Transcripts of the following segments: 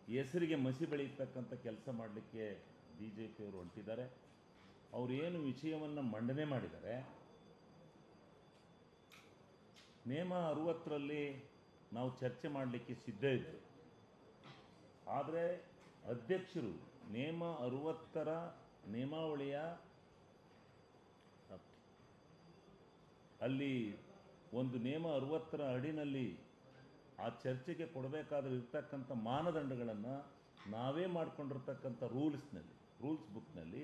ಹೆಸರಿಗೆ ಮಸಿ ಬೆಳೀತಕ್ಕಂಥ ಕೆಲಸ ಮಾಡಲಿಕ್ಕೆ ಬಿ ಜೆ ಪಿಯವರು ಹೊಂಟಿದ್ದಾರೆ ಅವರು ಏನು ವಿಷಯವನ್ನು ಮಂಡನೆ ಮಾಡಿದ್ದಾರೆ ನೇಮ ಅರುವತ್ತರಲ್ಲಿ ನಾವು ಚರ್ಚೆ ಮಾಡಲಿಕ್ಕೆ ಸಿದ್ಧ ಇದ್ದರು ಆದರೆ ಅಧ್ಯಕ್ಷರು ನೇಮ ಅರುವತ್ತರ ನೇಮಾವಳಿಯ ಅಲ್ಲಿ ಒಂದು ನೇಮ ಅರುವತ್ತರ ಅಡಿನಲ್ಲಿ ಆ ಚರ್ಚೆಗೆ ಕೊಡಬೇಕಾದ್ರೆ ಇರ್ತಕ್ಕಂಥ ಮಾನದಂಡಗಳನ್ನು ನಾವೇ ಮಾಡಿಕೊಂಡಿರ್ತಕ್ಕಂಥ ರೂಲ್ಸ್ನಲ್ಲಿ ರೂಲ್ಸ್ ಬುಕ್ನಲ್ಲಿ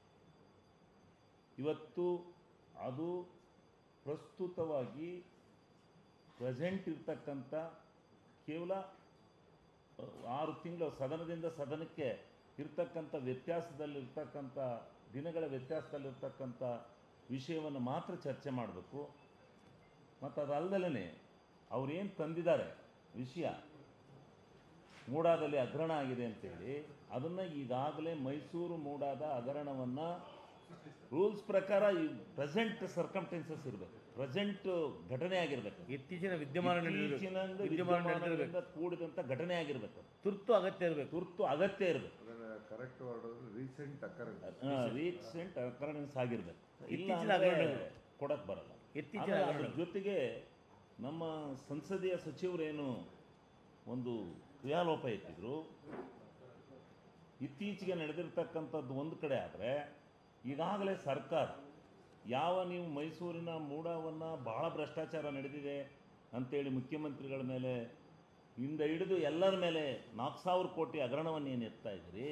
ಇವತ್ತು ಅದು ಪ್ರಸ್ತುತವಾಗಿ ಪ್ರೆಸೆಂಟ್ ಇರ್ತಕ್ಕಂಥ ಕೇವಲ ಅ, ಆರು ತಿಂಗಳು ಸದನದಿಂದ ಸದನಕ್ಕೆ ಇರ್ತಕ್ಕಂಥ ವ್ಯತ್ಯಾಸದಲ್ಲಿರ್ತಕ್ಕಂಥ ದಿನಗಳ ವ್ಯತ್ಯಾಸದಲ್ಲಿರ್ತಕ್ಕಂಥ ವಿಷಯವನ್ನು ಮಾತ್ರ ಚರ್ಚೆ ಮಾಡಬೇಕು ಮತ್ತು ಅದಲ್ಲದಲೇ ಅವ್ರೇನು ತಂದಿದ್ದಾರೆ ವಿಷಯ ಮೂಡಾದಲ್ಲಿ ಹಗರಣ ಆಗಿದೆ ಅಂತೇಳಿ ಅದನ್ನು ಈಗಾಗಲೇ ಮೈಸೂರು ಮೂಡಾದ ಹಗರಣವನ್ನು ರೂಲ್ಸ್ ಪ್ರಕಾರ ಈ ಪ್ರೆಸೆಂಟ್ ಸರ್ಕಮ್ಟೆನ್ಸಸ್ ಇರಬೇಕು ಪ್ರೆಸೆಂಟ್ ಘಟನೆ ಆಗಿರಬೇಕು ಇತ್ತೀಚಿನ ವಿದ್ಯಮಾನ ನಡೆದಿರಬೇಕು ಇತ್ತೀಚಿನಿಂದ ವಿದ್ಯಮಾನ ನಡೆದಿರಬೇಕು ವಿದ್ಯಮಾನಗಳಿಂದ ಕೂಡಿದಂಥ ಘಟನೆ ಆಗಿರಬೇಕು ತುರ್ತು ಅಗತ್ಯ ಇರಬೇಕು ತುರ್ತು ಅಗತ್ಯ ಇರಬೇಕು ಅದರ correct word recent occurrence recent occurrence ಆಗಿರ್ಬೇಕು ಇಲ್ಲ ಇತ್ತೀಚಿನ ಅಂದ್ರೆ ಹಗರಣಗಳು. ಕೊಡಕ್ ಬರಲ್ಲ ಇತ್ತೀಚಿನ ಆಮೇಲೆ ಅದ್ರ ಹಗರಣಗಳು. ಜೊತೆಗೆ ನಮ್ಮ ಸಂಸದೀಯ ಸಚಿವರೇನು ಒಂದು ಕ್ರಿಯಾಲೋಪ ಎತ್ತಿದ್ರು ಇತ್ತೀಚೆಗೆ ನಡೆದಿರ್ತಕ್ಕಂಥದ್ದು ಒಂದು ಕಡೆ ಆದರೆ ಈಗಾಗಲೇ ಸರ್ಕಾರ ಯಾವ ನೀವು ಮೈಸೂರಿನ ಮೂಡವನ್ನು ಬಹಳ ಭ್ರಷ್ಟಾಚಾರ ನಡೆದಿದೆ ಅಂತೇಳಿ ಮುಖ್ಯಮಂತ್ರಿಗಳ ಮೇಲೆ ಇಂದ ಹಿಡಿದು ಎಲ್ಲರ ಮೇಲೆ ನಾಲ್ಕು ಸಾವಿರ ಕೋಟಿ ಹಗರಣವನ್ನು ಏನು ಎತ್ತಾ ಇದ್ದೀರಿ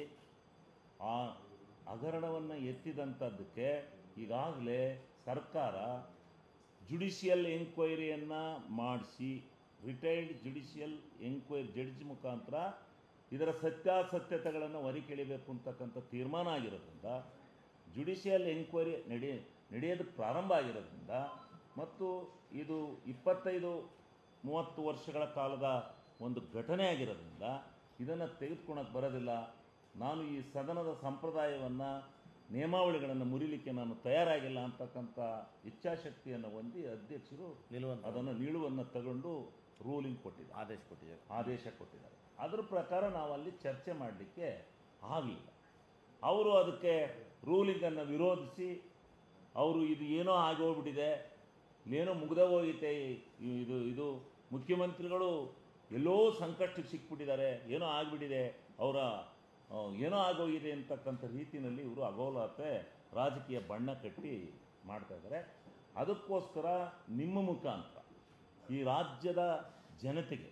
ಆ ಹಗರಣವನ್ನು ಎತ್ತಿದಂಥದ್ದಕ್ಕೆ ಈಗಾಗಲೇ ಸರ್ಕಾರ ಜುಡಿಷಿಯಲ್ ಎಂಕ್ವೈರಿಯನ್ನು ಮಾಡಿಸಿ ರಿಟೈರ್ಡ್ ಜುಡಿಷಿಯಲ್ ಎಂಕ್ವೈರಿ ಜಡ್ಜ್ ಮುಖಾಂತರ ಇದರ ಸತ್ಯಾಸತ್ಯತೆಗಳನ್ನು ಹೊರಕೆಳಿಬೇಕು ಅಂತಕ್ಕಂಥ ತೀರ್ಮಾನ ಆಗಿರೋದ್ರಿಂದ ಜುಡಿಷಿಯಲ್ ಎಂಕ್ವೈರಿ ನಡಿ ನಡೆಯೋದಕ್ಕೆ ಪ್ರಾರಂಭ ಆಗಿರೋದ್ರಿಂದ ಮತ್ತು ಇದು ಇಪ್ಪತ್ತೈದು ಮೂವತ್ತು ವರ್ಷಗಳ ಕಾಲದ ಒಂದು ಘಟನೆ ಆಗಿರೋದ್ರಿಂದ ಇದನ್ನು ತೆಗೆದುಕೊಳಕ್ಕೆ ಬರೋದಿಲ್ಲ ನಾನು ಈ ಸದನದ ಸಂಪ್ರದಾಯವನ್ನು ನಿಯಮಾವಳಿಗಳನ್ನು ಮುರಿಲಿಕ್ಕೆ ನಾನು ತಯಾರಾಗಿಲ್ಲ ಅಂತಕ್ಕಂಥ ಇಚ್ಛಾಶಕ್ತಿಯನ್ನು ಹೊಂದಿ ಅಧ್ಯಕ್ಷರು ನಿಲುವಂತ ಅದನ್ನು ನಿಲುವನ್ನು ತಗೊಂಡು ರೂಲಿಂಗ್ ಕೊಟ್ಟಿದ್ದಾರೆ ಆದೇಶ ಕೊಟ್ಟಿದ್ದಾರೆ ಆದೇಶ ಕೊಟ್ಟಿದ್ದಾರೆ ಅದ್ರ ಪ್ರಕಾರ ನಾವು ಅಲ್ಲಿ ಚರ್ಚೆ ಮಾಡಲಿಕ್ಕೆ ಆಗಲಿಲ್ಲ ಅವರು ಅದಕ್ಕೆ ರೂಲಿಂಗನ್ನು ವಿರೋಧಿಸಿ ಅವರು ಇದು ಏನೋ ಆಗೋಗ್ಬಿಟ್ಟಿದೆ ಏನೋ ಮುಗ್ದೇ ಹೋಗೈತೆ ಈ- ಇದು ಇದು ಮುಖ್ಯಮಂತ್ರಿಗಳು ಎಲ್ಲೋ ಸಂಕಷ್ಟಕ್ಕೆ ಸಿಕ್ಬಿಟ್ಟಿದ್ದಾರೆ ಏನೋ ಆಗಿಬಿಟ್ಟಿದೆ ಅವರ ಆ, ಏನೋ ಆಗೋಗಿದೆ ಅಂತಕ್ಕಂಥ ರೀತಿಯಲ್ಲಿ ಇವರು ಅಗೋಲತೆ ರಾಜಕೀಯ ಬಣ್ಣ ಕಟ್ಟಿ ಮಾಡ್ತಾ ಇದ್ದಾರೆ ಅದಕ್ಕೋಸ್ಕರ ನಿಮ್ಮ ಮುಖಾಂತರ ಈ ರಾಜ್ಯದ ಜನತೆಗೆ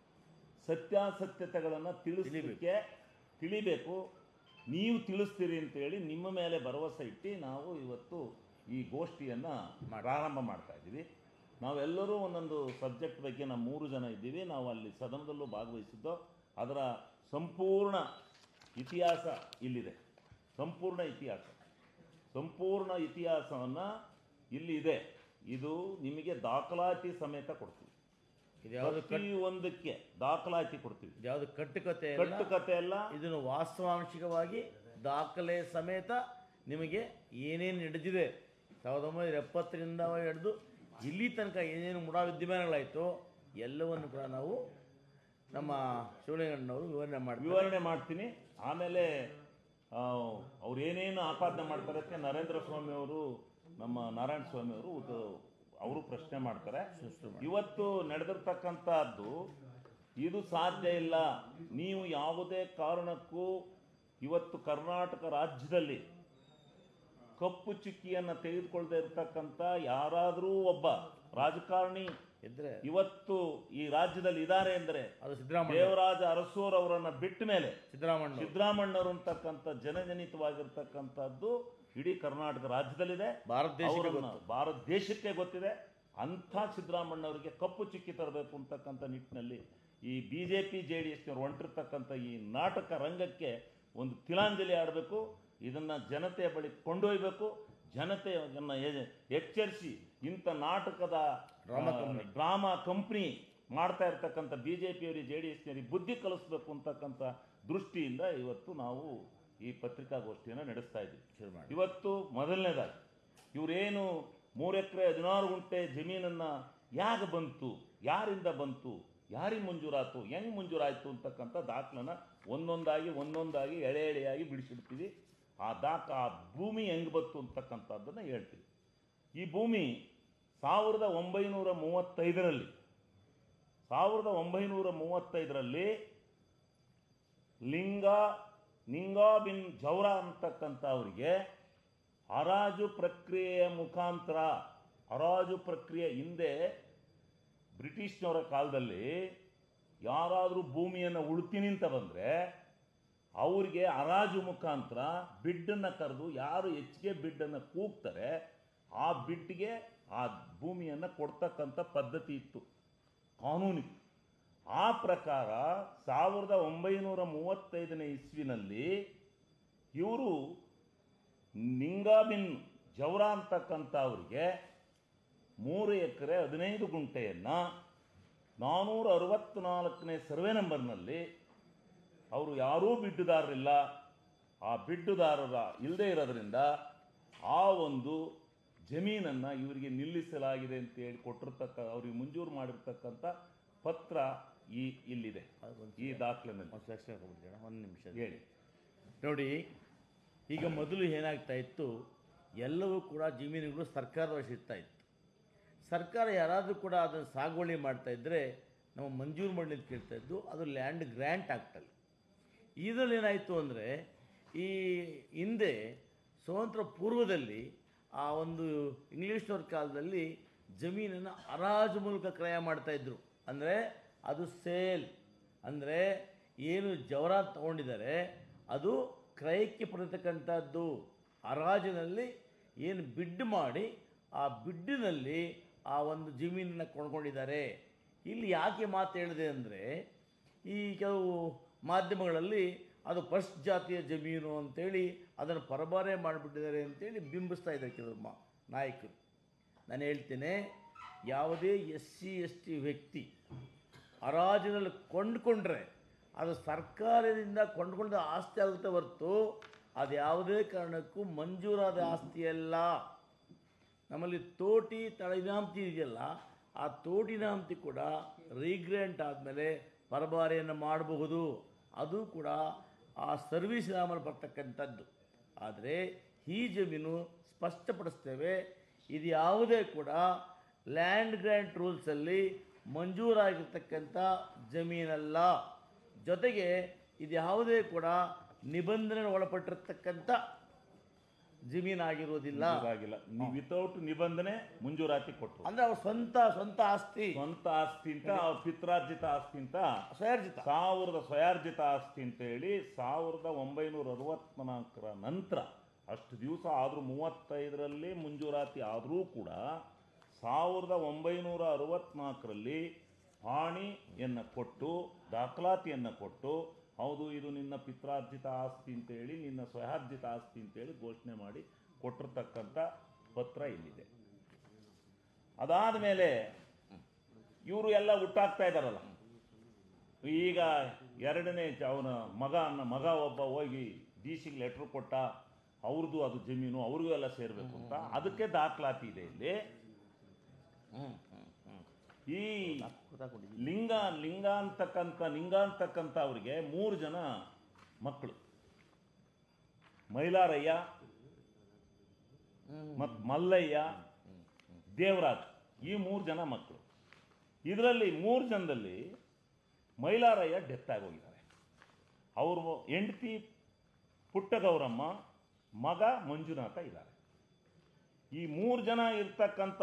ಸತ್ಯಾಸತ್ಯತೆಗಳನ್ನು ತಿಳಿಸಲಿಕ್ಕೆ ತಿಳಿಬೇಕು ನೀವು ತಿಳಿಸ್ತೀರಿ ಅಂತೇಳಿ ನಿಮ್ಮ ಮೇಲೆ ಭರವಸೆ ಇಟ್ಟು ನಾವು ಇವತ್ತು ಈ ಗೋಷ್ಠಿಯನ್ನು ಪ್ರಾರಂಭ ಮಾಡ್ತಾ ಇದ್ದೀವಿ ನಾವೆಲ್ಲರೂ ಒಂದೊಂದು ಸಬ್ಜೆಕ್ಟ್ ಬಗ್ಗೆ ನಾವು ಮೂರು ಜನ ಇದ್ದೀವಿ ನಾವು ಅಲ್ಲಿ ಸದನದಲ್ಲೂ ಭಾಗವಹಿಸಿದ್ದು ಅದರ ಸಂಪೂರ್ಣ ಇತಿಹಾಸ ಇಲ್ಲಿದೆ ಸಂಪೂರ್ಣ ಇತಿಹಾಸ ಸಂಪೂರ್ಣ ಇತಿಹಾಸವನ್ನು ಇಲ್ಲಿ ಇದೆ ಇದು ನಿಮಗೆ ದಾಖಲಾತಿ ಸಮೇತ ಕೊಡ್ತೀವಿ ಇದು ಯಾವುದು ಪ್ರತಿಯೊಂದಕ್ಕೆ ದಾಖಲಾತಿ ಕೊಡ್ತೀವಿ ಇದು ಯಾವುದು ಕಟ್ಟುಕತೆ ಅಲ್ಲ. ಕಟ್ಟುಕತೆ ಎಲ್ಲ ಇದನ್ನು ವಾಸ್ತವಾಂಶಿಕವಾಗಿ ದಾಖಲೆ ಸಮೇತ ನಿಮಗೆ ಏನೇನು ನಡೆದಿದೆ ಸಾವಿರದ ಒಂಬೈನೂರ ಎಪ್ಪತ್ತರಿಂದ ಹಿಡಿದು ಇಲ್ಲಿ ತನಕ ಏನೇನು ಮುಡಾ ವಿದ್ಯಮಾನಗಳಾಯಿತು ಎಲ್ಲವನ್ನು ಕೂಡ ನಾವು ನಮ್ಮ ಶಿವಲಿಂಗಣ್ಣವರು ವಿವರಣೆ ಮಾಡ್ತೀವಿ ವಿವರಣೆ ಮಾಡ್ತೀನಿ ಆಮೇಲೆ ಆ, ಅವ್ರು ಏನೇನು ಆಪಾದನೆ ಮಾಡ್ತಾರೆ ಅದಕ್ಕೆ ನರೇಂದ್ರ ಸ್ವಾಮಿ ಅವರು ನಮ್ಮ ನಾರಾಯಣ ಸ್ವಾಮಿ ಅವರು ಉದ- ಅವರು ಪ್ರಶ್ನೆ ಮಾಡ್ತಾರೆ ಇವತ್ತು ನಡೆದಿರ್ತಕ್ಕಂಥದ್ದು ಇದು ಸಾಧ್ಯ ಇಲ್ಲ ನೀವು ಯಾವುದೇ ಕಾರಣಕ್ಕೂ ಇವತ್ತು ಕರ್ನಾಟಕ ರಾಜ್ಯದಲ್ಲಿ ಕಪ್ಪು ಚುಕ್ಕಿಯನ್ನು ತೆಗೆದುಕೊಳ್ಳದೆ ಇರತಕ್ಕಂಥ ಯಾರಾದರೂ ಒಬ್ಬ ರಾಜಕಾರಣಿ ಇದ್ರೆ ಇವತ್ತು ಈ ರಾಜ್ಯದಲ್ಲಿ ಇದ್ದಾರೆ ಅಂದರೆ ಅದು ಸಿದ್ದರಾಮಯ್ಯ ದೇವರಾಜ ಅರಸೂರ್ ಅವರನ್ನ ಬಿಟ್ಟ ಮೇಲೆ ಸಿದ್ದರಾಮಣ್ಣ ಸಿದ್ದರಾಮಣ್ಣವರು ಅಂತಕ್ಕಂಥ ಜನಜನಿತವಾಗಿರ್ತಕ್ಕಂಥದ್ದು ಇಡೀ ಕರ್ನಾಟಕ ರಾಜ್ಯದಲ್ಲಿದೆ ಭಾರತ ದೇಶಕ್ಕೆ ಅವರನ್ನ ಭಾರತ ದೇಶಕ್ಕೆ ಗೊತ್ತಿದೆ ಅಂಥ ಸಿದ್ದರಾಮಣ್ಣವರಿಗೆ ಕಪ್ಪು ಚುಕ್ಕಿ ತರಬೇಕು ಅಂತಕ್ಕಂಥ ನಿಟ್ಟಿನಲ್ಲಿ ಈ B J P J D ಎಸ್ನವ್ರು ಹೊಂಟಿರ್ತಕ್ಕಂಥ ಈ ನಾಟಕ ರಂಗಕ್ಕೆ ಒಂದು ತಿಲಾಂಜಲಿ ಆಡಬೇಕು ಇದನ್ನು ಜನತೆಯ ಬಳಿ ಕೊಂಡೊಯ್ಯಬೇಕು ಜನತೆಯನ್ನು ಎ- ಎಚ್ಚರಿಸಿ ಇಂಥ ನಾಟಕದ ಡ್ರಾಮಾ ಆ, ಕಂಪ್ನಿ. ಡ್ರಾಮಾ ಕಂಪ್ನಿ ಮಾಡ್ತಾ ಇರ್ತಕ್ಕಂಥ ಬಿ ಜೆ ಪಿಯವರಿಗೆ ಜೆ ಡಿ ಎಸ್ನವರಿಗೆ ಬುದ್ಧಿ ಕಲಿಸ್ಬೇಕು ಅಂತಕ್ಕಂಥ ದೃಷ್ಟಿಯಿಂದ ಇವತ್ತು ನಾವು ಈ ಪತ್ರಿಕಾಗೋಷ್ಠಿಯನ್ನು ನಡೆಸ್ತಾ ಇದ್ದೀವಿ ಶುರು ಮಾಡಿ ಇವತ್ತು ಮೊದಲನೇದಾಗಿ ಇವರೇನು ಮೂರು ಎಕರೆ ಹದಿನಾರು ಗುಂಟೆ ಜಮೀನನ್ನು ಯಾಕೆ ಬಂತು ಯಾರಿಂದ ಬಂತು ಯಾರಿಗೆ ಮಂಜೂರಾತು ಹೆಂಗೆ ಮಂಜೂರಾಯಿತು ಅಂತಕ್ಕಂಥ ದಾಖಲನ್ನ ಒಂದೊಂದಾಗಿ ಒಂದೊಂದಾಗಿ ಎಳೆ ಎಳೆಯಾಗಿ ಬಿಡಿಸಿಡ್ತೀವಿ ಆ ದಾಖ ಆ ಭೂಮಿ ಹೆಂಗೆ ಬಂತು ಅಂತಕ್ಕಂಥದ್ದನ್ನು ಹೇಳ್ತೀವಿ ಈ ಭೂಮಿ ಸಾವಿರದ ಒಂಬೈನೂರ ಮೂವತ್ತೈದರಲ್ಲಿ ಸಾವಿರದ ಒಂಬೈನೂರ ಮೂವತ್ತೈದರಲ್ಲಿ ಲಿಂಗ ನಿಂಗಾ ಬಿನ್ ಜೌರ ಅಂತಕ್ಕಂಥ ಅವರಿಗೆ ಹರಾಜು ಪ್ರಕ್ರಿಯೆಯ ಮುಖಾಂತರ ಹರಾಜು ಪ್ರಕ್ರಿಯೆ ಹಿಂದೆ ಬ್ರಿಟಿಷ್ನವರ ಕಾಲದಲ್ಲಿ ಯಾರಾದರೂ ಭೂಮಿಯನ್ನು ಉಳ್ತೀನಿ ಅಂತ ಬಂದರೆ ಅವ್ರಿಗೆ ಹರಾಜು ಮುಖಾಂತರ ಬಿಡ್ಡನ್ನು ಕರೆದು ಯಾರು ಹೆಚ್ಚಿಗೆ ಬಿಡ್ಡನ್ನು ಕೂಗ್ತಾರೆ ಆ ಬಿಡ್ಗೆ ಆ ಭೂಮಿಯನ್ನು ಕೊಡ್ತಕ್ಕಂಥ ಪದ್ಧತಿ ಇತ್ತು ಕಾನೂನಿತ್ತು ಆ ಪ್ರಕಾರ ಸಾವಿರದ ಒಂಬೈನೂರ ಮೂವತ್ತೈದನೇ ಇಸ್ವಿನಲ್ಲಿ ಇವರು ನಿಂಗಾಬಿನ್ ಜವರ ಅಂತಕ್ಕಂಥ ಅವರಿಗೆ ಮೂರು ಎಕರೆ ಹದಿನೈದು ಗುಂಟೆಯನ್ನು ನಾನ್ನೂರ ಅರವತ್ತ್ನಾಲ್ಕನೇ ಸರ್ವೆ ನಂಬರ್ನಲ್ಲಿ ಅವರು ಯಾರೂ ಬಿಡ್ಡುದಾರರಿಲ್ಲ ಆ ಬಿಡ್ಡುದಾರರ ಇಲ್ಲದೆ ಇರೋದ್ರಿಂದ ಆ ಒಂದು ಜಮೀನನ್ನು ಇವರಿಗೆ ನಿಲ್ಲಿಸಲಾಗಿದೆ ಅಂತ ಹೇಳಿ ಕೊಟ್ಟಿರ್ತಕ್ಕ ಅವ್ರಿಗೆ ಮಂಜೂರು ಮಾಡಿರ್ತಕ್ಕಂಥ ಪತ್ರ ಈ ಇಲ್ಲಿದೆ ಈ ದಾಖಲೆನಲ್ಲಿ ಒಂದು ಸೆಕ್ಷನ್ ಕೊಡ್ತೀರ ಒಂದು ನಿಮಿಷ ಹೇಳಿ ನೋಡಿ ಈಗ ಮೊದಲು ಏನಾಗ್ತಾ ಇತ್ತು ಎಲ್ಲವೂ ಕೂಡ ಜಮೀನುಗಳು ಸರ್ಕಾರದ ವಶ ಇರ್ತಾ ಇತ್ತು ಸರ್ಕಾರ ಯಾರಾದರೂ ಕೂಡ ಅದನ್ನು ಸಾಗುವಳಿ ಮಾಡ್ತಾ ಇದ್ದರೆ ನಾವು ಮಂಜೂರು ಮಾಡಿ ಅಂತ ಕೇಳ್ತಾ ಇದ್ದು ಅದು ಲ್ಯಾಂಡ್ ಗ್ರ್ಯಾಂಟ್ ಆಗ್ತಲ್ಲಿ ಇದರಲ್ಲಿ ಏನಾಯಿತು ಅಂದರೆ ಈ ಹಿಂದೆ ಸ್ವತಂತ್ರ ಪೂರ್ವದಲ್ಲಿ ಆ ಒಂದು ಇಂಗ್ಲೀಷ್ನವ್ರ ಕಾಲದಲ್ಲಿ ಜಮೀನನ್ನು ಹರಾಜು ಮೂಲಕ ಕ್ರಯ ಮಾಡ್ತಾಯಿದ್ರು ಅಂದರೆ ಅದು ಸೇಲ್ ಅಂದರೆ ಏನು ಜವರ ತಗೊಂಡಿದ್ದಾರೆ ಅದು ಕ್ರಯಕ್ಕೆ ಪಡೆತಕ್ಕಂಥದ್ದು ಹರಾಜಿನಲ್ಲಿ ಏನು ಬಿಡ್ ಮಾಡಿ ಆ ಬಿಡ್ಡಿನಲ್ಲಿ ಆ ಒಂದು ಜಮೀನನ್ನು ಕೊಂಡ್ಕೊಂಡಿದ್ದಾರೆ ಇಲ್ಲಿ ಯಾಕೆ ಮಾತು ಹೇಳಿದೆ ಅಂದರೆ ಈ ಕೆಲವು ಮಾಧ್ಯಮಗಳಲ್ಲಿ ಅದು ಫಸ್ಟ್ ಜಾತಿಯ ಜಮೀನು ಅಂತೇಳಿ ಅದನ್ನು ಪರಬಾರೆ ಮಾಡಿಬಿಟ್ಟಿದ್ದಾರೆ ಅಂತೇಳಿ ಬಿಂಬಿಸ್ತಾ ಇದ್ದಾರೆ ಕೆಲವು ಮಾ ನಾಯಕರು ನಾನು ಹೇಳ್ತೇನೆ ಯಾವುದೇ ಎಸ್ ಸಿ ಎಸ್ ಟಿ ವ್ಯಕ್ತಿ ಹರಾಜಿನಲ್ಲಿ ಕೊಂಡ್ಕೊಂಡ್ರೆ ಅದು ಸರ್ಕಾರದಿಂದ ಕೊಂಡ್ಕೊಂಡ ಆಸ್ತಿ ಆಗುತ್ತೆ ಹೊರತು ಅದು ಯಾವುದೇ ಕಾರಣಕ್ಕೂ ಮಂಜೂರಾದ ಆಸ್ತಿಯಲ್ಲ ನಮ್ಮಲ್ಲಿ ತೋಟಿ ತಳಿನಾಂತಿ ಇದೆಯಲ್ಲ ಆ ತೋಟಿನಾಂತಿ ಕೂಡ ರೀಗ್ರೆಂಟ್ ಆದಮೇಲೆ ಪರಬಾರೆಯನ್ನು ಮಾಡಬಹುದು ಅದು ಕೂಡ ಆ ಸರ್ವಿಸ್ ನಾಮಲ್ಲಿ ಬರ್ತಕ್ಕಂಥದ್ದು ಆದರೆ ಈ ಜಮೀನು ಸ್ಪಷ್ಟಪಡಿಸ್ತೇವೆ ಇದು ಯಾವುದೇ ಕೂಡ ಲ್ಯಾಂಡ್ ಗ್ರ್ಯಾಂಟ್ ರೂಲ್ಸಲ್ಲಿ ಮಂಜೂರಾಗಿರ್ತಕ್ಕಂಥ ಜಮೀನಲ್ಲ ಜೊತೆಗೆ ಇದು ಯಾವುದೇ ಕೂಡ ನಿಬಂಧನೆ ಒಳಪಟ್ಟಿರ್ತಕ್ಕಂಥ ಜಮೀನಾಗಿರೋದಿಲ್ಲ ಆಗಿಲ್ಲ ವಿತೌಟ್ ನಿಬಂಧನೆ ಮಂಜೂರಾತಿ ಕೊಟ್ಟರು ಅಂದರೆ ಅವ್ರ ಸ್ವಂತ ಸ್ವಂತ ಆಸ್ತಿ ಸ್ವಂತ ಆಸ್ತಿ ಅಂತ ಅವ್ರ ಪಿತ್ರಾರ್ಜಿತ ಆಸ್ತಿ ಅಂತ ಸ್ವಯರ್ಜಿತ ಸಾವಿರದ ಸ್ವಯಾರ್ಜಿತ ಆಸ್ತಿ ಅಂತ ಹೇಳಿ ಸಾವಿರದ ಒಂಬೈನೂರ ಅರವತ್ನಾಲ್ಕರ ನಂತರ ಅಷ್ಟು ದಿವಸ ಆದರೂ ಮೂವತ್ತೈದರಲ್ಲಿ ಮಂಜೂರಾತಿ ಆದರೂ ಕೂಡ ಸಾವಿರದ ಒಂಬೈನೂರ ಅರವತ್ನಾಲ್ಕರಲ್ಲಿ ಪಾಣಿಯನ್ನು ಕೊಟ್ಟು ದಾಖಲಾತಿಯನ್ನು ಕೊಟ್ಟು ಹೌದು ಇದು ನಿನ್ನ ಪಿತ್ರಾರ್ಜಿತ ಆಸ್ತಿ ಅಂತೇಳಿ ನಿನ್ನ ಸ್ವಯಾರ್ಜಿತ ಆಸ್ತಿ ಅಂತೇಳಿ ಘೋಷಣೆ ಮಾಡಿ ಕೊಟ್ಟಿರ್ತಕ್ಕಂಥ ಪತ್ರ ಇಲ್ಲಿದೆ ಅದಾದ ಮೇಲೆ ಇವರು ಎಲ್ಲ ಹುಟ್ಟಾಗ್ತಾ ಇದ್ದಾರಲ್ಲ ಈಗ ಎರಡನೇ ಜ- ಅವನ ಮಗ ಅನ್ನ ಮಗ ಒಬ್ಬ ಹೋಗಿ ಡಿ ಸಿಗೆ ಲೆಟ್ರ್ ಕೊಟ್ಟ ಅವ್ರದ್ದು ಅದು ಜಮೀನು ಅವ್ರಿಗೂ ಎಲ್ಲ ಸೇರಬೇಕು ಅಂತ ಅದಕ್ಕೆ ದಾಖಲಾತಿ ಇದೆ ಇಲ್ಲಿ ಈ ಗೊತ್ತಾಗ್ಬಿಟ್ಟಿದೆ ಲಿಂಗ ಲಿಂಗ ಅಂತಕ್ಕಂಥ ಲಿಂಗ ಅಂತಕ್ಕಂಥ ಅವ್ರಿಗೆ ಮೂರು ಜನ ಮಕ್ಕಳು ಮೈಲಾರಯ್ಯ ಮತ್ತು ಮಲ್ಲಯ್ಯ ದೇವರಾಜ್ ಈ ಮೂರು ಜನ ಮಕ್ಕಳು ಇದರಲ್ಲಿ ಮೂರು ಜನದಲ್ಲಿ ಮೈಲಾರಯ್ಯ ಡೆತ್ ಆಗೋಗಿದ್ದಾರೆ ಅವರು ಹೆಂಡತಿ ಪುಟ್ಟಗೌರಮ್ಮ ಮಗ ಮಂಜುನಾಥ ಇದ್ದಾರೆ ಈ ಮೂರು ಜನ ಇರ್ತಕ್ಕಂಥ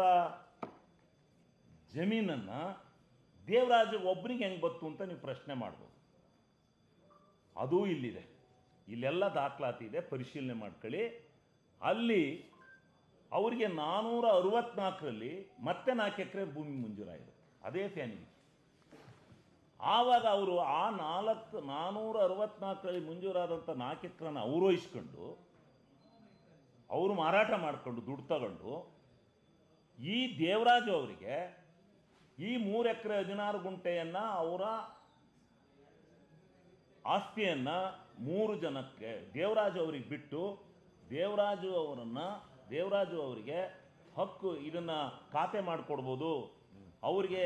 ಜಮೀನನ್ನು ದೇವರಾಜ ಒಬ್ಬರಿಗೆ ಹೆಂಗೆ ಬತ್ತು ಅಂತ ನೀವು ಪ್ರಶ್ನೆ ಮಾಡ್ಬೋದು ಅದೂ ಇಲ್ಲಿದೆ ಇಲ್ಲೆಲ್ಲ ದಾಖಲಾತಿ ಇದೆ ಪರಿಶೀಲನೆ ಮಾಡ್ಕೊಳ್ಳಿ ಅಲ್ಲಿ ಅವರಿಗೆ ನಾನ್ನೂರ ಅರವತ್ನಾಲ್ಕರಲ್ಲಿ ಮತ್ತೆ ನಾಲ್ಕು ಎಕರೆ ಭೂಮಿ ಮಂಜೂರಾಗಿದೆ ಅದೇ ಫ್ಯಾಮಿಲಿ ಆವಾಗ ಅವರು ಆ ನಾಲ್ಕು ನಾನ್ನೂರ ಅರವತ್ನಾಲ್ಕರಲ್ಲಿ ಮಂಜೂರಾದಂಥ ನಾಲ್ಕು ಎಕರೆನ ಅವರು ವಹಿಸ್ಕೊಂಡು ಅವರು ಮಾರಾಟ ಮಾಡಿಕೊಂಡು ದುಡ್ಡು ತಗೊಂಡು ಈ ದೇವರಾಜು ಅವರಿಗೆ ಈ ಮೂರು ಎಕರೆ ಹದಿನಾರು ಗುಂಟೆಯನ್ನು ಅವರ ಆಸ್ತಿಯನ್ನು ಮೂರು ಜನಕ್ಕೆ ದೇವರಾಜು ಅವರಿಗೆ ಬಿಟ್ಟು ದೇವರಾಜು ಅವರನ್ನು ದೇವರಾಜು ಅವರಿಗೆ ಹಕ್ಕು ಇದನ್ನು ಖಾತೆ ಮಾಡಿಕೊಡ್ಬೋದು ಅವರಿಗೆ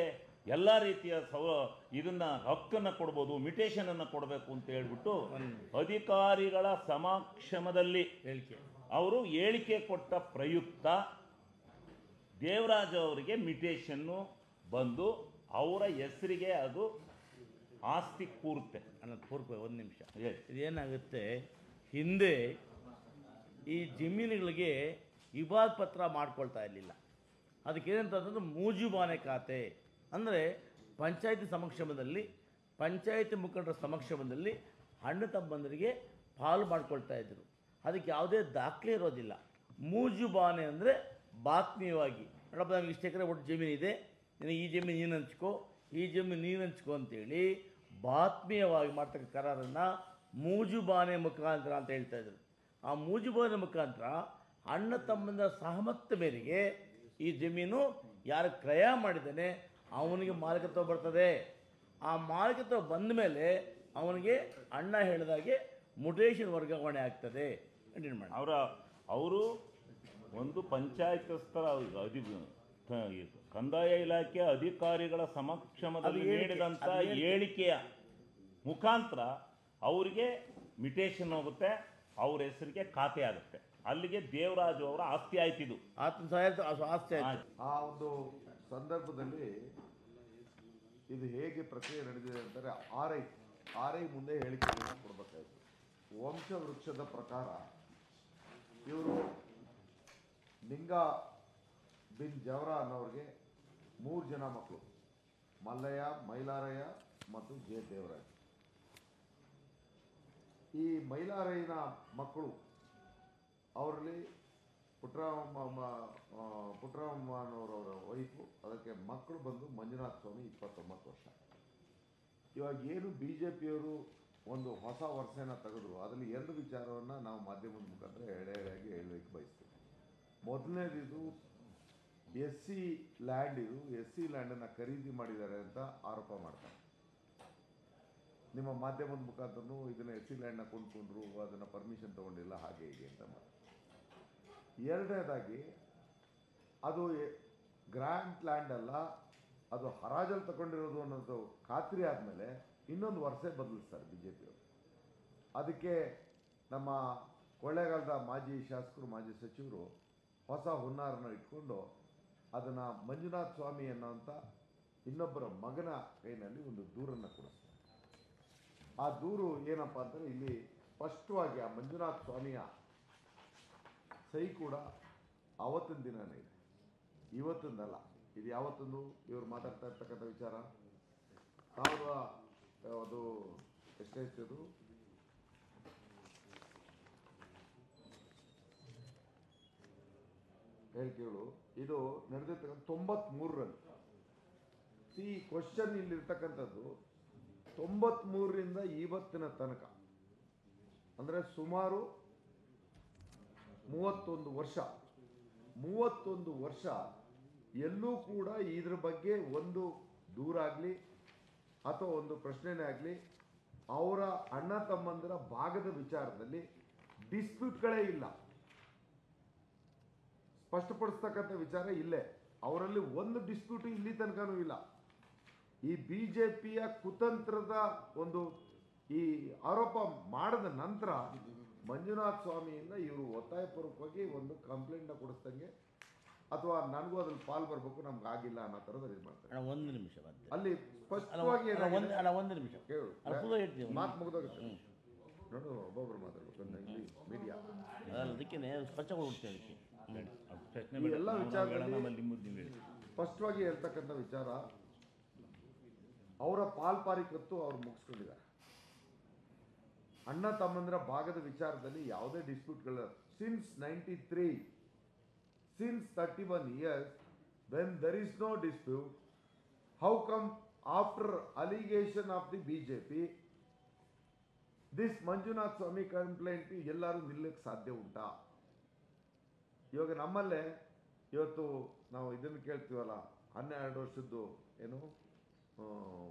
ಎಲ್ಲ ರೀತಿಯ ಸೌ ಇದನ್ನ ಹಕ್ಕನ್ನು ಕೊಡ್ಬೋದು ಮಿಟೇಷನನ್ನು ಕೊಡಬೇಕು ಅಂತ ಹೇಳ್ಬಿಟ್ಟು ಅಧಿಕಾರಿಗಳ ಸಮಕ್ಷಮದಲ್ಲಿ ಹೇಳಿಕೆ ಅವರು ಹೇಳಿಕೆ ಕೊಟ್ಟ ಪ್ರಯುಕ್ತ ದೇವರಾಜ ಅವರಿಗೆ ಮಿಟೇಷನ್ನು ಬಂದು ಅವರ ಹೆಸರಿಗೆ ಅದು ಆಸ್ತಿ ಕೂರುತ್ತೆ ಅನ್ನೋ ಪೂರ್ವ ಒಂದು ನಿಮಿಷ Yes. ಇದೇನಾಗುತ್ತೆ ಹಿಂದೆ ಈ ಜಮೀನುಗಳಿಗೆ ಇಬಾದ್ ಪತ್ರ ಮಾಡ್ಕೊಳ್ತಾ ಇರಲಿಲ್ಲ ಅದಕ್ಕೆ ಏನಂತಂದ್ರೆ ಮೂಜುಬಾನೆ ಖಾತೆ ಅಂದರೆ ಪಂಚಾಯತಿ ಸಮಕ್ಷಮದಲ್ಲಿ ಪಂಚಾಯತಿ ಮುಖಂಡರ ಸಮಕ್ಷಮದಲ್ಲಿ ಹಣ್ಣು ತಮ್ಮಂದರಿಗೆ ಪಾಲು ಮಾಡ್ಕೊಳ್ತಾ ಇದ್ದರು ಅದಕ್ಕೆ ಯಾವುದೇ ದಾಖಲೆ ಇರೋದಿಲ್ಲ ಮೂಜುಬಾನೆ ಅಂದರೆ ಬಾತ್ಮೀಯವಾಗಿ ನೋಡಪ್ಪ ನಮಗೆ ಇಷ್ಟು ಎಕರೆ ಒಟ್ಟು ಜಮೀನಿದೆ ನಿನಗೆ ಈ ಜಮೀನು ನೀನು ಹಂಚ್ಕೋ ಈ ಜಮೀನು ನೀನು ಹಂಚ್ಕೋ ಅಂತೇಳಿ ಬಾತ್ಮೀಯವಾಗಿ ಮಾಡ್ತಕ್ಕ ಕರಾರನ್ನು ಮೂಜುಬಾನೆ ಮುಖಾಂತರ ಅಂತ ಹೇಳ್ತಾ ಇದ್ರು ಆ ಮೂಜುಬಾನೆ ಮುಖಾಂತರ ಅಣ್ಣ ತಮ್ಮಂದ ಸಹಮತ ಮೇರೆಗೆ ಈ ಜಮೀನು ಯಾರು ಕ್ರಯ ಮಾಡಿದ್ದಾನೆ ಅವನಿಗೆ ಮಾಲೀಕತ್ವ ಬರ್ತದೆ ಆ ಮಾಲೀಕತ್ವ ಬಂದ ಮೇಲೆ ಅವನಿಗೆ ಅಣ್ಣ ಹೇಳಿದಾಗೆ ಮುಟೇಶನ್ ವರ್ಗಾವಣೆ ಆಗ್ತದೆ ಕಂಟಿನ್ಯೂ ಮಾಡಿ ಅವರ ಅವರು ಒಂದು ಪಂಚಾಯತಸ್ಥರ ಅಧಿ ತ- ಇದು ಕಂದಾಯ ಇಲಾಖೆ ಅಧಿಕಾರಿಗಳ ಸಮಕ್ಷಮದಲ್ಲಿ ಅದು ಹೇಳಿಕೆ, ನೀಡಿದಂಥ ಅದು ಹೇಳಿಕೆ. ಹೇಳಿಕೆಯ ಮುಖಾಂತರ ಅವರಿಗೆ ಮಿಟೇಷನ್ ಹೋಗುತ್ತೆ ಅವ್ರ ಹೆಸರಿಗೆ ಖಾತೆ ಆಗುತ್ತೆ ಅಲ್ಲಿಗೆ ದೇವರಾಜು ಅವರ ಆಸ್ತಿ ಆಯ್ತಿದು ಆತನ ಸಹಾಯ ಆಸ್ತಿ ಆಯ್ತು ಆ ಒಂದು ಸಂದರ್ಭದಲ್ಲಿ ಇದು ಹೇಗೆ ಪ್ರಕ್ರಿಯೆ ನಡೆದಿದೆ ಅಂತಾರೆ ಆರ್ ಐ ಆರ್ ಐ ಮುಂದೆ ಹೇಳಿಕೆಯನ್ನು ಕೊಡಬೇಕಾಯಿತು ವಂಶ ವೃಕ್ಷದ ಪ್ರಕಾರ ಇವರು ನಿಂಗ ಬಿನ್ ಜವರ ಅನ್ನೋರಿಗೆ ಮೂರು ಜನ ಮಕ್ಕಳು ಮಲ್ಲಯ್ಯ ಮೈಲಾರಯ್ಯ ಮತ್ತು ಜೆ ದೇವರಾಜ್ ಈ ಮೈಲಾರಯ್ಯನ ಮಕ್ಕಳು ಅವರಲ್ಲಿ ಪುಟ್ಟರಾಮ ಪುಟ್ಟರಾಮನವರವರ ವೈಫು ಅದಕ್ಕೆ ಮಕ್ಕಳು ಬಂದು ಮಂಜುನಾಥ ಸ್ವಾಮಿ ಇಪ್ಪತ್ತೊಂಬತ್ತು ವರ್ಷ ಇವಾಗ ಏನು ಬಿ ಜೆ ಪಿಯವರು ಒಂದು ಹೊಸ ವರ್ಷನ ತೆಗೆದ್ರು ಅದರಲ್ಲಿ ಎರಡು ವಿಚಾರವನ್ನು ನಾವು ಮಾಧ್ಯಮದ ಮುಖಾಂತರ ಎಳೆ ಎಳೆಯಾಗಿ ಹೇಳಲಿಕ್ಕೆ ಬಯಸ್ತೀವಿ ಮೊದಲನೇದಿದು ಎಸ್ ಸಿ ಲ್ಯಾಂಡ್ ಇದು ಎಸ್ ಸಿ ಲ್ಯಾಂಡನ್ನು ಖರೀದಿ ಮಾಡಿದ್ದಾರೆ ಅಂತ ಆರೋಪ ಮಾಡ್ತಾರೆ ನಿಮ್ಮ ಮಾಧ್ಯಮದ ಮುಖಾಂತರನು ಇದನ್ನು ಎಸ್ ಸಿ ಲ್ಯಾಂಡ್ನ ಕೊಂಡ್ಕೊಂಡ್ರು ಅದನ್ನು ಪರ್ಮಿಷನ್ ತೊಗೊಂಡಿಲ್ಲ ಹಾಗೆ ಹೀಗೆ ಅಂತ ಮಾಡಿ ಎರಡನೇದಾಗಿ ಅದು ಗ್ರ್ಯಾಂಡ್ ಲ್ಯಾಂಡ್ ಅಲ್ಲ ಅದು ಹರಾಜಲ್ಲಿ ತಗೊಂಡಿರೋದು ಅನ್ನೋದು ಖಾತ್ರಿ ಆದಮೇಲೆ ಇನ್ನೊಂದು ವರ್ಷ ಬದಲಿಸ್ತಾರೆ ಬಿ ಜೆ ಪಿಯವರು ಅದಕ್ಕೆ ನಮ್ಮ ಕೊಳ್ಳೇಗಾಲದ ಮಾಜಿ ಶಾಸಕರು ಮಾಜಿ ಸಚಿವರು ಹೊಸ ಹುನ್ನಾರನ ಇಟ್ಕೊಂಡು ಅದನ್ನು ಮಂಜುನಾಥ್ ಸ್ವಾಮಿ ಅನ್ನೋಂಥ ಇನ್ನೊಬ್ಬರ ಮಗನ ಕೈನಲ್ಲಿ ಒಂದು ದೂರನ್ನು ಕೊಡಿಸ್ತಾರೆ ಆ ದೂರು ಏನಪ್ಪ ಅಂದರೆ ಇಲ್ಲಿ ಸ್ಪಷ್ಟವಾಗಿ ಆ ಮಂಜುನಾಥ್ ಸ್ವಾಮಿಯ ಸಹಿ ಕೂಡ ಆವತ್ತಿನ ದಿನನೇ ಇದೆ ಇವತ್ತಿಂದಲ್ಲ ಇದು ಯಾವತ್ತೊಂದು ಇವರು ಮಾತಾಡ್ತಾ ಇರ್ತಕ್ಕಂಥ ವಿಚಾರ ಸಾವಿರದ ಅದು ಎಷ್ಟೆಷ್ಟಿದು ಹೇಳಿಕೆಗಳು ಇದು ನಡೆದಿರ್ತಕ್ಕಂಥ ತೊಂಬತ್ಮೂರರಲ್ಲಿ ಸಿ ಕ್ವಶನ್ ಇಲ್ಲಿರ್ತಕ್ಕಂಥದ್ದು ತೊಂಬತ್ಮೂರರಿಂದ ಇವತ್ತಿನ ತನಕ ಅಂದರೆ ಸುಮಾರು ಮೂವತ್ತೊಂದು ವರ್ಷ ಮೂವತ್ತೊಂದು ವರ್ಷ ಎಲ್ಲೂ ಕೂಡ ಇದ್ರ ಬಗ್ಗೆ ಒಂದು ದೂರಾಗಲಿ ಅಥವಾ ಒಂದು ಪ್ರಶ್ನೆನೇ ಆಗಲಿ ಅವರ ಅಣ್ಣ ತಮ್ಮಂದಿರ ಭಾಗದ ವಿಚಾರದಲ್ಲಿ ಡಿಸ್ಪ್ಯೂಟ್ಗಳೇ ಇಲ್ಲ ಸ್ಪಷ್ಟಪಡಿಸ್ತಕ್ಕಂಥ ವಿಚಾರ ಇಲ್ಲೇ ಅವರಲ್ಲಿ ಒಂದು ಡಿಸ್ಪ್ಯೂಟ್ ಇಲ್ಲಿ ತನಕನೂ ಇಲ್ಲ ಈ ಬಿ ಜೆ ಪಿಯ ಕುತಂತ್ರದ ಒಂದು ಈ ಆರೋಪ ಮಾಡಿದ ನಂತರ ಮಂಜುನಾಥ್ ಸ್ವಾಮಿಯಿಂದ ಇವರು ಒತ್ತಾಯಪೂರ್ವಕವಾಗಿ ಒಂದು ಕಂಪ್ಲೇಂಟ್ನ ಕೊಡಿಸ್ದಂಗೆ ಅಥವಾ ನನಗೂ ಅದ್ರಲ್ಲಿ ಪಾಲ್ ಬರಬೇಕು ನಮ್ಗೆ ಆಗಿಲ್ಲ ಅನ್ನೋ ಥರದ ಇದು ಮಾಡ್ತಾರೆ ಅಣ್ಣ ಒಂದು ನಿಮಿಷ ಮತ್ತೆ ಅಲ್ಲಿ ಅಲ್ಲ ಸ್ಪಷ್ಟವಾಗಿ ಅಣ್ಣ, ಒಂದು ಏನಾಗಿದೆ? ಅಣ್ಣ ಒಂದು ನಿಮಿಷ ಕೇಳು ಅಲ್ಲ ಫುಲ್ ಹೇಳ್ತೀವಿ ಮಾತು ಮುಗಿದೋಗುತ್ತೆ ನೋಡು ಒಬ್ಬೊಬ್ರು ಮಾತಾಡ್ಬೇಕು ಇಲ್ಲಿ ಮೀಡಿಯಾ ಅದಲ್ಲ ಅದಕ್ಕೆ ಸ್ಪಷ್ಟಗಳು ಹುಡ್ತೇವೆ ಅದಕ್ಕೆ ಪ್ರಶ್ನೆ ಈ ಬೇಡ. ಎಲ್ಲ ನಾವು- ನಾವು ವಿಚಾರದಲ್ಲಿ- ಹೇಳೋಣ, ಆಮೇಲೆ ನಿಮ್ಮದು ನೀವು ಹೇಳಿ ಸ್ಪಷ್ಟವಾಗಿ ಹೇಳ್ತಕ್ಕಂಥ ವಿಚಾರ ಅವರ ಪಾಲ್ಪಾರಿಕತ್ತು ಅವ್ರು ಮುಗಿಸ್ಕೊಂಡಿದ್ದಾರೆ ಅಣ್ಣ ತಮ್ಮಂದಿರ ಭಾಗದ ವಿಚಾರದಲ್ಲಿ ಯಾವುದೇ ಡಿಸ್ಪ್ಯೂಟ್ಗಳ since ninety three since thirty one years when there is no dispute how come after allegation of the B J P this Manjunath Swamy complaint ಎಲ್ಲರೂ ನಿಲ್ಲಕ್ಕೆ ಸಾಧ್ಯ ಉಂಟಾ ಇವಾಗ ನಮ್ಮಲ್ಲೇ ಇವತ್ತು ನಾವು ಇದನ್ನು ಕೇಳ್ತೀವಲ್ಲ ಹನ್ನೆರಡು ವರ್ಷದ್ದು ಏನು ಆ,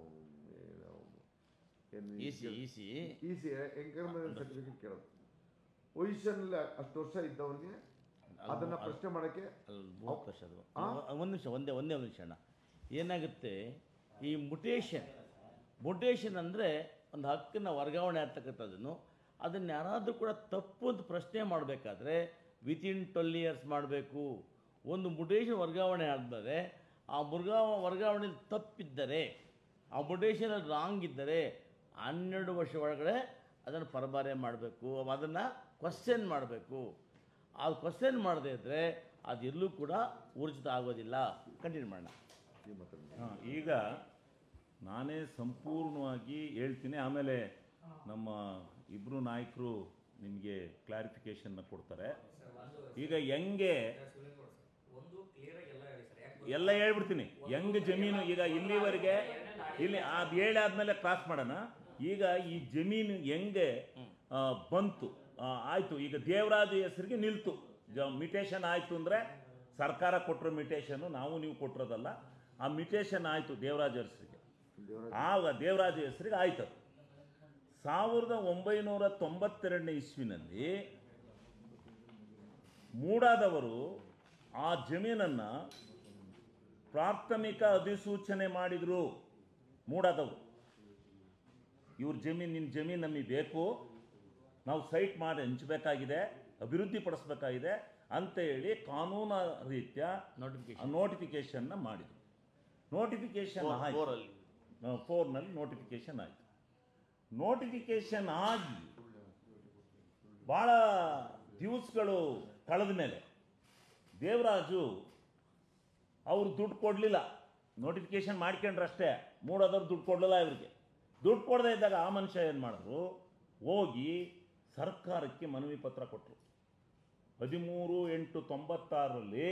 ಏನು E C E C E C encouragement certificate ಕೇಳೋದು ಪೊಸಿಷನ್ ಅಷ್ಟು ವರ್ಷ ಇದ್ದವನಿಗೆ ಅದನ್ನ ಪ್ರಶ್ನೆ ಮಾಡಕ್ಕೆ ಅಲ್ಲಿ ಮೂವತ್ತು ವರ್ಷ ಅದು ಆ? ಒಂದು ನಿಮಿಷ ಒಂದೇ ಒಂದೇ ಒಂದು ನಿಮಿಷ ಅಣ್ಣ ಏನಾಗುತ್ತೆ ಈ ಮುಟೇಷನ್ ಮುಟೇಷನ್ ಅಂದರೆ ಒಂದು ಹಕ್ಕನ್ನು ವರ್ಗಾವಣೆ ಆಗ್ತಕ್ಕಂಥದ್ದನ್ನು ಅದನ್ನು ಯಾರಾದರೂ ಕೂಡ ತಪ್ಪು ಅಂತ ಪ್ರಶ್ನೆ ಮಾಡಬೇಕಾದ್ರೆ ವಿತಿನ್ ಟ್ವೆಲ್ ಇಯರ್ಸ್ ಮಾಡಬೇಕು ಒಂದು ಮುಟೇಷನ್ ವರ್ಗಾವಣೆ ಆದಮೇಲೆ ಆ ಮುರ್ಗಾವ ವರ್ಗಾವಣೆಯಲ್ಲಿ ತಪ್ಪಿದ್ದರೆ ಆ ಮುಟೇಷನಲ್ಲಿ ರಾಂಗ್ ಇದ್ದರೆ ಹನ್ನೆರಡು ವರ್ಷ ಒಳಗಡೆ ಅದನ್ನು ಪರಭಾರೆ ಮಾಡಬೇಕು ಅದನ್ನು ಕ್ವಶನ್ ಮಾಡಬೇಕು ಆ ಕ್ವಶನ್ ಮಾಡದೇ ಇದ್ದರೆ ಅದೆಲ್ಲೂ ಕೂಡ ಊರ್ಜಿತ ಆಗೋದಿಲ್ಲ ಕಂಟಿನ್ಯೂ ಮಾಡೋಣ ನಿಮ್ಮ ಹತ್ರ ಹಾ, ಈಗ ನಾನೇ ಸಂಪೂರ್ಣವಾಗಿ ಹೇಳ್ತೀನಿ ಆಮೇಲೆ ನಮ್ಮ ಇಬ್ಬರು ನಾಯಕರು ನಿಮಗೆ ಕ್ಲಾರಿಫಿಕೇಶನ್ನ ಕೊಡ್ತಾರೆ ಈಗ ಹೆಂಗೆ ಒಂದು ಕ್ಲಿಯರ್ ಆಗಿ ಎಲ್ಲ ಹೇಳಿ ಸರ್ ಯಾಕೆ ಎಲ್ಲ ಹೇಳ್ಬಿಡ್ತೀನಿ ಹೆಂಗ್ ಜಮೀನು ಈಗ ಇಲ್ಲಿವರೆಗೆ ಇಲ್ಲಿ ಅದು ಹೇಳಾದ್ಮೇಲೆ ಕ್ರಾಸ್ ಮಾಡೋಣ ಈಗ ಈ ಜಮೀನು ಹೆಂಗೆ ಆ, ಬಂತು ಆ, ಆಯ್ತು ಈಗ ದೇವರಾಜು ಹೆಸರಿಗೆ ನಿಲ್ತು ಜ ಮಿಟೇಷನ್ ಆಯ್ತು ಅಂದ್ರೆ ಸರ್ಕಾರ ಕೊಟ್ಟಿರೋ ಮಿಟೇಷನ್ ನಾವು ನೀವು ಕೊಟ್ಟಿರೋದಲ್ಲ ಆ ಮಿಟೇಷನ್ ಆಯ್ತು ದೇವರಾಜ ಹೆಸರಿಗೆ ದೇವರಾಜ್ ಆಗ ದೇವರಾಜ ಹೆಸರಿಗೆ ಆಯ್ತು ಅದು. ಸಾವಿರದ ಒಂಬೈನೂರ ತೊಂಬತ್ತೆರಡನೇ ಇಸ್ವಿನಲ್ಲಿ ಮೂಡಾದವರು ಆ ಜಮೀನನ್ನು ಪ್ರಾಥಮಿಕ ಅಧಿಸೂಚನೆ ಮಾಡಿದರು ಮೂಡಾದವರು ಇವ್ರ ಜಮೀನು ನಿನ್ನ ಜಮೀನು ನಮಗೆ ಬೇಕು ನಾವು ಸೈಟ್ ಮಾಡಿ ಹಂಚಬೇಕಾಗಿದೆ ಅಭಿವೃದ್ಧಿ ಪಡಿಸ್ಬೇಕಾಗಿದೆ ಅಂತ ಹೇಳಿ ಕಾನೂನು ರೀತ್ಯ ನೋಟಿಫಿಕೇಶನ್ ನೋಟಿಫಿಕೇಶನ್ನ ಮಾಡಿದರು ನೋಟಿಫಿಕೇಶನ್ ಆಯ್ತು ಫೋರಲ್ಲಿ ಫೋರ್ನಲ್ಲಿ ನೋಟಿಫಿಕೇಶನ್ ಆಯಿತು ನೋಟಿಫಿಕೇಶನ್ ಆಗಿ ಭಾಳ ದಿವಸಗಳು ಕಳೆದ ಮೇಲೆ ದೇವರಾಜು ಅವರು ದುಡ್ಡು ಕೊಡಲಿಲ್ಲ ನೋಟಿಫಿಕೇಶನ್ ಮಾಡ್ಕೊಂಡ್ರೆ ಅಷ್ಟೇ ಮೂಡೋದವ್ರು ದುಡ್ಡು ಕೊಡಲಿಲ್ಲ ಇವರಿಗೆ ದುಡ್ಡು ಕೊಡದೇ ಇದ್ದಾಗ ಆ ಮನುಷ್ಯ ಏನು ಮಾಡಿದ್ರು ಹೋಗಿ ಸರ್ಕಾರಕ್ಕೆ ಮನವಿ ಪತ್ರ ಕೊಟ್ಟರು ಹದಿಮೂರು ಎಂಟು ತೊಂಬತ್ತಾರರಲ್ಲಿ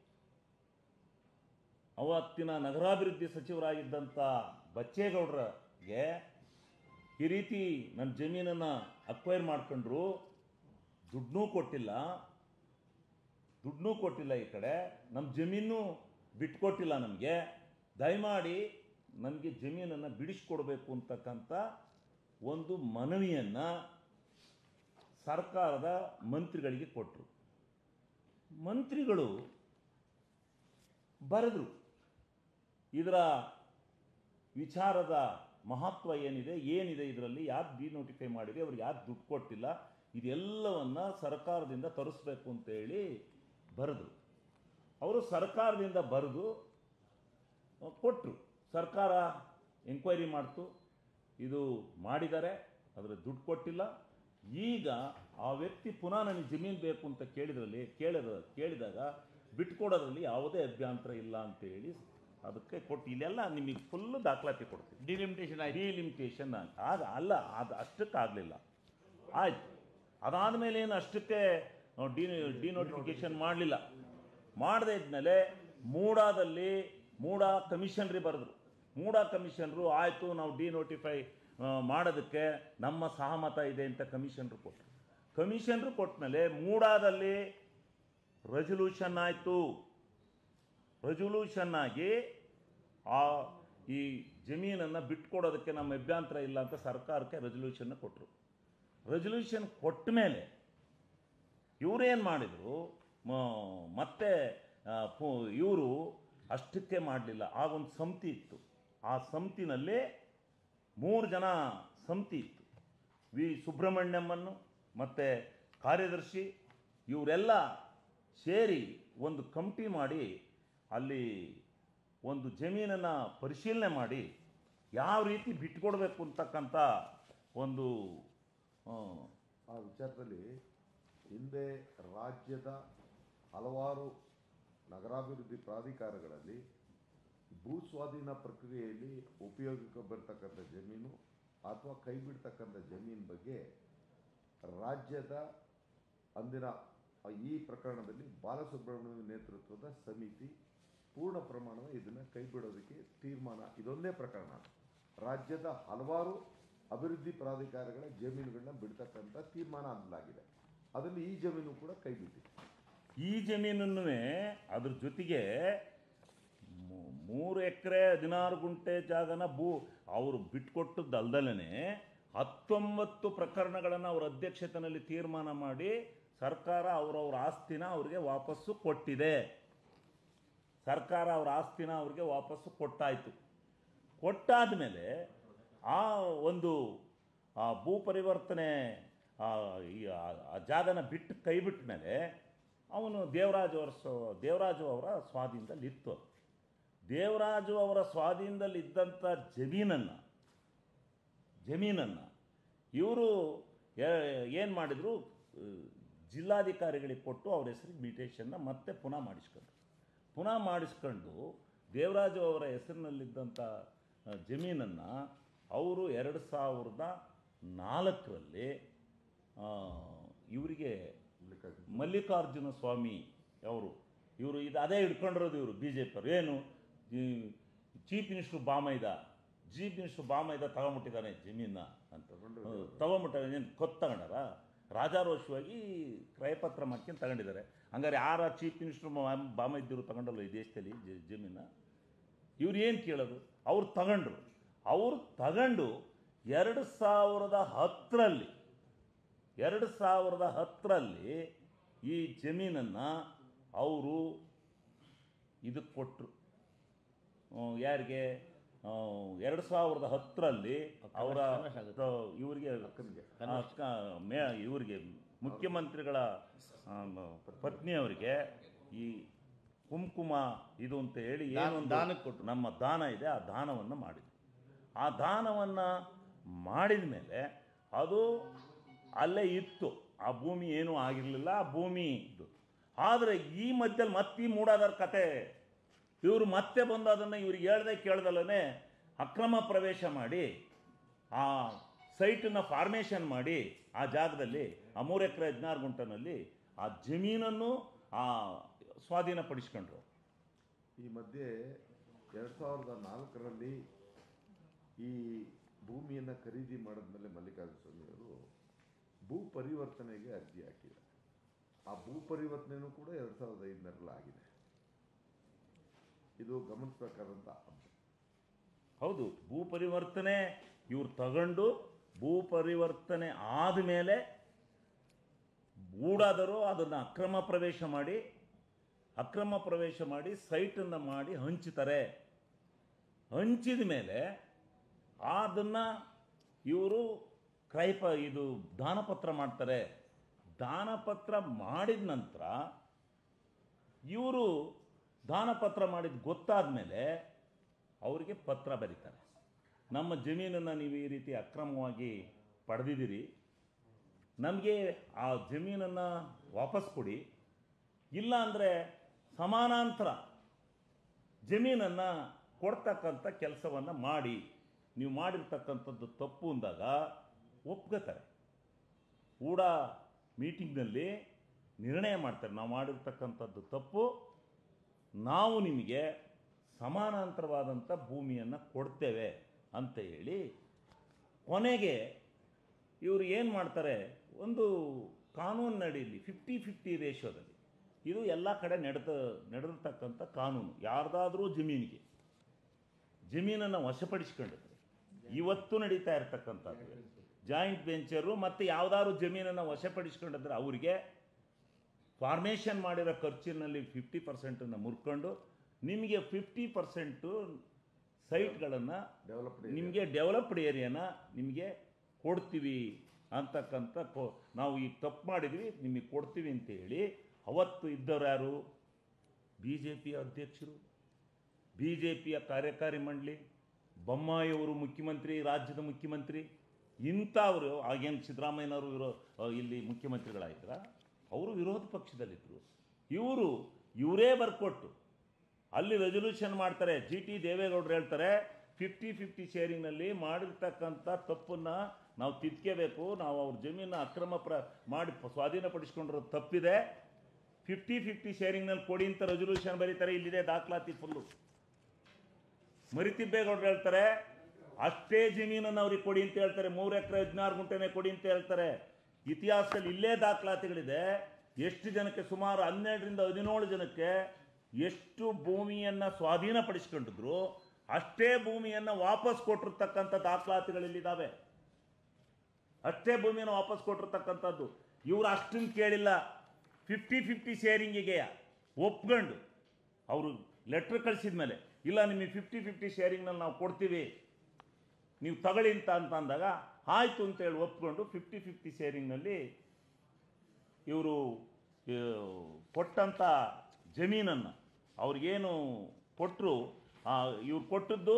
ಅವತ್ತಿನ ನಗರಾಭಿವೃದ್ಧಿ ಸಚಿವರಾಗಿದ್ದಂಥ ಬಚ್ಚೇಗೌಡರಿಗೆ ಈ ರೀತಿ ನನ್ನ ಜಮೀನನ್ನು ಅಕ್ವೈರ್ ಮಾಡ್ಕೊಂಡ್ರು ದುಡ್ಡನ್ನೂ ಕೊಟ್ಟಿಲ್ಲ ದುಡ್ಡನ್ನೂ ಕೊಟ್ಟಿಲ್ಲ ಈ ಕಡೆ ನಮ್ಮ ಜಮೀನು ಬಿಟ್ಕೊಟ್ಟಿಲ್ಲ ನಮಗೆ ದಯಮಾಡಿ ನಮಗೆ ಜಮೀನನ್ನು ಬಿಡಿಸ್ಕೊಡ್ಬೇಕು ಅಂತಕ್ಕಂಥ ಒಂದು ಮನವಿಯನ್ನು ಸರ್ಕಾರದ ಮಂತ್ರಿಗಳಿಗೆ ಕೊಟ್ಟರು ಮಂತ್ರಿಗಳು ಬರೆದರು ಇದರ ವಿಚಾರದ ಮಹತ್ವ ಏನಿದೆ ಏನಿದೆ ಇದರಲ್ಲಿ ಯಾರು ಡಿನೋಟಿಫೈ ಮಾಡಿದೆ ಅವ್ರಿಗೆ ಯಾರು ದುಡ್ಡು ಕೊಟ್ಟಿಲ್ಲ ಇದೆಲ್ಲವನ್ನು ಸರ್ಕಾರದಿಂದ ತರಿಸ್ಬೇಕು ಅಂತೇಳಿ ಬರೆದರು ಅವರು ಸರ್ಕಾರದಿಂದ ಬರೆದು ಕೊಟ್ಟರು ಸರ್ಕಾರ ಎಂಕ್ವೈರಿ ಮಾಡ್ತು ಇದು ಮಾಡಿದ್ದಾರೆ ಅದರ ದುಡ್ಡು ಕೊಟ್ಟಿಲ್ಲ ಈಗ ಆ ವ್ಯಕ್ತಿ ಪುನಃ ನನಗೆ ಜಮೀನು ಬೇಕು ಅಂತ ಕೇಳಿದ್ರಲ್ಲಿ ಕೇಳಿದ ಕೇಳಿದಾಗ ಬಿಟ್ಕೊಡೋದ್ರಲ್ಲಿ ಯಾವುದೇ ಅಭ್ಯಂತರ ಇಲ್ಲ ಅಂತೇಳಿ ಅದಕ್ಕೆ ಕೊಟ್ಟು ಇಲ್ಲೆಲ್ಲ ನಿಮಗೆ ಫುಲ್ಲು ದಾಖಲಾತಿ ಕೊಡ್ತೀನಿ ಡಿಲಿಮಿಟೇಷನ್ ಆಯ್ತು ಡಿಲಿಮಿಟೇಷನ್ ಆಗ ಅಲ್ಲ ಅದು ಅಷ್ಟಕ್ಕಾಗಲಿಲ್ಲ ಆಯ್ತು ಅದಾದಮೇಲೆ ಏನು ಅಷ್ಟಕ್ಕೆ ಡಿ ಡಿನೋಟಿಫಿಕೇಶನ್ ಮಾಡಲಿಲ್ಲ ಮಾಡದೇ ಇದ್ಮೇಲೆ ಮೂಡಾದಲ್ಲಿ ಮೂಡ ಕಮಿಷನ್ರಿ ಬರೆದ್ರು ಮೂಡ ಕಮಿಷನ್ರು ಆಯಿತು ನಾವು ಡಿನೋಟಿಫೈ ಮಾಡೋದಕ್ಕೆ ನಮ್ಮ ಸಹಮತ ಇದೆ ಅಂತ ಕಮಿಷನ್ರು ಕೊಟ್ಟರು ಕಮಿಷನ್ರು ಕೊಟ್ಟಮೇಲೆ ಮೂಡಾದಲ್ಲಿ ರೆಸೊಲ್ಯೂಷನ್ ಆಯಿತು ರೆಸೊಲ್ಯೂಷನ್ ಆಗಿ ಆ ಈ ಜಮೀನನ್ನು ಬಿಟ್ಕೊಡೋದಕ್ಕೆ ನಮ್ಮ ಅಭ್ಯಂತರ ಇಲ್ಲ ಅಂತ ಸರ್ಕಾರಕ್ಕೆ ರೆಸೊಲ್ಯೂಷನ್ ಕೊಟ್ಟರು ರೆಸೊಲ್ಯೂಷನ್ ಕೊಟ್ಟ ಮೇಲೆ ಇವರೇನು ಮಾಡಿದರು ಮತ್ತೆ ಇವರು ಅಷ್ಟಕ್ಕೆ ಮಾಡಲಿಲ್ಲ ಆಗೊಂದು ಸಮಿತಿ ಇತ್ತು ಆ ಸಮಿತಿನಲ್ಲಿ ಮೂರು ಜನ ಸಮಿತಿ ಇತ್ತು ವಿ ಸುಬ್ರಹ್ಮಣ್ಯಮ್ಮನ್ನು ಮತ್ತು ಕಾರ್ಯದರ್ಶಿ ಇವರೆಲ್ಲ ಸೇರಿ ಒಂದು ಕಮಿಟಿ ಮಾಡಿ ಅಲ್ಲಿ ಒಂದು ಜಮೀನನ್ನು ಪರಿಶೀಲನೆ ಮಾಡಿ ಯಾವ ರೀತಿ ಬಿಟ್ಕೊಡ್ಬೇಕು ಅಂತಕ್ಕಂಥ ಒಂದು ಆ, ಆ ವಿಚಾರದಲ್ಲಿ ಹಿಂದೆ ರಾಜ್ಯದ ಹಲವಾರು ನಗರಾಭಿವೃದ್ಧಿ ಪ್ರಾಧಿಕಾರಗಳಲ್ಲಿ ಭೂ ಸ್ವಾಧೀನ ಪ್ರಕ್ರಿಯೆಯಲ್ಲಿ ಉಪಯೋಗಕ್ಕೆ ಬರ್ತಕ್ಕಂಥ ಜಮೀನು ಅಥವಾ ಕೈ ಬಿಡ್ತಕ್ಕಂಥ ಜಮೀನು ಬಗ್ಗೆ ರಾಜ್ಯದ ಅಂದಿನ ಈ ಪ್ರಕರಣದಲ್ಲಿ ಬಾಲಸುಬ್ರಹ್ಮಣ್ಯ ನೇತೃತ್ವದ ಸಮಿತಿ ಪೂರ್ಣ ಪ್ರಮಾಣದ ಇದನ್ನು ಕೈ ಬಿಡೋದಕ್ಕೆ ತೀರ್ಮಾನ ಇದೊಂದೇ ಪ್ರಕರಣ ರಾಜ್ಯದ ಹಲವಾರು ಅಭಿವೃದ್ಧಿ ಪ್ರಾಧಿಕಾರಗಳ ಜಮೀನುಗಳನ್ನ ಬಿಡ್ತಕ್ಕಂಥ ತೀರ್ಮಾನ ಅನ್ನಲಾಗಿದೆ ಅದರಲ್ಲಿ ಈ ಜಮೀನು ಕೂಡ ಕೈ ಬಿಟ್ಟಿದೆ ಈ ಜಮೀನನ್ನು ಅದ್ರ ಜೊತೆಗೆ ಮೂ- ಮೂರು ಎಕರೆ ಹದಿನಾರು ಗುಂಟೆ ಜಾಗನ ಭೂ ಅವರು ಬಿಟ್ಕೊಟ್ಟದ್ದಲ್ದಲೇ ಹತ್ತೊಂಬತ್ತು ಪ್ರಕರಣಗಳನ್ನು ಅವ್ರ ಅಧ್ಯಕ್ಷತೆಯಲ್ಲಿ ತೀರ್ಮಾನ ಮಾಡಿ ಸರ್ಕಾರ ಅವರವ್ರ ಆಸ್ತಿನ ಅವ್ರಿಗೆ ವಾಪಸ್ಸು ಕೊಟ್ಟಿದೆ ಸರ್ಕಾರ ಅವ್ರ ಆಸ್ತಿನ ಅವ್ರಿಗೆ ವಾಪಸ್ಸು ಕೊಟ್ಟಾಯಿತು ಕೊಟ್ಟಾದ ಮೇಲೆ ಆ ಒಂದು ಆ ಭೂ ಪರಿವರ್ತನೆ ಆ, ಈ ಆ- ಆ ಜಾಗನ ಬಿಟ್ಟು ಕೈ ಬಿಟ್ಟ ಮೇಲೆ ಅವನು ದೇವರಾಜು ಅವರ ಸ್ವ- ದೇವರಾಜು ಅವರ ಸ್ವಾಧೀನದಲ್ಲಿ ಇತ್ತು ಅದು. ದೇವರಾಜು ಅವರ ಸ್ವಾಧೀನದಲ್ಲಿ ಇದ್ದಂಥ ಜಮೀನನ್ನು ಜಮೀನನ್ನು ಇವರು ಏನು ಮಾಡಿದರು ಜಿಲ್ಲಾಧಿಕಾರಿಗಳಿಗೆ ಕೊಟ್ಟು ಅವ್ರ ಹೆಸರಿಗೆ ಮ್ಯೂಟೇಷನ್ನ ಮತ್ತೆ ಪುನಃ ಮಾಡಿಸ್ಕೊಂಡ್ರು ಪುನಃ ಮಾಡಿಸ್ಕೊಂಡು ದೇವರಾಜು ಅವರ ಹೆಸರಿನಲ್ಲಿದ್ದಂಥ ಜಮೀನನ್ನು ಅವರು ಎರಡು ಸಾವಿರದ ನಾಲ್ಕರಲ್ಲಿ ಇವರಿಗೆ ಮಲ್ಲಿಕಾರ್ಜುನ ಸ್ವಾಮಿ ಅವರು ಇವರು ಇದು ಅದೇ ಹಿಡ್ಕೊಂಡಿರೋದು ಇವರು ಬಿ ಜೆ ಪಿಯವರು ಏನು ಈ ಚೀಫ್ ಮಿನಿಸ್ಟ್ರು ಬಾಮೈದ ಚೀಫ್ ಮಿನಿಸ್ಟ್ರು ಬಾಮೈದ ತಗೊಂಬಿಟ್ಟಿದ್ದಾನೆ ಜಮೀನ ಅಂತ ಹೌದು, ತಗೊಂಬಿಟ್ಟ ಏನು ಕೊತ್ತು ತಗೊಂಡಾರ ರಾಜಾರೋಷವಾಗಿ ಕ್ರಯಪತ್ರ ಮಾಡ್ಕೊಂಡು ತಗೊಂಡಿದ್ದಾರೆ ಹಂಗಾರೆ ಯಾರ ಚೀಫ್ ಮಿನಿಸ್ಟ್ರು ಬಾಮೈದ್ಯರು ತಗೊಂಡಲ್ಲ ಈ ದೇಶದಲ್ಲಿ ಜ- ಜಮೀನ ಇವ್ರು ಏನು ಕೇಳೋದು ಅವ್ರು ತಗೊಂಡ್ರು ಅವ್ರು ತಗೊಂಡು ಎರಡು ಸಾವಿರದ ಹತ್ತರಲ್ಲಿ ಎರಡು ಸಾವಿರದ ಹತ್ತರಲ್ಲಿ ಈ ಜಮೀನನ್ನು ಅವರು ಇದಕ್ಕೆ ಕೊಟ್ಟರು ಯಾರಿಗೆ ಆ, ಎರಡು ಸಾವಿರದ ಹತ್ತರಲ್ಲಿ ಅವರ ಇವರಿಗೆ ಅಕ್ಕ ಮೇ ಇವರಿಗೆ ಮುಖ್ಯಮಂತ್ರಿಗಳ ಆ, ಪತ್ನಿಯವರಿಗೆ ಈ ಕುಂಕುಮ ಇದು ಅಂತ ಹೇಳಿ ದಾನ- ಏನೊಂದು ದಾನಕ್ಕೆ ಕೊಟ್ರು. ನಮ್ಮ ದಾನ ಇದೆ ಆ ದಾನವನ್ನು ಮಾಡಿದ್ವಿ ಆ ದಾನವನ್ನು ಮಾಡಿದ ಮೇಲೆ ಅದು ಅಲ್ಲೇ ಇತ್ತು ಆ ಭೂಮಿ ಏನೂ ಆಗಿರಲಿಲ್ಲ ಆ ಭೂಮಿ ಇದು ಆದರೆ ಈ ಮಧ್ಯದಲ್ಲಿ ಮತ್ತೆ ಈ ಮೂಡಾದರ ಕತೆ ಇವರು ಮತ್ತೆ ಬಂದು ಅದನ್ನು ಇವ್ರಿಗೆ ಹೇಳ್ದೆ ಕೇಳ್ದಲ್ಲೇ ಅಕ್ರಮ ಪ್ರವೇಶ ಮಾಡಿ ಆ ಸೈಟನ್ನು ಫಾರ್ಮೇಷನ್ ಮಾಡಿ ಆ ಜಾಗದಲ್ಲಿ ಆ ಮೂರು ಎಕರೆ ಹದಿನಾರು ಗುಂಟನಲ್ಲಿ ಆ ಜಮೀನನ್ನು ಆ ಸ್ವಾಧೀನಪಡಿಸ್ಕೊಂಡ್ರು ಈ ಮಧ್ಯೆ ಎರಡು ಸಾವಿರದ ನಾಲ್ಕರಲ್ಲಿ ಈ ಭೂಮಿಯನ್ನು ಖರೀದಿ ಮಾಡಿದ್ಮೇಲೆ ಮಲ್ಲಿಕಾರ್ಜುನ ಸ್ವಾಮಿಯವರು ಭೂ ಪರಿವರ್ತನೆಗೆ ಅರ್ಜಿ ಹಾಕಿದ್ದಾರೆ ಆ ಭೂ ಪರಿವರ್ತನೆಯೂ ಕೂಡ ಎರಡು ಸಾವಿರದ ಐದರಲ್ಲಿ ಆಗಿದೆ ಇದು ಗಮನಿಸಬೇಕಾದಂಥ ಅಂಶ ಹೌದು ಭೂ ಪರಿವರ್ತನೆ ಇವ್ರು ತಗೊಂಡು ಭೂ ಪರಿವರ್ತನೆ ಆದಮೇಲೆ ಗೂಡಾದರೂ ಅದನ್ನು ಅಕ್ರಮ ಪ್ರವೇಶ ಮಾಡಿ ಅಕ್ರಮ ಪ್ರವೇಶ ಮಾಡಿ ಸೈಟನ್ನು ಮಾಡಿ ಹಂಚುತ್ತಾರೆ ಹಂಚಿದ ಮೇಲೆ ಅದನ್ನು ಇವರು ಕ್ರೈಪ ಇದು ದಾನಪತ್ರ ಮಾಡ್ತಾರೆ ದಾನಪತ್ರ ಮಾಡಿದ ನಂತರ ಇವರು ದಾನಪತ್ರ ಮಾಡಿದ ಗೊತ್ತಾದ ಮೇಲೆ ಅವರಿಗೆ ಪತ್ರ ಬರೀತಾರೆ ನಮ್ಮ ಜಮೀನನ್ನು ನೀವು ಈ ರೀತಿ ಅಕ್ರಮವಾಗಿ ಪಡೆದಿದ್ದೀರಿ ನಮಗೆ ಆ ಜಮೀನನ್ನು ವಾಪಸ್ ಕೊಡಿ ಇಲ್ಲ ಅಂದರೆ ಸಮಾನಾಂತರ ಜಮೀನನ್ನು ಕೊಡ್ತಕ್ಕಂಥ ಕೆಲಸವನ್ನು ಮಾಡಿ ನೀವು ಮಾಡಿರ್ತಕ್ಕಂಥದ್ದು ತಪ್ಪು ಅಂದಾಗ ಒಪ್ಕೋತಾರೆ ಕೂಡ ಮೀಟಿಂಗ್ನಲ್ಲಿ ನಿರ್ಣಯ ಮಾಡ್ತಾರೆ ನಾವು ಮಾಡಿರ್ತಕ್ಕಂಥದ್ದು ತಪ್ಪು ನಾವು ನಿಮಗೆ ಸಮಾನಾಂತರವಾದಂಥ ಭೂಮಿಯನ್ನು ಕೊಡ್ತೇವೆ ಅಂತ ಹೇಳಿ ಕೊನೆಗೆ ಇವರು ಏನು ಮಾಡ್ತಾರೆ ಒಂದು ಕಾನೂನಿನಡಿಯಲ್ಲಿ ಫಿಫ್ಟಿ ಫಿಫ್ಟಿ ರೇಷೋದಲ್ಲಿ ಇದು ಎಲ್ಲ ಕಡೆ ನಡೆದ ನಡೆದಿರ್ತಕ್ಕಂಥ ಕಾನೂನು ಯಾರ್ದಾದ್ರೂ ಜಮೀನಿಗೆ ಜಮೀನನ್ನು ವಶಪಡಿಸ್ಕೊಂಡಿದ್ರೆ ಇವತ್ತು ನಡೀತಾ ಇರ್ತಕ್ಕಂಥದ್ದು ಜಾಯಿಂಟ್ ವೆಂಚರು ಮತ್ತು ಯಾವುದಾದ್ರು ಜಮೀನನ್ನು ವಶಪಡಿಸ್ಕೊಂಡಿದ್ರೆ ಅವರಿಗೆ ಫಾರ್ಮೇಷನ್ ಮಾಡಿರೋ ಖರ್ಚಿನಲ್ಲಿ ಫಿಫ್ಟಿ ಪರ್ಸೆಂಟನ್ನು ಮುರ್ಕೊಂಡು ನಿಮಗೆ ಫಿಫ್ಟಿ ಪರ್ಸೆಂಟು ಸೈಟ್ಗಳನ್ನು ಡೆವಲಪ್ಡ್ ನಿಮಗೆ ಡೆವಲಪ್ಡ್ ಏರಿಯಾನ ನಿಮಗೆ ಕೊಡ್ತೀವಿ ಅಂತಕ್ಕಂಥ ಕೊ ನಾವು ಈಗ ತಪ್ಪು ಮಾಡಿದ್ವಿ ನಿಮಗೆ ಕೊಡ್ತೀವಿ ಅಂತ ಹೇಳಿ ಅವತ್ತು ಇದ್ದವ್ರು ಯಾರು ಬಿ ಜೆ ಪಿಯ ಅಧ್ಯಕ್ಷರು ಬಿ ಜೆ ಪಿಯ ಕಾರ್ಯಕಾರಿ ಮಂಡಳಿ ಬೊಮ್ಮಾಯಿಯವರು ಮುಖ್ಯಮಂತ್ರಿ ರಾಜ್ಯದ ಮುಖ್ಯಮಂತ್ರಿ ಇಂಥವರು ಆಗೇನು ಸಿದ್ದರಾಮಯ್ಯನವರು ವಿರೋ ಇಲ್ಲಿ ಮುಖ್ಯಮಂತ್ರಿಗಳಾಯ್ತರ ಅವರು ವಿರೋಧ ಪಕ್ಷದಲ್ಲಿದ್ದರು ಇವರು ಇವರೇ ಬರ್ಕೊಟ್ಟು ಅಲ್ಲಿ ರೆಸೊಲ್ಯೂಷನ್ ಮಾಡ್ತಾರೆ ಜಿ ಟಿ ದೇವೇಗೌಡರು ಹೇಳ್ತಾರೆ ಫಿಫ್ಟಿ ಫಿಫ್ಟಿ ಶೇರಿಂಗ್ನಲ್ಲಿ ಮಾಡಿರ್ತಕ್ಕಂಥ ತಪ್ಪನ್ನು ನಾವು ತಿದ್ಕೋಬೇಕು ನಾವು ಅವ್ರ ಜಮೀನ ಅಕ್ರಮ ಪ್ರ ಮಾಡಿ ಪ- ಸ್ವಾಧೀನಪಡಿಸ್ಕೊಂಡಿರೋದು ತಪ್ಪಿದೆ ಫಿಫ್ಟಿ ಫಿಫ್ಟಿ ಶೇರಿಂಗ್ನಲ್ಲಿ ಕೊಡಿ ಅಂತ ರೆಸೊಲ್ಯೂಷನ್ ಬರೀತಾರೆ ಇಲ್ಲಿದೆ ದಾಖಲಾತಿ ಫುಲ್ಲು ಮರಿತಿಬ್ಬೇಗೌಡರು ಹೇಳ್ತಾರೆ ಅಷ್ಟೇ ಜಮೀನನ್ನು ಅವ್ರಿಗೆ ಕೊಡಿ ಅಂತ ಹೇಳ್ತಾರೆ ಮೂರು ಎಕರೆ ಹದಿನಾರು ಗುಂಟೆನೆ ಕೊಡಿ ಅಂತ ಹೇಳ್ತಾರೆ ಇತಿಹಾಸದಲ್ಲಿ ಇಲ್ಲೇ ದಾಖಲಾತಿಗಳಿದೆ ಎಷ್ಟು ಜನಕ್ಕೆ ಸುಮಾರು ಹನ್ನೆರಡರಿಂದ ಹದಿನೇಳು ಜನಕ್ಕೆ ಎಷ್ಟು ಭೂಮಿಯನ್ನು ಸ್ವಾಧೀನಪಡಿಸ್ಕೊಂಡಿದ್ರು ಅಷ್ಟೇ ಭೂಮಿಯನ್ನು ವಾಪಸ್ ಕೊಟ್ಟಿರ್ತಕ್ಕಂಥ ದಾಖಲಾತಿಗಳಿಲ್ಲಿದ್ದಾವೆ ಅಷ್ಟೇ ಭೂಮಿಯನ್ನು ವಾಪಸ್ ಕೊಟ್ಟಿರ್ತಕ್ಕಂಥದ್ದು ಇವರು ಅಷ್ಟನ್ನು ಕೇಳಿಲ್ಲ ಫಿಫ್ಟಿ ಫಿಫ್ಟಿ ಶೇರಿಂಗಿಗೆ ಒಪ್ಕೊಂಡು ಅವರು ಲೆಟ್ರ್ ಕಳಿಸಿದ ಮೇಲೆ ಇಲ್ಲ ನಿಮಗೆ ಫಿಫ್ಟಿ ಫಿಫ್ಟಿ ಶೇರಿಂಗ್ನಲ್ಲಿ ನಾವು ಕೊಡ್ತೀವಿ ನೀವು ತಗೊಳ್ಳಿ ಅಂತ ಅಂತ ಅಂದಾಗ ಆಯಿತು ಅಂತೇಳಿ ಒಪ್ಕೊಂಡು ಫಿಫ್ಟಿ ಫಿಫ್ಟಿ ಶೇರಿಂಗ್ನಲ್ಲಿ ಇವರು ಕೊಟ್ಟಂಥ ಜಮೀನನ್ನು ಅವ್ರಿಗೇನು ಕೊಟ್ಟರು ಇವ್ರು ಕೊಟ್ಟದ್ದು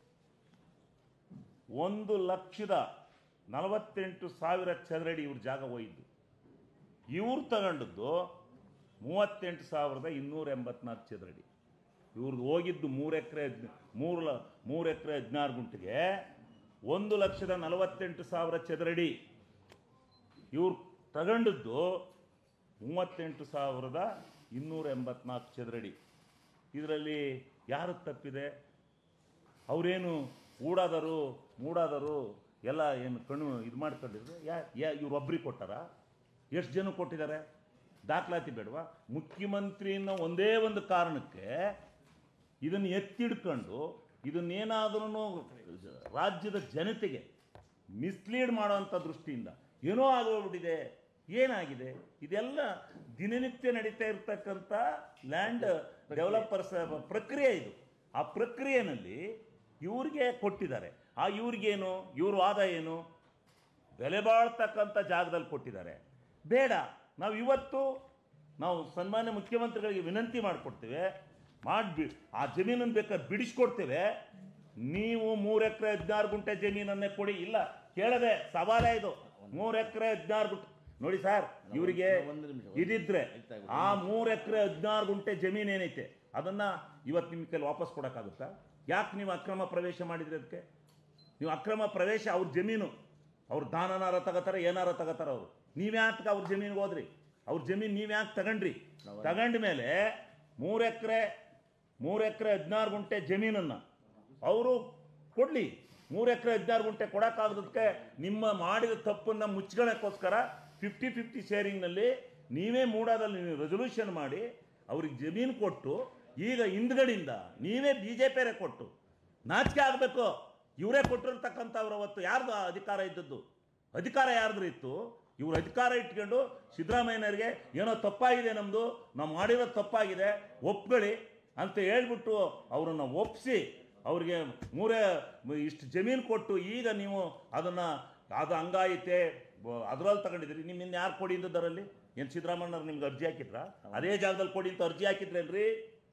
ಒಂದು ಲಕ್ಷದ ನಲವತ್ತೆಂಟು ಸಾವಿರ ಚದರಡಿ ಇವ್ರ ಜಾಗ ಹೋಯಿದ್ದು ಇವ್ರು ತಗೊಂಡದ್ದು ಮೂವತ್ತೆಂಟು ಸಾವಿರದ ಇನ್ನೂರ ಎಂಬತ್ನಾಲ್ಕು ಚದರಡಿ ಇವ್ರದ್ದು ಹೋಗಿದ್ದು ಮೂರು ಎಕರೆ ಮೂರು ಲ ಮೂರು ಎಕರೆ ಹದಿನಾರು ಗುಂಟೆಗೆ ಒಂದು ಲಕ್ಷದ ನಲವತ್ತೆಂಟು ಸಾವಿರ ಚದರಡಿ ಇವ್ರು ತಗೊಂಡದ್ದು ಮೂವತ್ತೆಂಟು ಸಾವಿರದ ಇನ್ನೂರ ಎಂಬತ್ನಾಲ್ಕು ಚದರಡಿ ಇದರಲ್ಲಿ ಯಾರು ತಪ್ಪಿದೆ ಅವರೇನು ಊಡಾದರು ಮೂಡಾದರು ಎಲ್ಲ ಏನು ಕಣ್ಣು ಇದು ಮಾಡ್ಕೊಂಡಿದ್ರು ಯಾ ಯಾ ಇವ್ರು ಒಬ್ರಿಗೆ ಕೊಟ್ಟಾರ ಎಷ್ಟು ಜನ ಕೊಟ್ಟಿದ್ದಾರೆ ದಾಖಲಾತಿ ಬೇಡವಾ ಮುಖ್ಯಮಂತ್ರಿನ ಒಂದೇ ಒಂದು ಕಾರಣಕ್ಕೆ ಇದನ್ನು ಎತ್ತಿಡ್ಕೊಂಡು ಇದನ್ನೇನಾದ್ರೂ ರಾಜ್ಯದ ಜನತೆಗೆ ಮಿಸ್ಲೀಡ್ ಮಾಡೋವಂಥ ದೃಷ್ಟಿಯಿಂದ ಏನೋ ಆಗೋಗ್ಬಿಟ್ಟಿದೆ ಏನಾಗಿದೆ ಇದೆಲ್ಲ ದಿನನಿತ್ಯ ನಡೀತಾ ಇರ್ತಕ್ಕಂಥ ಲ್ಯಾಂಡ್ ಡೆವಲಪರ್ಸ್ ಪ್ರಕ್ರಿಯೆ ಇದು ಆ ಪ್ರಕ್ರಿಯೆನಲ್ಲಿ ಇವ್ರಿಗೆ ಕೊಟ್ಟಿದ್ದಾರೆ ಆ ಇವ್ರಿಗೇನು ಇವ್ರ ವಾದ ಏನು ಬೆಲೆ ಬಾಳ್ತಕ್ಕಂಥ ಜಾಗದಲ್ಲಿ ಕೊಟ್ಟಿದ್ದಾರೆ ಬೇಡ ನಾವು ಇವತ್ತು ನಾವು ಸನ್ಮಾನ್ಯ ಮುಖ್ಯಮಂತ್ರಿಗಳಿಗೆ ವಿನಂತಿ ಮಾಡಿಕೊಡ್ತೇವೆ ಮಾಡಿ ಆ ಜಮೀನನ್ನು ಬೇಕಾದ್ರೆ ಬಿಡಿಸ್ಕೊಡ್ತೇವೆ ನೀವು ಮೂರು ಎಕರೆ ಹದಿನಾರು ಗುಂಟೆ ಜಮೀನನ್ನೇ ಕೊಡಿ ಇಲ್ಲ ಕೇಳದೆ ಸವಾಲೇ ಇದು ಮೂರು ಎಕರೆ ಹದಿನಾರು ಗುಂಟೆ ನೋಡಿ ಸರ್ ಇವರಿಗೆ ಒಂದು ನಿಮಿಷ, ಒಂದು ಇದಿದ್ರೆ ಆಯ್ತಾ, ಒಂದು ಆ ಮೂರು ಎಕರೆ ಹದಿನಾರು ಗುಂಟೆ ಜಮೀನು ಏನೈತೆ ಅದನ್ನ ಇವತ್ತು ನಿಮ್ಮ ಕೈಲಿ ವಾಪಸ್ ಕೊಡೋಕ್ಕಾಗುತ್ತಾ ಯಾಕೆ ನೀವು ಅಕ್ರಮ ಪ್ರವೇಶ ಮಾಡಿದ್ರಿ ಅದಕ್ಕೆ ನೀವು ಅಕ್ರಮ ಪ್ರವೇಶ ಅವ್ರ ಜಮೀನು ಅವ್ರು ದಾನನಾರ ತಗೋತಾರೆ ಏನಾರ ತಗೋತಾರೆ ಅವರು ನೀವ್ಯಾಕೆ ಅವ್ರ ಜಮೀನಿಗೆ ಹೋದ್ರಿ ಅವ್ರ ಜಮೀನು ನೀವ್ಯಾಕೆ ತಗೊಂಡ್ರಿ ತಗೊಂಡ ಮೇಲೆ ಮೂರು ಎಕರೆ ಮೂರು ಎಕರೆ ಹದಿನಾರು ಗುಂಟೆ ಜಮೀನನ್ನು ಅವರು ಕೊಡಲಿ ಮೂರು ಎಕರೆ ಹದಿನಾರು ಗುಂಟೆ ಕೊಡೋಕ್ಕಾಗದಕ್ಕೆ ನಿಮ್ಮ ಮಾಡಿದ ತಪ್ಪನ್ನು ಮುಚ್ಕೊಳ್ಳೋಕ್ಕೋಸ್ಕರ ಫಿಫ್ಟಿ ಫಿಫ್ಟಿ ಶೇರಿಂಗ್ನಲ್ಲಿ ನೀವೇ ಮೂಡಾದಲ್ಲಿ ನೀವು ರೆಸೊಲ್ಯೂಷನ್ ಮಾಡಿ ಅವ್ರಿಗೆ ಜಮೀನು ಕೊಟ್ಟು ಈಗ ಹಿಂದ್ಗಡಿಂದ ನೀವೇ ಬಿ ಜೆ ಪಿಯರೇ ಕೊಟ್ಟು ನಾಚಿಕೆ ಆಗಬೇಕು ಇವರೇ ಕೊಟ್ಟಿರ್ತಕ್ಕಂಥವ್ರು ಅವತ್ತು ಯಾರ್ದು ಆ ಅಧಿಕಾರ ಇದ್ದದ್ದು ಅಧಿಕಾರ ಯಾರ್ದು ಇತ್ತು ಇವ್ರು ಅಧಿಕಾರ ಇಟ್ಕೊಂಡು ಸಿದ್ದರಾಮಯ್ಯನವ್ರಿಗೆ ಏನೋ ತಪ್ಪಾಗಿದೆ ನಮ್ಮದು ನಾವು ಮಾಡಿರೋದು ತಪ್ಪಾಗಿದೆ ಒಪ್ಕೊಳ್ಳಿ ಅಂತ ಹೇಳ್ಬಿಟ್ಟು ಅವರನ್ನು ಒಪ್ಪಿಸಿ ಅವ್ರಿಗೆ ಮೂರೇ ಇಷ್ಟು ಜಮೀನು ಕೊಟ್ಟು ಈಗ ನೀವು ಅದನ್ನು ಅದು ಹಂಗಾಯಿತೆ ಅದರಲ್ಲಿ ತಗೊಂಡಿದ್ರಿ ನಿಮ್ಮಿಂದ ಯಾರು ಕೊಡಿ ಅಂದದ್ದರಲ್ಲಿ ಏನು ಸಿದ್ದರಾಮಯ್ಯನವ್ರು ನಿಮ್ಗೆ ಅರ್ಜಿ ಹಾಕಿದ್ರಾ ಅದೇ ಜಾಗದಲ್ಲಿ ಕೊಡಿ ಅಂತ ಅರ್ಜಿ ಹಾಕಿದ್ರೇನ್ರಿ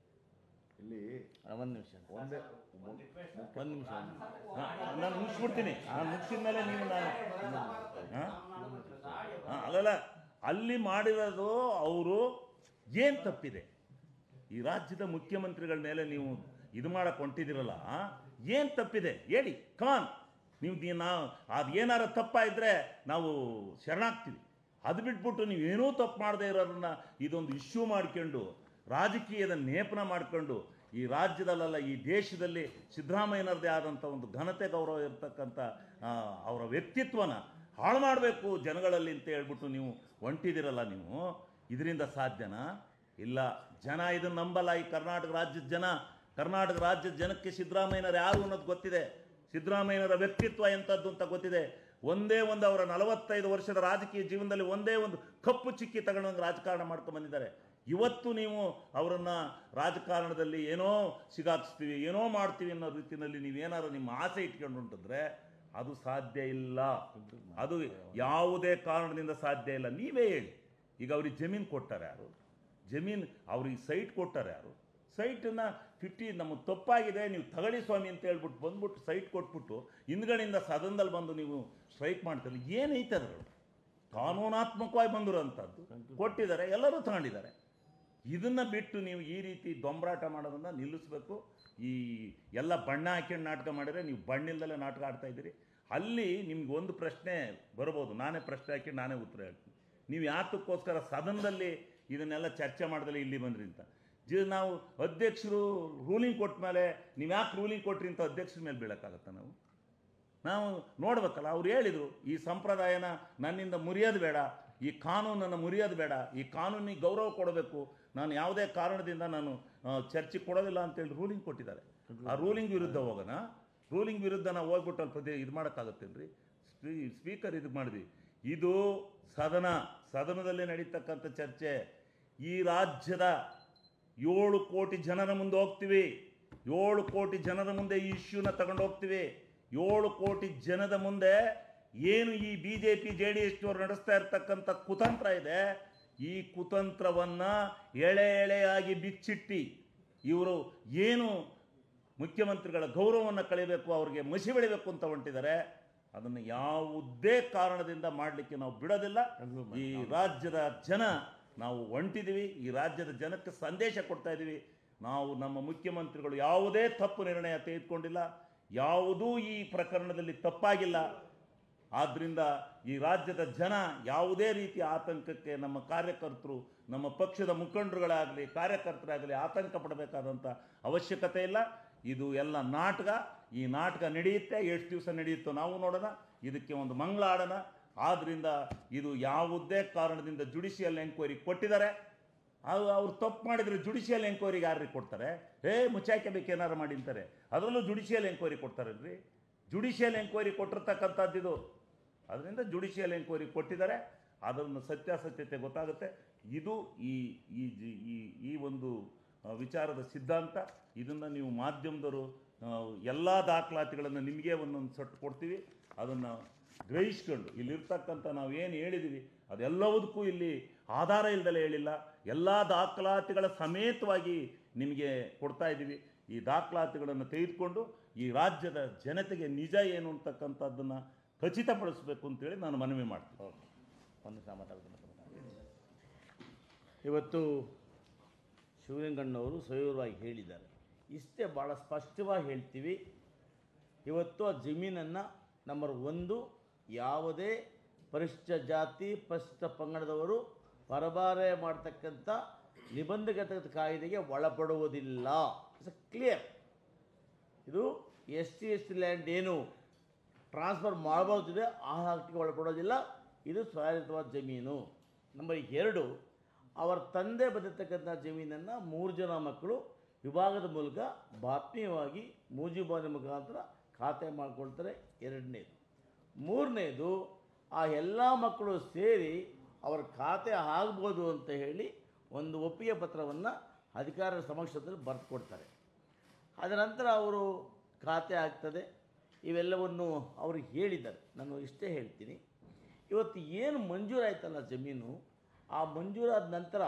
ಇಲ್ಲಿ ಒಂದು ನಿಮಿಷ ಒಂದೇ ಒಂದು ನಿಮಿಷ ನಾನು ಮುಗಿಸ್ಬಿಡ್ತೀನಿ ನಾನು ಮುಗಿಸಿದ ಮೇಲೆ ನೀವು ನಾನು ಹಾಂ ಅಲ್ಲಲ್ಲ ಅಲ್ಲಿ ಮಾಡಿರೋದು ಅವರು ಏನು ತಪ್ಪಿದೆ ಈ ರಾಜ್ಯದ ಮುಖ್ಯಮಂತ್ರಿಗಳ ಮೇಲೆ ನೀವು ಇದು ಮಾಡಕ್ಕೆ ಹೊಂಟಿದ್ದೀರಲ್ಲ ಏನು ತಪ್ಪಿದೆ ಹೇಳಿ ಕಮಾನ್ ನೀವು ದಿ- ನಾವು ಅದು ಏನಾರ ತಪ್ಪಾಯಿದ್ರೆ ನಾವು ಶರಣಾಗ್ತೀವಿ ಅದು ಬಿಟ್ಬಿಟ್ಟು ನೀವು ಏನೂ ತಪ್ಪು ಮಾಡದೇ ಇರೋದನ್ನ ಇದೊಂದು ಇಶ್ಯೂ ಮಾಡ್ಕೊಂಡು ರಾಜಕೀಯದ ನೇಪನ ಮಾಡ್ಕೊಂಡು ಈ ರಾಜ್ಯದಲ್ಲ ಈ ದೇಶದಲ್ಲಿ ಸಿದ್ದರಾಮಯ್ಯನವ್ರದೇ ಆದಂಥ ಒಂದು ಘನತೆ ಗೌರವ ಇರತಕ್ಕಂಥ ಆ, ಅವರ ವ್ಯಕ್ತಿತ್ವನ ಹಾಳು ಮಾಡಬೇಕು ಜನಗಳಲ್ಲಿ ಅಂತ ಹೇಳ್ಬಿಟ್ಟು ನೀವು ಹೊಂಟಿದ್ದೀರಲ್ಲ ನೀವು ಇದರಿಂದ ಸಾಧ್ಯನಾ ಇಲ್ಲ ಜನ ಇದನ್ನು ನಂಬಲ್ಲ ಈ ಕರ್ನಾಟಕ ರಾಜ್ಯದ ಜನ ಕರ್ನಾಟಕ ರಾಜ್ಯದ ಜನಕ್ಕೆ ಸಿದ್ದರಾಮಯ್ಯನವ್ರು ಯಾರು ಅನ್ನೋದು ಗೊತ್ತಿದೆ ಸಿದ್ದರಾಮಯ್ಯನವರ ವ್ಯಕ್ತಿತ್ವ ಎಂಥದ್ದು ಅಂತ ಗೊತ್ತಿದೆ ಒಂದೇ ಒಂದು ಅವರ ನಲವತ್ತೈದು ವರ್ಷದ ರಾಜಕೀಯ ಜೀವನದಲ್ಲಿ ಒಂದೇ ಒಂದು ಕಪ್ಪು ಚಿಕ್ಕಿ ತಗೊಂಡಂಗೆ ರಾಜಕಾರಣ ಮಾಡ್ಕೊಂಡು ಬಂದಿದ್ದಾರೆ ಇವತ್ತು ನೀವು ಅವರನ್ನು ರಾಜಕಾರಣದಲ್ಲಿ ಏನೋ ಸಿಗಾಕ್ಸ್ತೀವಿ ಏನೋ ಮಾಡ್ತೀವಿ ಅನ್ನೋ ರೀತಿಯಲ್ಲಿ ನೀವೇನಾದ್ರು ನಿಮ್ಮ ಆಸೆ ಇಟ್ಕೊಂಡು ಹೊಂಟಿದ್ರೆ ಅದು ಸಾಧ್ಯ ಇಲ್ಲ ಅದು ಯಾವುದೇ ಕಾರಣದಿಂದ ಸಾಧ್ಯ ಇಲ್ಲ ನೀವೇ ಹೇಳಿ ಈಗ ಅವ್ರಿಗೆ ಜಮೀನು ಕೊಟ್ಟಾರೆ ಯಾರು ಜಮೀನು ಅವ್ರಿಗೆ ಸೈಟ್ ಕೊಟ್ಟಾರೆ ಯಾರು ಸೈಟನ್ನು ಫಿಫ್ಟಿ ನಮ್ಮ ತಪ್ಪಾಗಿದೆ ನೀವು ತಗೊಳ್ಳಿ ಸ್ವಾಮಿ ಅಂತ ಹೇಳ್ಬಿಟ್ಟು ಬಂದ್ಬಿಟ್ಟು ಸೈಟ್ ಕೊಟ್ಬಿಟ್ಟು ಹಿಂದ್ಗಡೆಯಿಂದ ಸದನದಲ್ಲಿ ಬಂದು ನೀವು ಸ್ಟ್ರೈಕ್ ಮಾಡ್ತಾರೆ ಏನೈತೆ ಅದರಲ್ಲಿ ಕಾನೂನಾತ್ಮಕವಾಗಿ ಬಂದಿರೋಂಥದ್ದು ಕೊಟ್ಟಿದ್ದಾರೆ ಎಲ್ಲರೂ ತಗೊಂಡಿದ್ದಾರೆ ಇದನ್ನು ಬಿಟ್ಟು ನೀವು ಈ ರೀತಿ ದೊಂಬರಾಟ ಮಾಡೋದನ್ನು ನಿಲ್ಲಿಸ್ಬೇಕು ಈ ಎಲ್ಲ ಬಣ್ಣ ಹಾಕ್ಯಂಡು ನಾಟಕ ಮಾಡಿದರೆ ನೀವು ಬಣ್ಣಿಲ್ದಲೇ ನಾಟಕ ಆಡ್ತಾ ಇದ್ದೀರಿ ಅಲ್ಲಿ ನಿಮ್ಗೆ ಒಂದು ಪ್ರಶ್ನೆ ಬರ್ಬೋದು ನಾನೇ ಪ್ರಶ್ನೆ ಹಾಕಿ ನಾನೇ ಉತ್ತರ ಹೇಳ್ತೀನಿ ನೀವು ಯಾತಕ್ಕೋಸ್ಕರ ಸದನದಲ್ಲಿ ಇದನ್ನೆಲ್ಲ ಚರ್ಚೆ ಮಾಡಿದ್ರೆ ಇಲ್ಲಿ ಬಂದ್ರಿ ಅಂತ ಜಿ ನಾವು ಅಧ್ಯಕ್ಷರು ರೂಲಿಂಗ್ ಕೊಟ್ಟ ಮೇಲೆ ನೀವು ಯಾಕೆ ರೂಲಿಂಗ್ ಕೊಟ್ರಿ ಅಂತ ಅಧ್ಯಕ್ಷರ ಮೇಲೆ ಬೀಳೋಕ್ಕಾಗತ್ತಾ ನಾವು ನಾವು ನೋಡ್ಬೇಕಲ್ಲ ಅವ್ರು ಹೇಳಿದರು ಈ ಸಂಪ್ರದಾಯನ ನನ್ನಿಂದ ಮುರಿಯೋದು ಬೇಡ ಈ ಕಾನೂನನ್ನು ಮುರಿಯೋದು ಬೇಡ ಈ ಕಾನೂನಿಗೆ ಗೌರವ ಕೊಡಬೇಕು ನಾನು ಯಾವುದೇ ಕಾರಣದಿಂದ ನಾನು ಆ, ಚರ್ಚೆಗೆ ಕೊಡೋದಿಲ್ಲ ಅಂತೇಳಿ ರೂಲಿಂಗ್ ಕೊಟ್ಟಿದ್ದಾರೆ ಆ ರೂಲಿಂಗ್ ವಿರುದ್ಧ ಹೋಗೋಣ ರೂಲಿಂಗ್ ವಿರುದ್ಧ ನಾವು ಹೋಗ್ಬಿಟ್ಟು ಅಲ್ಲಿ ಪ್ರತಿ ಇದು ಮಾಡೋಕ್ಕಾಗತ್ತೇನ್ರಿ ಸ್ಪೀ ಸ್ಪೀಕರ್ ಇದು ಮಾಡಿದ್ವಿ ಇದು ಸದನ ಸದನದಲ್ಲಿ ನಡೀತಕ್ಕಂಥ ಚರ್ಚೆ ಈ ರಾಜ್ಯದ ಏಳು ಕೋಟಿ ಜನರ ಮುಂದೆ ಹೋಗ್ತೀವಿ ಏಳು ಕೋಟಿ ಜನರ ಮುಂದೆ ಈ ಇಶ್ಯೂನ ತಗೊಂಡು ಹೋಗ್ತೀವಿ ಏಳು ಕೋಟಿ ಜನದ ಮುಂದೆ ಏನು ಈ B J P J D ಎಸ್ನವ್ರು ನಡೆಸ್ತಾ ಇರ್ತಕ್ಕಂಥ ಕುತಂತ್ರ ಇದೆ ಈ ಕುತಂತ್ರವನ್ನು ಎಳೆ ಎಳೆಯಾಗಿ ಬಿಚ್ಚಿಟ್ಟಿ ಇವರು ಏನು ಮುಖ್ಯಮಂತ್ರಿಗಳ ಗೌರವವನ್ನು ಕಳಿಬೇಕು ಅವ್ರಿಗೆ ಮಸಿ ಬೆಳಿಬೇಕು ಅಂತ ಹೊಂಟಿದ್ದಾರೆ ಅದನ್ನು ಯಾವುದೇ ಕಾರಣದಿಂದ ಮಾಡಲಿಕ್ಕೆ ನಾವು ಬಿಡೋದಿಲ್ಲ ಈ ರಾಜ್ಯದ ಜನ ನಾವು ಹೊಂಟಿದ್ದೀವಿ ಈ ರಾಜ್ಯದ ಜನಕ್ಕೆ ಸಂದೇಶ ಕೊಡ್ತಾ ಇದ್ದೀವಿ ನಾವು ನಮ್ಮ ಮುಖ್ಯಮಂತ್ರಿಗಳು ಯಾವುದೇ ತಪ್ಪು ನಿರ್ಣಯ ತೆಗೆದುಕೊಂಡಿಲ್ಲ ಯಾವುದೂ ಈ ಪ್ರಕರಣದಲ್ಲಿ ತಪ್ಪಾಗಿಲ್ಲ ಆದ್ದರಿಂದ ಈ ರಾಜ್ಯದ ಜನ ಯಾವುದೇ ರೀತಿಯ ಆತಂಕಕ್ಕೆ ನಮ್ಮ ಕಾರ್ಯಕರ್ತರು ನಮ್ಮ ಪಕ್ಷದ ಮುಖಂಡರುಗಳಾಗಲಿ ಕಾರ್ಯಕರ್ತರಾಗಲಿ ಆತಂಕ ಪಡಬೇಕಾದಂಥ ಅವಶ್ಯಕತೆ ಇಲ್ಲ ಇದು ಎಲ್ಲ ನಾಟಕ ಈ ನಾಟಕ ನಡೆಯುತ್ತೆ ಎಷ್ಟು ದಿವಸ ನಡೆಯುತ್ತೋ ನಾವು ನೋಡೋಣ ಇದಕ್ಕೆ ಒಂದು ಮಂಗಳ ಆಡೋಣ ಆದ್ದರಿಂದ ಇದು ಯಾವುದೇ ಕಾರಣದಿಂದ ಜುಡಿಷಿಯಲ್ ಎಂಕ್ವೈರಿ ಕೊಟ್ಟಿದ್ದಾರೆ ಅದು ಅವ್ರು ತಪ್ಪು ಮಾಡಿದರೆ ಜುಡಿಷಿಯಲ್ ಎಂಕ್ವೈರಿಗೆ ಯಾರಿಗೆ ಕೊಡ್ತಾರೆ ಏ ಮುಚ್ಚಾಕೆ ಏನಾರು ಮಾಡಿ ಅಂತಾರೆ ಅದರಲ್ಲೂ ಜುಡಿಷಿಯಲ್ ಎಂಕ್ವೈರಿ ಕೊಡ್ತಾರಲ್ರಿ ಜುಡಿಷಿಯಲ್ ಎಂಕ್ವೈರಿ ಕೊಟ್ಟಿರ್ತಕ್ಕಂಥದ್ದು ಇದು ಅದರಿಂದ ಜುಡಿಷಿಯಲ್ ಎಂಕ್ವೈರಿ ಕೊಟ್ಟಿದ್ದಾರೆ ಅದನ್ನು ಸತ್ಯಾಸತ್ಯತೆ ಗೊತ್ತಾಗುತ್ತೆ ಇದು ಈ ಈ ಜಿ- ಈ ಈ ಒಂದು ಆ, ವಿಚಾರದ ಸಿದ್ಧಾಂತ ಇದನ್ನು ನೀವು ಮಾಧ್ಯಮದವರು ಎಲ್ಲ ದಾಖಲಾತಿಗಳನ್ನು ನಿಮಗೆ ಒಂದೊಂದು ಸೊಟ್ಟು ಕೊಡ್ತೀವಿ ಅದನ್ನು ಗ್ರಹಿಸ್ಕೊಂಡು ಇಲ್ಲಿರ್ತಕ್ಕಂಥ ನಾವು ಏನು ಹೇಳಿದ್ದೀವಿ ಅದೆಲ್ಲವುದಕ್ಕೂ ಇಲ್ಲಿ ಆಧಾರ ಇಲ್ದಲೇ ಹೇಳಿಲ್ಲ ಎಲ್ಲ ದಾಖಲಾತಿಗಳ ಸಮೇತವಾಗಿ ನಿಮಗೆ ಕೊಡ್ತಾ ಇದ್ದೀವಿ ಈ ದಾಖಲಾತಿಗಳನ್ನು ತೆಗೆದುಕೊಂಡು ಈ ರಾಜ್ಯದ ಜನತೆಗೆ ನಿಜ ಏನು ಅಂತಕ್ಕಂಥದ್ದನ್ನು ಖಚಿತಪಡಿಸಬೇಕು ಅಂತೇಳಿ ನಾನು ಮನವಿ ಮಾಡ್ತೀನಿ ಓಕೆ ಒಂದು ನಿಮಿಷ ಮಾತಾಡ್ತೀನಿ ಇವತ್ತು ಶಿವಲಿಂಗಣ್ಣವರು ಸವಿವರವಾಗಿ ಹೇಳಿದ್ದಾರೆ ಇಷ್ಟೇ ಭಾಳ ಸ್ಪಷ್ಟವಾಗಿ ಹೇಳ್ತೀವಿ ಇವತ್ತು ಆ ಜಮೀನನ್ನು ನಂಬರ್ ಒಂದು ಯಾವುದೇ ಪರಿಶಿಷ್ಟ ಜಾತಿ ಪರಿಶಿಷ್ಟ ಪಂಗಡದವರು ಪರಬಾರೆ ಮಾಡ್ತಕ್ಕಂಥ ನಿಬಂಧಗತ ಕಾಯ್ದೆಗೆ ಒಳಪಡುವುದಿಲ್ಲ ಇಟ್ಸ್ ಕ್ಲಿಯರ್ ಇದು S T S T land ಏನು ಟ್ರಾನ್ಸ್ಫರ್ ಮಾಡಬಹುದಿದೆ ಆ ಹಕ್ಕಿಗೆ ಒಳಪಡೋದಿಲ್ಲ ಇದು ಸ್ವಾಯತ್ತವಾದ ಜಮೀನು ನಂಬರ್ ಎರಡು ಅವರ ತಂದೆ ಬಂದಿರತಕ್ಕಂಥ ಜಮೀನನ್ನು ಮೂರು ಜನ ಮಕ್ಕಳು ವಿಭಾಗದ ಮೂಲಕ ಬಾತ್ಮೀಯವಾಗಿ ಮೂಜುಬಾನಿ ಮುಖಾಂತರ ಖಾತೆ ಮಾಡಿಕೊಳ್ತಾರೆ ಎರಡನೇದು ಮೂರನೇದು ಆ ಎಲ್ಲ ಮಕ್ಕಳು ಸೇರಿ ಅವರ ಖಾತೆ ಆಗ್ಬೋದು ಅಂತ ಹೇಳಿ ಒಂದು ಒಪ್ಪಿಗೆ ಪತ್ರವನ್ನು ಅಧಿಕಾರಿಗಳ ಸಮಕ್ಷಮದಲ್ಲಿ ಬರೆದು ಕೊಡ್ತಾರೆ ಅದರ ನಂತರ ಅವರು ಖಾತೆ ಆಗ್ತದೆ ಇವೆಲ್ಲವನ್ನು ಅವರು ಹೇಳಿದ್ದಾರೆ ನಾನು ಇಷ್ಟೇ ಹೇಳ್ತೀನಿ ಇವತ್ತು ಏನು ಮಂಜೂರಾಯ್ತಲ್ಲ ಜಮೀನು ಆ ಮಂಜೂರಾದ ನಂತರ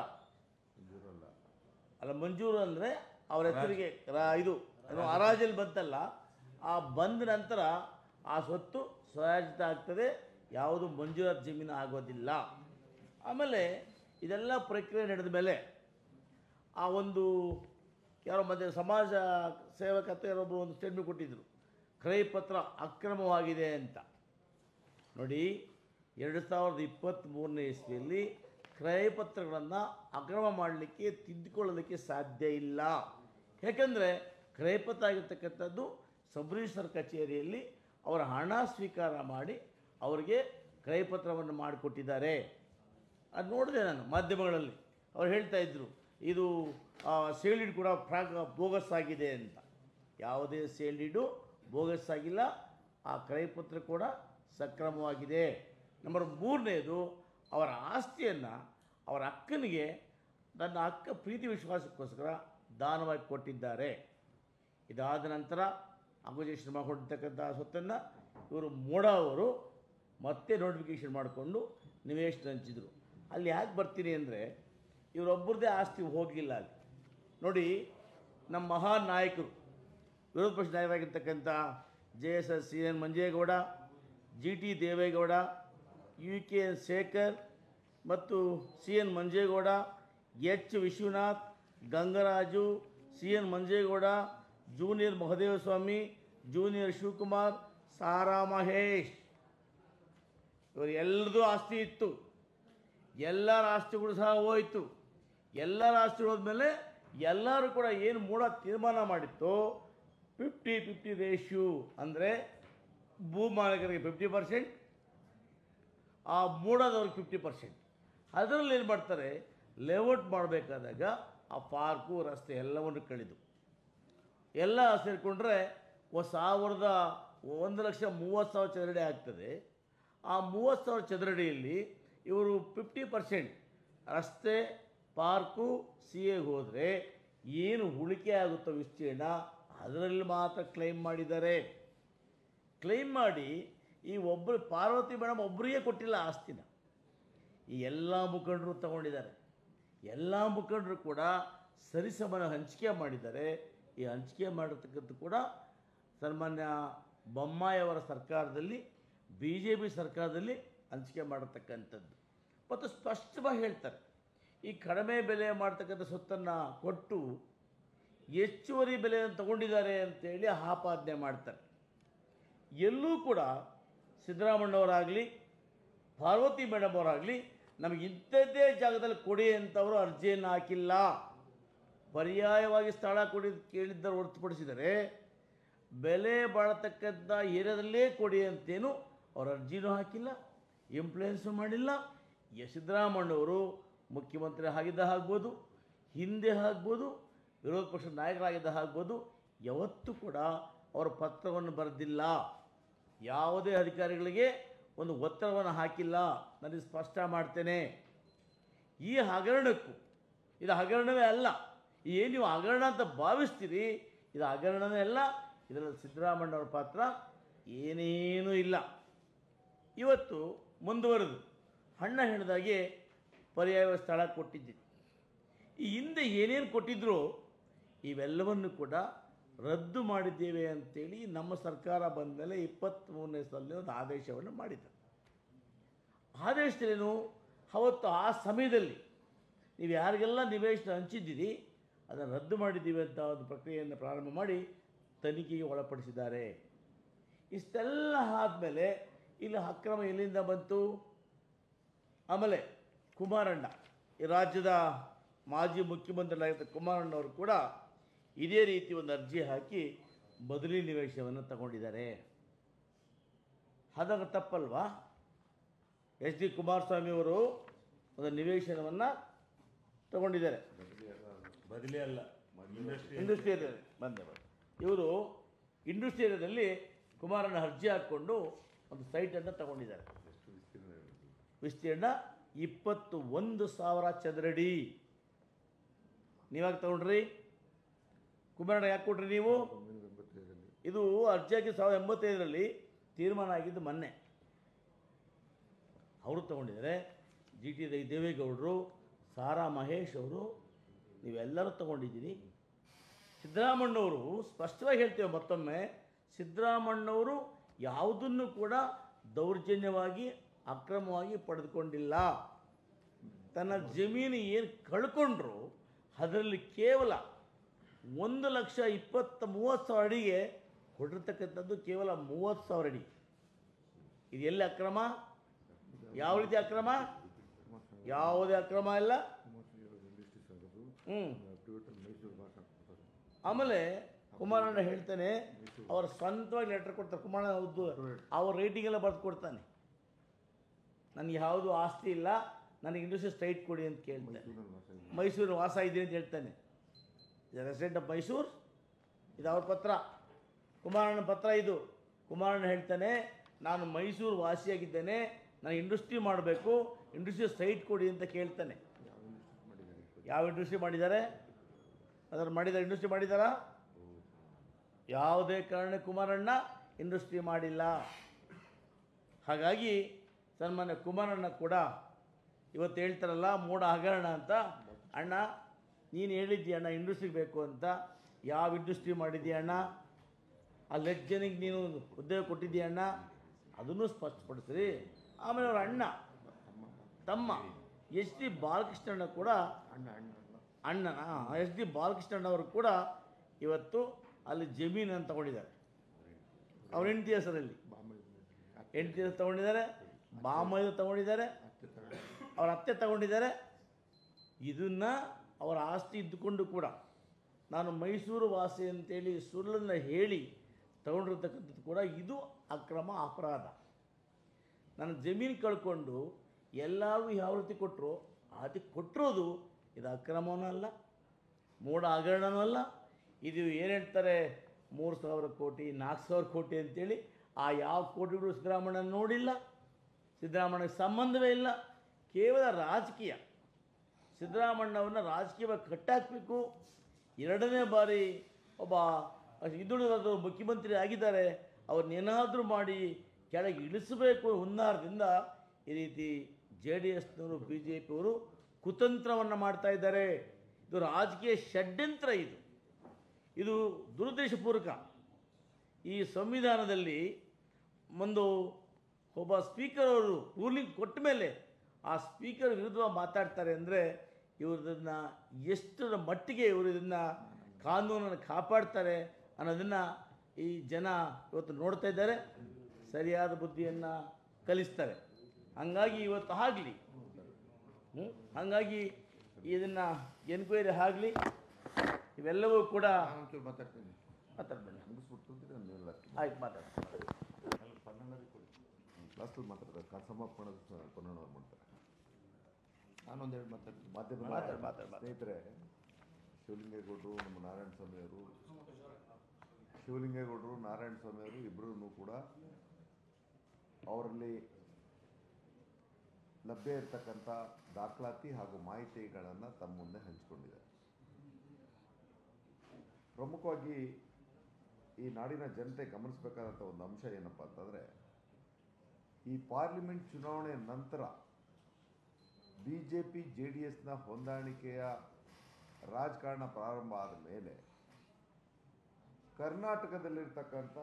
ಅಲ್ಲ ಮಂಜೂರು ಅಂದರೆ ಅವ್ರ ಹೆಸರಿಗೆ ರಾ- ಇದು ಏನು ಹರಾಜಲ್ಲಿ ಬಂತಲ್ಲ ಆ ಬಂದ ನಂತರ ಆ ಸ್ವತ್ತು ಸ್ವಯಾಜಿತ ಆಗ್ತದೆ ಯಾವುದು ಮಂಜೂರಾದ ಜಮೀನು ಆಗೋದಿಲ್ಲ ಆಮೇಲೆ ಇದೆಲ್ಲ ಪ್ರಕ್ರಿಯೆ ನಡೆದ ಮೇಲೆ ಆ ಒಂದು ಯಾರೋ ಮಧ್ಯೆ ಸಮಾಜ ಸೇವಕತೆ ಯಾರೊಬ್ಬರು ಒಂದು ಸ್ಟೇಟ್ಮೆಂಟ್ ಕೊಟ್ಟಿದ್ದರು ಕ್ರಯ ಪತ್ರ ಅಕ್ರಮವಾಗಿದೆ ಅಂತ ನೋಡಿ ಎರಡು ಸಾವಿರದ ಇಪ್ಪತ್ತ್ಮೂರನೇ ಇಸ್ವಿಯಲ್ಲಿ ಕ್ರಯ ಪತ್ರಗಳನ್ನು ಅಕ್ರಮ ಮಾಡಲಿಕ್ಕೆ ತಿದ್ದುಕೊಳ್ಳಲಿಕ್ಕೆ ಸಾಧ್ಯ ಇಲ್ಲ ಯಾಕಂದರೆ ಕ್ರಯಪತ್ರ ಆಗಿರ್ತಕ್ಕಂಥದ್ದು ಸಬ್ ರಿಜಿಸ್ಟರ್ ಕಚೇರಿಯಲ್ಲಿ ಅವರ ಹಣ ಸ್ವೀಕಾರ ಮಾಡಿ ಅವರಿಗೆ ಕ್ರಯಪತ್ರವನ್ನು ಮಾಡಿಕೊಟ್ಟಿದ್ದಾರೆ ಅದು ನೋಡಿದೆ ನಾನು ಮಾಧ್ಯಮಗಳಲ್ಲಿ ಅವ್ರು ಹೇಳ್ತಾ ಇದ್ದರು ಇದು ಸೇಲ್ಡಿಡ್ ಕೂಡ ಫ್ರಾಕ್ ಬೋಗಸ್ ಆಗಿದೆ ಅಂತ ಯಾವುದೇ ಸೇಲ್ಡಿಡು ಬೋಗಸ್ ಆಗಿಲ್ಲ ಆ ಕ್ರಯಪತ್ರ ಕೂಡ ಸಕ್ರಮವಾಗಿದೆ ನಂಬರ್ ಮೂರನೇದು ಅವರ ಆಸ್ತಿಯನ್ನು ಅವರ ಅಕ್ಕನಿಗೆ ನನ್ನ ಅಕ್ಕ ಪ್ರೀತಿ ವಿಶ್ವಾಸಕ್ಕೋಸ್ಕರ ದಾನವಾಗಿ ಕೊಟ್ಟಿದ್ದಾರೆ ಇದಾದ ನಂತರ ಅಕ್ವಿಜೇಷನ್ ಮಾಡಿಕೊಂಡಿರ್ತಕ್ಕಂಥ ಸ್ವತ್ತನ್ನು ಇವರು ಮೋಡ ಅವರು ಮತ್ತೆ ನೋಟಿಫಿಕೇಷನ್ ಮಾಡಿಕೊಂಡು ನಿವೇಶನ ಹಂಚಿದ್ರು ಅಲ್ಲಿ ಯಾಕೆ ಬರ್ತೀನಿ ಅಂದರೆ ಇವರೊಬ್ಬರದೇ ಆಸ್ತಿ ಹೋಗಲಿಲ್ಲ ಅಲ್ಲಿ ನೋಡಿ ನಮ್ಮ ಮಹಾನ್ ನಾಯಕರು ವಿರೋಧ ಪಕ್ಷ ನಾಯಕರಾಗಿರ್ತಕ್ಕಂಥ J S S C N Manjegowda G T Devegowda U K N Shekhar ಮತ್ತು C N Manjegowda H Vishwanath Gangaraju C N Manjegowda junior Mahadevaswamy junior Shivakumar Sara Mahesh ಇವರು ಎಲ್ಲರದು ಆಸ್ತಿ ಇತ್ತು ಎಲ್ಲರ ಆಸ್ತಿಗಳು ಸಹ ಹೋಯಿತು ಎಲ್ಲರ ಆಸ್ತಿ ಹೋದ್ಮೇಲೆ ಎಲ್ಲರೂ ಕೂಡ ಏನು ಮೂಡ ತೀರ್ಮಾನ ಮಾಡಿತ್ತು ಫಿಫ್ಟಿ ಫಿಫ್ಟಿ ರೇಷ್ಯೂ ಅಂದರೆ ಭೂ ಮಾಲೀಕರಿಗೆ ಫಿಫ್ಟಿ ಪರ್ಸೆಂಟ್ ಆ ಮೂಡದವ್ರಿಗೆ ಫಿಫ್ಟಿ ಪರ್ಸೆಂಟ್ ಅದರಲ್ಲಿ ಏನು ಮಾಡ್ತಾರೆ ಲೇಔಟ್ ಮಾಡಬೇಕಾದಾಗ ಆ ಪಾರ್ಕು ರಸ್ತೆ ಎಲ್ಲವನ್ನು ಕಳೆದು ಎಲ್ಲ ಸೇರಿಕೊಂಡ್ರೆ ಒಂದು ಸಾವಿರದ ಒಂದು ಲಕ್ಷ ಮೂವತ್ತು ಸಾವಿರ ಚದರಡಿ ಆಗ್ತದೆ ಆ ಮೂವತ್ತು ಸಾವಿರ ಚದರಡಿಯಲ್ಲಿ ಇವರು ಫಿಫ್ಟಿ ಪರ್ಸೆಂಟ್ ರಸ್ತೆ ಪಾರ್ಕು ಸಿ ಎಗೆ ಹೋದರೆ ಏನು ಉಳಿಕೆ ಆಗುತ್ತೋ ವಿಸ್ತೀರ್ಣ ಅದರಲ್ಲಿ ಮಾತ್ರ ಕ್ಲೈಮ್ ಮಾಡಿದ್ದಾರೆ ಕ್ಲೈಮ್ ಮಾಡಿ ಈ ಒಬ್ಬರು ಪಾರ್ವತಿ ಮೇಡಮ್ ಒಬ್ಬರಿಗೆ ಕೊಟ್ಟಿಲ್ಲ ಆಸ್ತಿನ ಈ ಎಲ್ಲ ಮುಖಂಡರು ತಗೊಂಡಿದ್ದಾರೆ ಎಲ್ಲ ಮುಖಂಡರು ಕೂಡ ಸರಿಸಮನ ಹಂಚಿಕೆ ಮಾಡಿದ್ದಾರೆ ಈ ಹಂಚಿಕೆ ಮಾಡಿರ್ತಕ್ಕಂಥ ಕೂಡ ಸನ್ಮಾನ್ಯ ಬೊಮ್ಮಾಯಿಯವರ ಸರ್ಕಾರದಲ್ಲಿ ಬಿ ಜೆ ಪಿ ಸರ್ಕಾರದಲ್ಲಿ ಹಂಚಿಕೆ ಮಾಡಿರ್ತಕ್ಕಂಥದ್ದು ಮತ್ತು ಸ್ಪಷ್ಟವಾಗಿ ಹೇಳ್ತಾರೆ ಈ ಕಡಿಮೆ ಬೆಲೆ ಮಾಡ್ತಕ್ಕಂಥ ಸೊತ್ತನ್ನು ಕೊಟ್ಟು ಹೆಚ್ಚುವರಿ ಬೆಲೆಯನ್ನು ತಗೊಂಡಿದ್ದಾರೆ ಅಂತೇಳಿ ಆಪಾದನೆ ಮಾಡ್ತಾರೆ ಎಲ್ಲೂ ಕೂಡ ಸಿದ್ದರಾಮಣ್ಣವರಾಗಲಿ ಪಾರ್ವತಿ ಮೇಡಮ್ ಅವರಾಗಲಿ ನಮಗೆ ಇಂಥದ್ದೇ ಜಾಗದಲ್ಲಿ ಕೊಡಿ ಅಂತವರು ಅರ್ಜಿಯನ್ನು ಹಾಕಿಲ್ಲ ಪರ್ಯಾಯವಾಗಿ ಸ್ಥಳ ಕೊಡಿ ಕೇಳಿದ್ದರು ಹೊರತುಪಡಿಸಿದರೆ ಬೆಲೆ ಬಾಳತಕ್ಕಂಥ ಏರಿಯಾದಲ್ಲೇ ಕೊಡಿ ಅಂತೇನು ಅವ್ರ ಅರ್ಜಿನೂ ಹಾಕಿಲ್ಲ ಇಂಪ್ಲೂಯೆನ್ಸು ಮಾಡಿಲ್ಲ ಎ ಸಿದ್ದರಾಮಣ್ಣವರು ಮುಖ್ಯಮಂತ್ರಿ ಆಗಿದ್ದ ಆಗ್ಬೋದು ಹಿಂದೆ ಆಗ್ಬೋದು ವಿರೋಧ ಪಕ್ಷದ ನಾಯಕರಾಗಿದ್ದ ಆಗ್ಬೋದು ಯಾವತ್ತೂ ಕೂಡ ಅವರ ಪತ್ರವನ್ನು ಬರೆದಿಲ್ಲ ಯಾವುದೇ ಅಧಿಕಾರಿಗಳಿಗೆ ಒಂದು ಒತ್ತಡವನ್ನು ಹಾಕಿಲ್ಲ ನನಗೆ ಸ್ಪಷ್ಟ ಮಾಡ್ತೇನೆ ಈ ಹಗರಣಕ್ಕೂ ಇದು ಹಗರಣವೇ ಅಲ್ಲ ಏನು ನೀವು ಹಗರಣ ಅಂತ ಭಾವಿಸ್ತೀರಿ ಇದು ಹಗರಣವೇ ಅಲ್ಲ ಇದರಲ್ಲಿ ಸಿದ್ದರಾಮಣ್ಣವ್ರ ಪಾತ್ರ ಏನೇನೂ ಇಲ್ಲ ಇವತ್ತು ಮುಂದುವರೆದು ಹಣ್ಣ ಹೆಣದಾಗೆ ಪರ್ಯಾಯ ಸ್ಥಳ ಕೊಟ್ಟಿದ್ದೀವಿ ಈ ಹಿಂದೆ ಏನೇನು ಕೊಟ್ಟಿದ್ರು ಇವೆಲ್ಲವನ್ನು ಕೂಡ ರದ್ದು ಮಾಡಿದ್ದೇವೆ ಅಂತೇಳಿ ನಮ್ಮ ಸರ್ಕಾರ ಬಂದ ಮೇಲೆ ಇಪ್ಪತ್ತ್ಮೂರನೇ ಸಲ ಒಂದು ಆದೇಶವನ್ನು ಮಾಡಿದ್ದಾರೆ ಆದೇಶದಲ್ಲೇನು ಅವತ್ತು ಆ ಸಮಯದಲ್ಲಿ ನೀವು ಯಾರಿಗೆಲ್ಲ ನಿವೇಶನ ಹಂಚಿದ್ದೀರಿ ಅದನ್ನು ರದ್ದು ಮಾಡಿದ್ದೀವಿ ಅಂತ ಒಂದು ಪ್ರಕ್ರಿಯೆಯನ್ನು ಪ್ರಾರಂಭ ಮಾಡಿ ತನಿಖೆಗೆ ಒಳಪಡಿಸಿದ್ದಾರೆ ಇಷ್ಟೆಲ್ಲ ಆದಮೇಲೆ ಇಲ್ಲಿ ಅಕ್ರಮ ಎಲ್ಲಿಂದ ಬಂತು ಆಮೇಲೆ ಕುಮಾರಣ್ಣ ಈ ರಾಜ್ಯದ ಮಾಜಿ ಮುಖ್ಯಮಂತ್ರಿಗಳಾಗಿದ್ದ ಕುಮಾರಣ್ಣವರು ಕೂಡ ಇದೇ ರೀತಿ ಒಂದು ಅರ್ಜಿ ಹಾಕಿ ಬದಲಿ ನಿವೇಶನವನ್ನು ತಗೊಂಡಿದ್ದಾರೆ ಹಾಗಾದ್ರೆ ತಪ್ಪಲ್ವಾ ಎಚ್ ಡಿ ಕುಮಾರಸ್ವಾಮಿ ಅವರು ಒಂದು ನಿವೇಶನವನ್ನು ತಗೊಂಡಿದ್ದಾರೆ ಬದಲಿ ಅಲ್ಲ ಇಂಡಸ್ಟ್ರಿ ಇಂಡಸ್ಟ್ರಿ ಏರಿಯಾದಲ್ಲಿ ಬಂದೆ ಬಂದೆ ಇವರು ಇಂಡಸ್ಟ್ರಿ ಏರಿಯಾದಲ್ಲಿ ಕುಮಾರಣ್ಣ ಅರ್ಜಿ ಹಾಕ್ಕೊಂಡು ಒಂದು ಸೈಟನ್ನು ತಗೊಂಡಿದ್ದಾರೆ ವಿಸ್ತೀರ್ಣ ಇಪ್ಪತ್ತು ಒಂದು ಸಾವಿರ ಚದರಡಿ ನೀವಾಗ ತಗೊಂಡ್ರಿ ಕುಮಾರಣ್ಣ ಯಾಕೆ ಕೊಟ್ರಿ ನೀವು ಇದು ಅರ್ಜಿ ಹಾಕಿ ಸಾವಿರದ ಎಂಬತ್ತೈದರಲ್ಲಿ ತೀರ್ಮಾನ ಆಗಿದ್ದು ಮೊನ್ನೆ ಅವರು ತಗೊಂಡಿದ್ದಾರೆ ಜಿ ಟಿ ದೇವೇಗೌಡರು ಸಾರಾ ಮಹೇಶ್ ಅವರು ನೀವೆಲ್ಲರೂ ತಗೊಂಡಿದ್ದೀರಿ ಸಿದ್ದರಾಮಣ್ಣವರು ಸ್ಪಷ್ಟವಾಗಿ ಹೇಳ್ತೇವೆ ಮತ್ತೊಮ್ಮೆ ಸಿದ್ದರಾಮಣ್ಣವರು ಯಾವುದನ್ನು ಕೂಡ ದೌರ್ಜನ್ಯವಾಗಿ ಅಕ್ರಮವಾಗಿ ಪಡೆದುಕೊಂಡಿಲ್ಲ ತನ್ನ ಜಮೀನು ಏನು ಕಳ್ಕೊಂಡ್ರು ಅದರಲ್ಲಿ ಕೇವಲ ಒಂದು ಲಕ್ಷ ಇಪ್ಪತ್ತ ಮೂವತ್ತು ಸಾವಿರ ಅಡಿಗೆ ಕೊಟ್ಟಿರ್ತಕ್ಕಂಥದ್ದು ಕೇವಲ ಮೂವತ್ತು ಸಾವಿರ ಅಡಿ ಇದು ಎಲ್ಲಿ ಅಕ್ರಮ ಯಾವ ರೀತಿ ಅಕ್ರಮ ಯಾವುದೇ ಅಕ್ರಮ ಇಲ್ಲ ಹ್ಞೂ ಆಮೇಲೆ ಕುಮಾರಣ್ಣ ಹೇಳ್ತಾನೆ ಅವ್ರ ಸ್ವಂತವಾಗಿ ಲೆಟರ್ ಕೊಡ್ತಾರೆ ಕುಮಾರಣ್ಣ ಉದ್ದು ಅವ್ರ ರೇಟಿಂಗ್ ಎಲ್ಲ ಬರೆದು ಕೊಡ್ತಾನೆ ನನಗೆ ಯಾವುದು ಆಸ್ತಿ ಇಲ್ಲ ನನಗೆ ಇಂಡಸ್ಟ್ರಿ ಸ್ಟ್ರೈಟ್ ಕೊಡಿ ಅಂತ ಕೇಳ್ತಾನೆ ಮೈಸೂರು ವಾಸ ಇದೆ ಅಂತ ಹೇಳ್ತಾನೆ ರೆಸಿಡೆಂಟ್ ಆಫ್ ಮೈಸೂರು ಇದು ಅವ್ರ ಪತ್ರ ಕುಮಾರಣ್ಣ ಪತ್ರ ಇದು ಕುಮಾರಣ್ಣ ಹೇಳ್ತಾನೆ ನಾನು ಮೈಸೂರು ವಾಸಿಯಾಗಿದ್ದೇನೆ ನಾನು ಇಂಡಸ್ಟ್ರಿ ಮಾಡಬೇಕು ಇಂಡಸ್ಟ್ರಿ ಸೈಟ್ ಕೊಡಿ ಅಂತ ಕೇಳ್ತಾನೆ ಯಾವ ಇಂಡಸ್ಟ್ರಿ ಮಾಡಿದ್ದಾರೆ ಅದನ್ನು ಮಾಡಿದ್ದಾರೆ ಇಂಡಸ್ಟ್ರಿ ಮಾಡಿದ್ದಾರಾ ಯಾವುದೇ ಕಾರಣ ಕುಮಾರಣ್ಣ ಇಂಡಸ್ಟ್ರಿ ಮಾಡಿಲ್ಲ ಹಾಗಾಗಿ ಸನ್ಮಾನ್ಯ ಕುಮಾರಣ್ಣ ಕೂಡ ಇವತ್ತು ಹೇಳ್ತಾರಲ್ಲ ಮೂಡ ಹಗರಣ ಅಂತ ಅಣ್ಣ ನೀನು ಹೇಳಿದ್ದೀಯ ಅಣ್ಣ ಇಂಡಸ್ಟ್ರಿಗೆ ಬೇಕು ಅಂತ ಯಾವ ಇಂಡಸ್ಟ್ರಿ ಮಾಡಿದ್ದೀಯ ಅಣ್ಣ ಅಲ್ಲಿ ಎಷ್ಟು ಜನಕ್ಕೆ ನೀನು ಉದ್ಯೋಗ ಕೊಟ್ಟಿದ್ದೀಯ ಅಣ್ಣ ಅದನ್ನು ಸ್ಪಷ್ಟಪಡಿಸ್ರಿ ಆಮೇಲೆ ಅವ್ರ ಅಣ್ಣ ತಮ್ಮ ಎಚ್ ಡಿ ಬಾಲಕೃಷ್ಣಣ್ಣ ಕೂಡ ಅಣ್ಣನ ಎಸ್ ಡಿ ಬಾಲಕೃಷ್ಣಣ್ಣ ಅವರು ಕೂಡ ಇವತ್ತು ಅಲ್ಲಿ ಜಮೀನನ್ನು ತಗೊಂಡಿದ್ದಾರೆ ಅವ್ರ ಹೆಂಡತಿ ಹೆಸರಲ್ಲಿ ಹೆಂಡತಿ ಹೆಸರು ತಗೊಂಡಿದ್ದಾರೆ ಬಾಮೈದು ತಗೊಂಡಿದ್ದಾರೆ ಅವ್ರ ಅತ್ತೆ ತಗೊಂಡಿದ್ದಾರೆ ಇದನ್ನು ಅವರ ಆಸ್ತಿ ಇದ್ದುಕೊಂಡು ಕೂಡ ನಾನು ಮೈಸೂರು ವಾಸಿ ಅಂತೇಳಿ ಸುಳ್ಳನ್ನು ಹೇಳಿ ತಗೊಂಡಿರ್ತಕ್ಕಂಥದ್ದು ಕೂಡ ಇದು ಅಕ್ರಮ ಅಪರಾಧ ನನ್ನ ಜಮೀನು ಕಳ್ಕೊಂಡು ಎಲ್ಲರಿಗೂ ಯಾವ ರೀತಿ ಕೊಟ್ಟರು ಅದಕ್ಕೆ ಕೊಟ್ಟಿರೋದು ಇದು ಅಕ್ರಮವೂ ಅಲ್ಲ ಮೂಢ ಹಗರಣನೂ ಅಲ್ಲ ಇದು ಏನು ಹೇಳ್ತಾರೆ ಮೂರು ಸಾವಿರ ಕೋಟಿ ನಾಲ್ಕು ಸಾವಿರ ಕೋಟಿ ಅಂತೇಳಿ ಆ ಯಾವ ಕೋಟಿಗಳು ಸಿದ್ದರಾಮಯ್ಯ ನೋಡಿಲ್ಲ ಸಿದ್ದರಾಮಯ್ಯಗೆ ಸಂಬಂಧವೇ ಇಲ್ಲ ಕೇವಲ ರಾಜಕೀಯ ಸಿದ್ದರಾಮಣ್ಣವನ್ನು ರಾಜಕೀಯವಾಗಿ ಕಟ್ಟಾಕಬೇಕು ಎರಡನೇ ಬಾರಿ ಒಬ್ಬ ಹಿಂದುಳಿದ ಮುಖ್ಯಮಂತ್ರಿ ಆಗಿದ್ದಾರೆ ಅವ್ರನ್ನೇನಾದರೂ ಮಾಡಿ ಕೆಳಗೆ ಇಳಿಸಬೇಕು ಹುನ್ನಾರದಿಂದ ಈ ರೀತಿ ಜೆ ಡಿ ಎಸ್ನವರು ಬಿ ಜೆ ಪಿಯವರು ಕುತಂತ್ರವನ್ನು ಮಾಡ್ತಾ ಇದ್ದಾರೆ ಇದು ರಾಜಕೀಯ ಷಡ್ಯಂತ್ರ ಇದು ಇದು ದುರುದ್ದೇಶಪೂರ್ವಕ ಈ ಸಂವಿಧಾನದಲ್ಲಿ ಒಂದು ಒಬ್ಬ ಸ್ಪೀಕರ್ ಅವರು ರೂಲಿಂಗ್ ಕೊಟ್ಟ ಮೇಲೆ ಆ ಸ್ಪೀಕರ್ ವಿರುದ್ಧ ಮಾತಾಡ್ತಾರೆ ಅಂದರೆ ಇವ್ರದನ್ನು ಎಷ್ಟರ ಮಟ್ಟಿಗೆ ಇವರು ಇದನ್ನು ಕಾನೂನನ್ನು ಕಾಪಾಡ್ತಾರೆ ಅನ್ನೋದನ್ನು ಈ ಜನ ಇವತ್ತು ನೋಡ್ತಾ ಇದ್ದಾರೆ ಸರಿಯಾದ ಬುದ್ಧಿಯನ್ನು ಕಲಿಸ್ತಾರೆ ಹಂಗಾಗಿ ಇವತ್ತು ಆಗಲಿ ಹಾಗಾಗಿ ಇದನ್ನು ಎನ್ಕ್ವೈರಿ ಆಗಲಿ ಇವೆಲ್ಲವೂ ಕೂಡ ನಾನು ಒಂಚೂರು ಮಾತಾಡ್ತೀನಿ ಮಾತಾಡ್ಬೇಡ ಮುಗಿಸ್ಬಿಟ್ಟು ನೀವೆಲ್ಲ ಆಯ್ತು ಮಾತಾಡ ಲಾಸ್ಟಲ್ಲಿ ಮಾತಾಡ್ತಾರೆ ಸಮಾಪನ ಪನ್ನಣ್ಣವ್ರು ಮಾಡ್ತಾರೆ ನಾನೊಂದೆರಡು ಮಾತಾಡ್ತೀನಿ ಮಾಧ್ಯಮ ಮಾತಾಡು, ಮಾತಾಡು, ಮಾತಾಡು. ಸ್ನೇಹಿತರೆ ಶಿವಲಿಂಗೇಗೌಡರು ನಮ್ಮ ನಾರಾಯಣ ಸ್ವಾಮಿಯವರು ಶಿವಲಿಂಗೇಗೌಡರು ನಾರಾಯಣ ಸ್ವಾಮಿಯವರು ಇಬ್ಬರೂ ಕೂಡ ಅವರಲ್ಲಿ ಲಭ್ಯ ಇರತಕ್ಕಂಥ ದಾಖಲಾತಿ ಹಾಗೂ ಮಾಹಿತಿಗಳನ್ನು ತಮ್ಮ ಮುಂದೆ ಹಂಚಿಕೊಂಡಿದ್ದಾರೆ ಪ್ರಮುಖವಾಗಿ ಈ ನಾಡಿನ ಜನತೆ ಗಮನಿಸಬೇಕಾದಂಥ ಒಂದು ಅಂಶ ಏನಪ್ಪ ಅಂತಂದರೆ ಈ ಪಾರ್ಲಿಮೆಂಟ್ ಚುನಾವಣೆ ನಂತರ B J P J D ಎಸ್ನ ಹೊಂದಾಣಿಕೆಯ ರಾಜಕಾರಣ ಪ್ರಾರಂಭ ಆದ ಮೇಲೆ ಕರ್ನಾಟಕದಲ್ಲಿರ್ತಕ್ಕಂಥ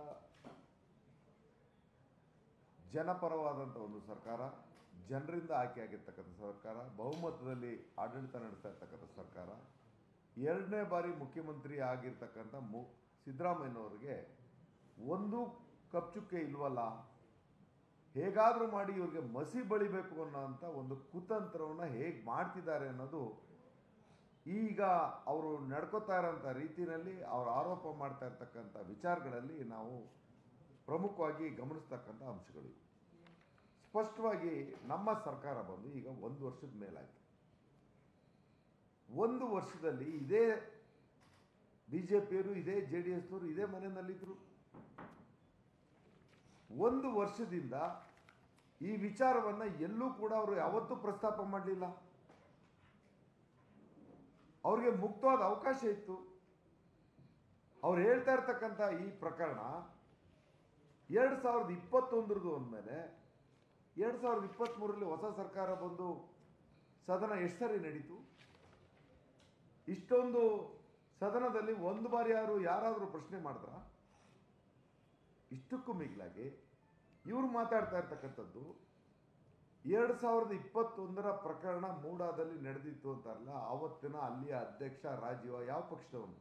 ಜನಪರವಾದಂಥ ಒಂದು ಸರ್ಕಾರ ಜನರಿಂದ ಆಯ್ಕೆಯಾಗಿರ್ತಕ್ಕಂಥ ಸರ್ಕಾರ ಬಹುಮತದಲ್ಲಿ ಆಡಳಿತ ನಡೆಸ್ತಾ ಇರ್ತಕ್ಕಂಥ ಸರ್ಕಾರ ಎರಡನೇ ಬಾರಿ ಮುಖ್ಯಮಂತ್ರಿ ಆಗಿರ್ತಕ್ಕಂಥ ಮು ಸಿದ್ದರಾಮಯ್ಯನವ್ರಿಗೆ ಒಂದು ಕಪ್ಚುಕ್ಕೆ ಇಲ್ವಲ್ಲ ಹೇಗಾದರೂ ಮಾಡಿ ಇವ್ರಿಗೆ ಮಸಿ ಬಳಿಬೇಕು ಅನ್ನೋಂಥ ಒಂದು ಕುತಂತ್ರವನ್ನು ಹೇಗೆ ಮಾಡ್ತಿದ್ದಾರೆ ಅನ್ನೋದು ಈಗ ಅವರು ನಡ್ಕೋತಾ ಇರೋಂಥ ರೀತಿಯಲ್ಲಿ ಅವರು ಆರೋಪ ಮಾಡ್ತಾ ಇರ್ತಕ್ಕಂಥ ವಿಚಾರಗಳಲ್ಲಿ ನಾವು ಪ್ರಮುಖವಾಗಿ ಗಮನಿಸ್ತಕ್ಕಂಥ ಅಂಶಗಳು ಇವು. ಸ್ಪಷ್ಟವಾಗಿ ನಮ್ಮ ಸರ್ಕಾರ ಬಂದು ಈಗ ಒಂದು ವರ್ಷದ ಮೇಲಾಯ್ತು ಒಂದು ವರ್ಷದಲ್ಲಿ ಇದೇ ಬಿ ಜೆ ಪಿಯವರು ಇದೇ ಜೆ ಡಿ ಎಸ್ನವರು ಇದೇ ಮನೆಯಲ್ಲಿದ್ದರು ಒಂದು ವರ್ಷದಿಂದ ಈ ವಿಚಾರವನ್ನು ಎಲ್ಲೂ ಕೂಡ ಅವರು ಯಾವತ್ತೂ ಪ್ರಸ್ತಾಪ ಮಾಡಲಿಲ್ಲ ಅವ್ರಿಗೆ ಮುಕ್ತವಾದ ಅವಕಾಶ ಇತ್ತು ಅವ್ರು ಹೇಳ್ತಾ ಇರ್ತಕ್ಕಂಥ ಈ ಪ್ರಕರಣ ಎರಡು ಸಾವಿರದ ಇಪ್ಪತ್ತೊಂದರದು ಅಂದಮೇಲೆ ಎರಡು ಸಾವಿರದ ಇಪ್ಪತ್ತ್ಮೂರರಲ್ಲಿ ಹೊಸ ಸರ್ಕಾರ ಬಂದು ಸದನ ಎಷ್ಟು ಸರಿ ನಡೀತು ಇಷ್ಟೊಂದು ಸದನದಲ್ಲಿ ಒಂದು ಬಾರಿ ಯಾರು ಯಾರಾದರೂ ಪ್ರಶ್ನೆ ಮಾಡಿದ್ರ ಇಷ್ಟಕ್ಕೂ ಮಿಗಿಲಾಗಿ ಇವರು ಮಾತಾಡ್ತಾ ಇರ್ತಕ್ಕಂಥದ್ದು ಎರಡು ಸಾವಿರದ ಇಪ್ಪತ್ತೊಂದರ ಪ್ರಕರಣ ಮೂಡಾದಲ್ಲಿ ನಡೆದಿತ್ತು ಅಂತಾರಲ್ಲ ಆವತ್ತಿನ ಅಲ್ಲಿಯ ಅಧ್ಯಕ್ಷ ರಾಜೀವ ಯಾವ ಪಕ್ಷದವನು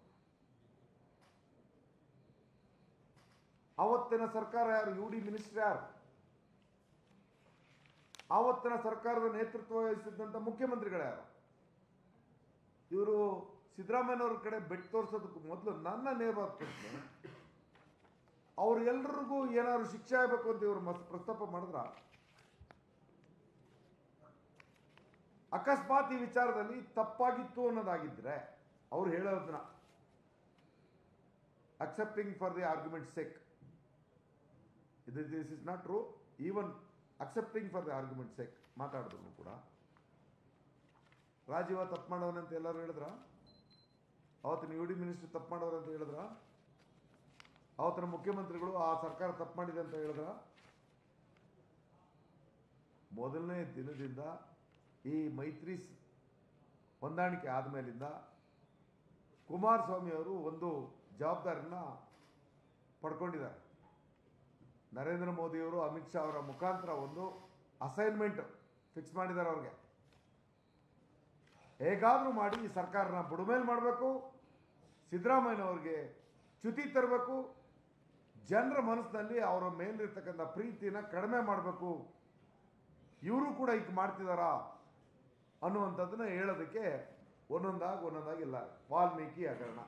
ಆವತ್ತಿನ ಸರ್ಕಾರ ಯಾರು ಯು ಡಿ ಮಿನಿಸ್ಟರ್ ಯಾರು ಆವತ್ತಿನ ಸರ್ಕಾರದ ನೇತೃತ್ವ ವಹಿಸಿದ್ದಂಥ ಮುಖ್ಯಮಂತ್ರಿಗಳು ಯಾರು ಇವರು ಸಿದ್ದರಾಮಯ್ಯನವ್ರ ಕಡೆ ಬೆಟ್ಟು ತೋರಿಸೋದಕ್ಕೂ ಮೊದಲು ನನ್ನ ನೇರವಾದ ಪ್ರಶ್ನೆ ಅವ್ರು ಎಲ್ರಿಗೂ ಏನಾದ್ರು ಶಿಕ್ಷೆ ಆಗಬೇಕು ಅಂತ ಇವರು ಮಸ್ ಪ್ರಸ್ತಾಪ ಮಾಡಿದ್ರ ಅಕಸ್ಮಾತ್ ಈ ವಿಚಾರದಲ್ಲಿ ತಪ್ಪಾಗಿತ್ತು ಅನ್ನೋದಾಗಿದ್ರೆ ಅವ್ರು ಹೇಳೋದನ್ನ accepting for the argument sake ಇದು this is not true even accepting for the argument sake ಮಾತಾಡಿದ್ರು ಕೂಡ ರಾಜೀವ ತಪ್ಪು ಮಾಡೋನಂತ ಎಲ್ಲರೂ ಹೇಳಿದ್ರ ಅವತ್ತಿನ ಯು ಡಿ ಮಿನಿಸ್ಟರ್ ತಪ್ಪು ಮಾಡೋರು ಅಂತ ಹೇಳಿದ್ರ ಅವತ್ತಿನ ಮುಖ್ಯಮಂತ್ರಿಗಳು ಆ ಸರ್ಕಾರ ತಪ್ಪು ಮಾಡಿದೆ ಅಂತ ಹೇಳಿದ್ರ ಮೊದಲನೇ ದಿನದಿಂದ ಈ ಮೈತ್ರಿ ಸ್- ಹೊಂದಾಣಿಕೆ ಆದಮೇಲಿಂದ ಕುಮಾರಸ್ವಾಮಿ ಅವರು ಒಂದು ಜವಾಬ್ದಾರಿನ ಪಡ್ಕೊಂಡಿದ್ದಾರೆ ನರೇಂದ್ರ ಮೋದಿಯವರು ಅಮಿತ್ ಶಾ ಅವರ ಮುಖಾಂತರ ಒಂದು ಅಸೈನ್ಮೆಂಟ್ ಫಿಕ್ಸ್ ಮಾಡಿದ್ದಾರೆ ಅವ್ರಿಗೆ ಹೇಗಾದರೂ ಮಾಡಿ ಈ ಸರ್ಕಾರನ ಬುಡಮೇಲೆ ಮಾಡಬೇಕು ಸಿದ್ದರಾಮಯ್ಯನವ್ರಿಗೆ ಚ್ಯುತಿ ತರಬೇಕು ಜನರ ಮನಸ್ಸಿನಲ್ಲಿ ಅವರ ಮೇಲಿರ್ತಕ್ಕಂಥ ಪ್ರೀತಿನ ಕಡಿಮೆ ಮಾಡಬೇಕು ಇವರು ಕೂಡ ಈಗ ಮಾಡ್ತಿದ್ದಾರಾ ಅನ್ನುವಂಥದ್ದನ್ನ ಹೇಳೋದಕ್ಕೆ ಒಂದೊಂದಾಗಿ ಒಂದೊಂದಾಗಿ ಇಲ್ಲ ವಾಲ್ಮೀಕಿ ಹಗರಣ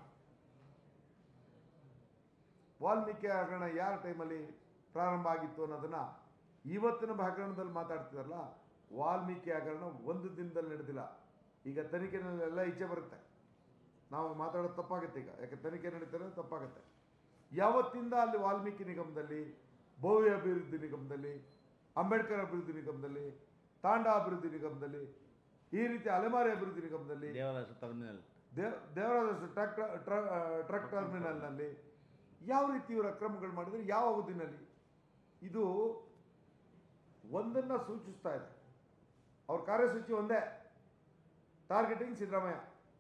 ವಾಲ್ಮೀಕಿ ಹಗರಣ ಯಾರ ಟೈಮಲ್ಲಿ ಪ್ರಾರಂಭ ಆಗಿತ್ತು ಅನ್ನೋದನ್ನ ಇವತ್ತಿನ ಹಗರಣದಲ್ಲಿ ಮಾತಾಡ್ತಿದಾರಲ್ಲ ವಾಲ್ಮೀಕಿ ಹಗರಣ ಒಂದು ದಿನದಲ್ಲಿ ನಡೆದಿಲ್ಲ ಈಗ ತನಿಖೆನಲ್ಲೆಲ್ಲ ಈಚೆ ಬರುತ್ತೆ ನಾವು ಮಾತಾಡೋದು ತಪ್ಪಾಗುತ್ತೆ ಈಗ ಯಾಕೆ ತನಿಖೆ ನಡೀತಾರೆ ತಪ್ಪಾಗುತ್ತೆ ಯಾವತ್ತಿಂದ ಅಲ್ಲಿ ವಾಲ್ಮೀಕಿ ನಿಗಮದಲ್ಲಿ ಭವ್ಯ ಅಭಿವೃದ್ಧಿ ನಿಗಮದಲ್ಲಿ ಅಂಬೇಡ್ಕರ್ ಅಭಿವೃದ್ಧಿ ನಿಗಮದಲ್ಲಿ ತಾಂಡ ಅಭಿವೃದ್ಧಿ ನಿಗಮದಲ್ಲಿ ಈ ರೀತಿ ಅಲೆಮಾರಿ ಅಭಿವೃದ್ಧಿ ನಿಗಮದಲ್ಲಿ ದೇವಾಲಯ terminal Dev Devaraja truck truck ಟರ್ಮಿನಲ್ನಲ್ಲಿ ಯಾವ ರೀತಿ ಇವರು ಅಕ್ರಮಗಳು ಮಾಡಿದರೆ ಯಾವ ಅವಧಿನಲ್ಲಿ ಇದು ಒಂದನ್ನು ಸೂಚಿಸ್ತಾ ಇದೆ ಅವ್ರ ಕಾರ್ಯಸೂಚಿ ಒಂದೇ ಟಾರ್ಗೆಟಿಂಗ್ ಸಿದ್ದರಾಮಯ್ಯ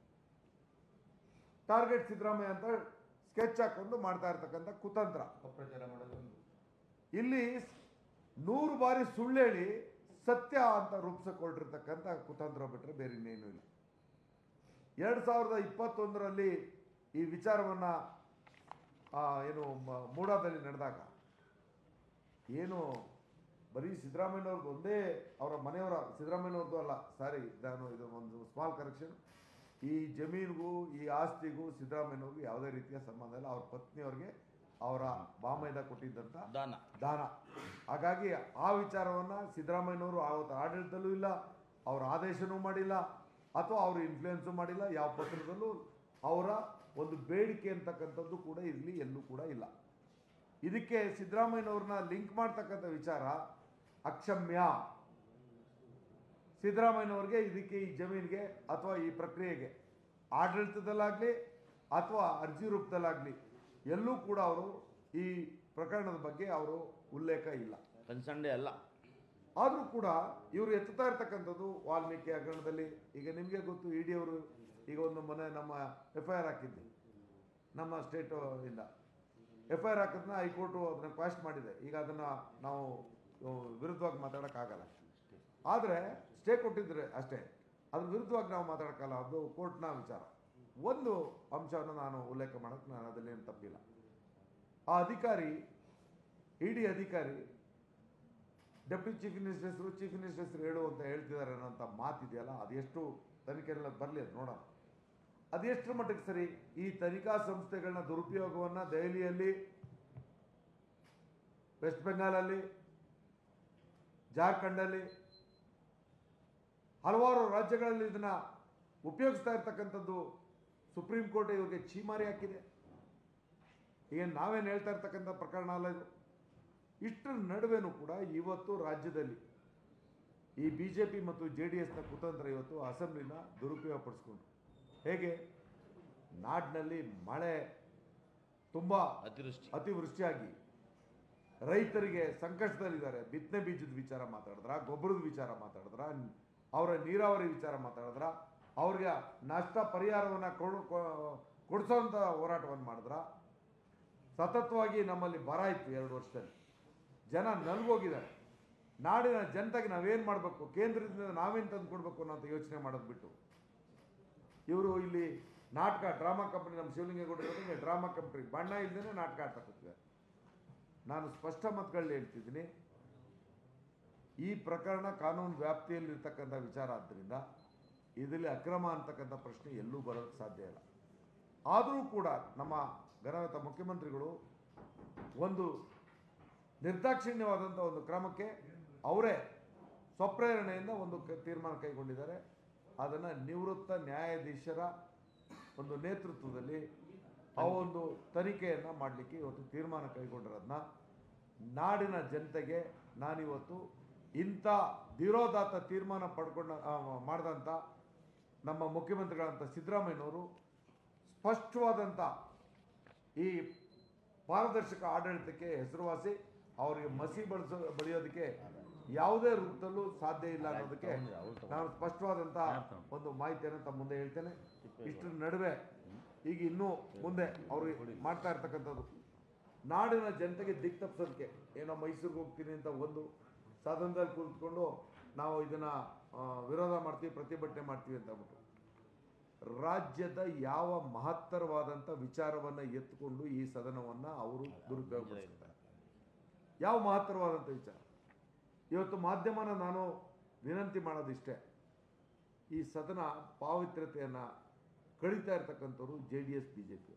ಟಾರ್ಗೆಟ್ ಸಿದ್ದರಾಮಯ್ಯ ಅಂತ ಸ್ಕೆಚ್ ಹಾಕೊಂಡು ಮಾಡ್ತಾ ಇರ್ತಕ್ಕಂಥ ಕುತಂತ್ರ ಅಪಪ್ರಚಾರ ಮಾಡೋದು ಒಂದು ಇಲ್ಲಿ ನೂರು ಬಾರಿ ಸುಳ್ಳು ಹೇಳಿ ಸತ್ಯ ಅಂತ ರೂಪಿಸಿಕೊಂಡಿರ್ತಕ್ಕಂಥ ಕುತಂತ್ರ ಬಿಟ್ಟರೆ ಬೇರೆ ಇನ್ನೇನು ಇಲ್ಲ ಎರಡು ಸಾವಿರದ ಇಪ್ಪತ್ತೊಂದರಲ್ಲಿ ಈ ವಿಚಾರವನ್ನು ಏನು ಮ- ಮೂಡಾದಲ್ಲಿ ನಡೆದಾಗ ಏನು ಬರೀ ಸಿದ್ದರಾಮಯ್ಯನವ್ರದ್ದು ಒಂದೇ ಅವರ ಮನೆಯವರ ಸಿದ್ದರಾಮಯ್ಯನವ್ರದ್ದು ಅಲ್ಲ ಸಾರಿ ನಾನು ಇದು ಒಂದು ಸ್ಮಾಲ್ ಕರೆಕ್ಷನ್ ಈ ಜಮೀನಿಗೂ ಈ ಆಸ್ತಿಗೂ ಸಿದ್ದರಾಮಯ್ಯನವ್ರಿಗೂ ಯಾವುದೇ ರೀತಿಯ ಸಂಬಂಧ ಇಲ್ಲ ಅವ್ರ ಪತ್ನಿಯವ್ರಿಗೆ ಅವರ ಬಾಮೈದ ಕೊಟ್ಟಿದ್ದಂಥ ದಾನ ದಾನ ಹಾಗಾಗಿ ಆ ವಿಚಾರವನ್ನು ಸಿದ್ದರಾಮಯ್ಯನವರು ಆವತ್ತು ಆಡಳಿತದಲ್ಲೂ ಇಲ್ಲ ಅವ್ರ ಆದೇಶನೂ ಮಾಡಿಲ್ಲ ಅಥವಾ ಅವರು ಇನ್ಫ್ಲೂಯೆನ್ಸು ಮಾಡಿಲ್ಲ ಯಾವ ಪತ್ರದಲ್ಲೂ ಅವರ ಒಂದು ಬೇಡಿಕೆ ಅಂತಕ್ಕಂಥದ್ದು ಕೂಡ ಇಲ್ಲಿ ಎಲ್ಲೂ ಕೂಡ ಇಲ್ಲ ಇದಕ್ಕೆ ಸಿದ್ದರಾಮಯ್ಯನವ್ರನ್ನ ಲಿಂಕ್ ಮಾಡ್ತಕ್ಕಂಥ ವಿಚಾರ ಅಕ್ಷಮ್ಯ ಸಿದ್ದರಾಮಯ್ಯನವ್ರಿಗೆ ಇದಕ್ಕೆ ಈ ಜಮೀನಿಗೆ ಅಥವಾ ಈ ಪ್ರಕ್ರಿಯೆಗೆ ಆಡಳಿತದಲ್ಲಾಗಲಿ ಅಥವಾ ಅರ್ಜಿ ರೂಪದಲ್ಲಾಗಲಿ ಎಲ್ಲೂ ಕೂಡ ಅವರು ಈ ಪ್ರಕರಣದ ಬಗ್ಗೆ ಅವರು ಉಲ್ಲೇಖ ಇಲ್ಲ ಕನ್ಸಂಡೆ ಅಲ್ಲ ಆದರೂ ಕೂಡ ಇವರು ಎತ್ತುತ್ತಾ ಇರ್ತಕ್ಕಂಥದ್ದು ವಾಲ್ಮೀಕಿ ಹಗರಣದಲ್ಲಿ ಈಗ ನಿಮಗೆ ಗೊತ್ತು ಇ ಡಿ ಅವರು ಈಗ ಒಂದು ಮೊನ್ನೆ ನಮ್ಮ ಎಫ್ ಐ ಆರ್ ಹಾಕಿದ್ದೆ ನಮ್ಮ ಸ್ಟೇಟು ಇಂದ ಎಫ್ ಐ ಆರ್ ಹಾಕಿದ್ನ ಹೈಕೋರ್ಟು ಅದನ್ನು ಕ್ವಾಶ್ ಮಾಡಿದೆ ಈಗ ಅದನ್ನು ನಾವು ಆ, ವಿರುದ್ಧವಾಗಿ ಮಾತಾಡೋಕ್ಕಾಗಲ್ಲ ಆದರೆ ಸ್ಟೇ ಕೊಟ್ಟಿದ್ರೆ ಅಷ್ಟೇ ಅದ್ರ ವಿರುದ್ಧವಾಗಿ ನಾವು ಮಾತಾಡೋಕ್ಕಲ್ಲ ಅದು ಕೋರ್ಟ್ನ ವಿಚಾರ ಒಂದು ಅಂಶವನ್ನು ನಾನು ಉಲ್ಲೇಖ ಮಾಡೋಕ್ಕೆ ನಾನು ಅದರಲ್ಲೇನು ತಪ್ಪಿಲ್ಲ ಆ ಅಧಿಕಾರಿ ಇ ಡಿ ಅಧಿಕಾರಿ ಡೆಪ್ಯೂಟಿ ಚೀಫ್ ಮಿನಿಸ್ಟರ್ ಹೆಸರು ಚೀಫ್ ಮಿನಿಸ್ಟರ್ ಹೆಸರು ಹೇಳು ಅಂತ ಹೇಳ್ತಿದ್ದಾರೆ ಅನ್ನೋಂಥ ಮಾತಿದೆಯಲ್ಲ ಅದೆಷ್ಟು ತನಿಖೆಲ್ಲ ಬರಲಿ ಅದು ನೋಡೋಣ ಅದೆಷ್ಟರ ಮಟ್ಟಿಗೆ ಸರಿ ಈ ತನಿಖಾ ಸಂಸ್ಥೆಗಳನ್ನ ದುರುಪಯೋಗವನ್ನು ದೆಹಲಿಯಲ್ಲಿ ವೆಸ್ಟ್ ಬೆಂಗಾಲಲ್ಲಿ ಜಾರ್ಖಂಡಲ್ಲಿ ಹಲವಾರು ರಾಜ್ಯಗಳಲ್ಲಿ ಇದನ್ನ ಉಪಯೋಗಿಸ್ತಾ ಇರ್ತಕ್ಕಂಥದ್ದು ಸುಪ್ರೀಂ ಕೋರ್ಟ್ ಇವ್ರಿಗೆ ಛೀಮಾರಿ ಹಾಕಿದೆ ಈಗ ನಾವೇನು ಹೇಳ್ತಾ ಇರ್ತಕ್ಕಂಥ ಪ್ರಕರಣ ಅಲ್ಲ ಇದು ಇಷ್ಟರ ನಡುವೆನೂ ಕೂಡ ಇವತ್ತು ರಾಜ್ಯದಲ್ಲಿ ಈ ಬಿ ಜೆ ಪಿ ಮತ್ತು ಜೆ ಡಿ ಎಸ್ನ ಕುತಂತ್ರ ಇವತ್ತು ಅಸೆಂಬ್ಲಿನ ದುರುಪಯೋಗ ಪಡಿಸ್ಕೊಂಡು ಹೇಗೆ ನಾಡಿನಲ್ಲಿ ಮಳೆ ತುಂಬ ಅತಿವೃಷ್ಟಿ ಅತಿವೃಷ್ಟಿಯಾಗಿ ರೈತರಿಗೆ ಸಂಕಷ್ಟದಲ್ಲಿದ್ದಾರೆ ಬಿತ್ತನೆ ಬೀಜದ ವಿಚಾರ ಮಾತಾಡಿದ್ರ ಗೊಬ್ಬರದ ವಿಚಾರ ಮಾತಾಡಿದ್ರ ಅವರ ನೀರಾವರಿ ವಿಚಾರ ಮಾತಾಡಿದ್ರ ಅವ್ರಿಗೆ ನಷ್ಟ ಪರಿಹಾರವನ್ನು ಕೊಡು ಕೊ- ಕೊಡಿಸೋಂಥ ಹೋರಾಟವನ್ನು ಮಾಡಿದ್ರ ಸತತವಾಗಿ ನಮ್ಮಲ್ಲಿ ಬರ ಇತ್ತು ಎರಡು ವರ್ಷದಲ್ಲಿ ಜನ ನಲ್ಗೋಗಿದ್ದಾರೆ ನಾಡಿನ ಜನತೆಗೆ ನಾವೇನು ಮಾಡಬೇಕು ಕೇಂದ್ರದಿಂದ ನಾವೇನು ತಂದು ಕೊಡಬೇಕು ಅನ್ನೋಂಥ ಯೋಚನೆ ಮಾಡೋದು ಬಿಟ್ಟು ಇವರು ಇಲ್ಲಿ ನಾಟಕ ಡ್ರಾಮಾ ಕಂಪ್ನಿ ನಮ್ಮ ಶಿವಲಿಂಗೇಗೌಡರಿಗೆ ಡ್ರಾಮಾ ಕಂಪ್ನಿ ಬಣ್ಣ ಇಲ್ಲದೇ ನಾಟಕ ಆಡ್ತಾ ಕೂತಿದ್ದಾರೆ ನಾನು ಸ್ಪಷ್ಟ ಮತಗಳಲ್ಲಿ ಹೇಳ್ತಿದ್ದೀನಿ ಈ ಪ್ರಕರಣ ಕಾನೂನು ವ್ಯಾಪ್ತಿಯಲ್ಲಿರ್ತಕ್ಕಂಥ ವಿಚಾರ ಆದ್ದರಿಂದ ಇದರಲ್ಲಿ ಅಕ್ರಮ ಅಂತಕ್ಕಂಥ ಪ್ರಶ್ನೆ ಎಲ್ಲೂ ಬರೋಕ್ಕೆ ಸಾಧ್ಯ ಇಲ್ಲ ಆದರೂ ಕೂಡ ನಮ್ಮ ಘನತ ಮುಖ್ಯಮಂತ್ರಿಗಳು ಒಂದು ನಿರ್ದಾಕ್ಷಿಣ್ಯವಾದಂಥ ಒಂದು ಕ್ರಮಕ್ಕೆ ಅವರೇ ಸ್ವಪ್ರೇರಣೆಯಿಂದ ಒಂದು ಕ- ತೀರ್ಮಾನ ಕೈಗೊಂಡಿದ್ದಾರೆ ಅದನ್ನು ನಿವೃತ್ತ ನ್ಯಾಯಾಧೀಶರ ಒಂದು ನೇತೃತ್ವದಲ್ಲಿ ಆ ಒಂದು ತನಿಖೆಯನ್ನು ಮಾಡಲಿಕ್ಕೆ ಇವತ್ತು ತೀರ್ಮಾನ ಕೈಗೊಂಡಿರೋದನ್ನ ನಾಡಿನ ಜನತೆಗೆ ನಾನಿವತ್ತು ಇಂಥ ಧೀರೋದಾತ್ತ ತೀರ್ಮಾನ ಪಡ್ಕೊಂಡ ಆ, ಮಾಡಿದಂಥ ನಮ್ಮ ಮುಖ್ಯಮಂತ್ರಿಗಳಂಥ ಸಿದ್ದರಾಮಯ್ಯನವರು ಸ್ಪಷ್ಟವಾದಂಥ ಈ ಪಾರದರ್ಶಕ ಆಡಳಿತಕ್ಕೆ ಹೆಸರುವಾಸಿ ಅವರಿಗೆ ಮಸಿ ಬಳಸೋ ಬಳಿಯೋದಕ್ಕೆ ಯಾವುದೇ ರೂಪದಲ್ಲೂ ಸಾಧ್ಯ ಇಲ್ಲ ಅನ್ನೋದಕ್ಕೆ ನಾನು ಸ್ಪಷ್ಟವಾದಂಥ ಒಂದು ಮಾಹಿತಿಯನ್ನು ತಮ್ಮ ಮುಂದೆ ಹೇಳ್ತೇನೆ ಇಷ್ಟರ ನಡುವೆ ಈಗ ಇನ್ನೂ ಮುಂದೆ ಅವರು ಮಾಡ್ತಾ ಇರ್ತಕ್ಕಂಥದ್ದು ನಾಡಿನ ಜನತೆಗೆ ದಿಕ್ ತಪ್ಪಿಸೋದಕ್ಕೆ ಏನೋ ಮೈಸೂರಿಗೆ ಹೋಗ್ತೀನಿ ಅಂತ ಒಂದು ಸದನದಲ್ಲಿ ಕುಳಿತುಕೊಂಡು ನಾವು ಇದನ್ನ ಆ, ವಿರೋಧ ಮಾಡ್ತೀವಿ ಪ್ರತಿಭಟನೆ ಮಾಡ್ತೀವಿ ಅಂತ ಅಂದ್ಬಿಟ್ಟು ರಾಜ್ಯದ ಯಾವ ಮಹತ್ತರವಾದಂಥ ವಿಚಾರವನ್ನು ಎತ್ತುಕೊಂಡು ಈ ಸದನವನ್ನು ಅವರು ದುರುಪಯೋಗಪಡಿಸ್ತಾರೆ ಯಾವ ಮಹತ್ತರವಾದಂಥ ವಿಚಾರ ಇವತ್ತು ಮಾಧ್ಯಮನ ನಾನು ವಿನಂತಿ ಮಾಡೋದಿಷ್ಟೇ ಈ ಸದನ ಪಾವಿತ್ರ್ಯತೆಯನ್ನು ಕಳೀತಾ ಇರ್ತಕ್ಕಂಥವ್ರು J D S B J P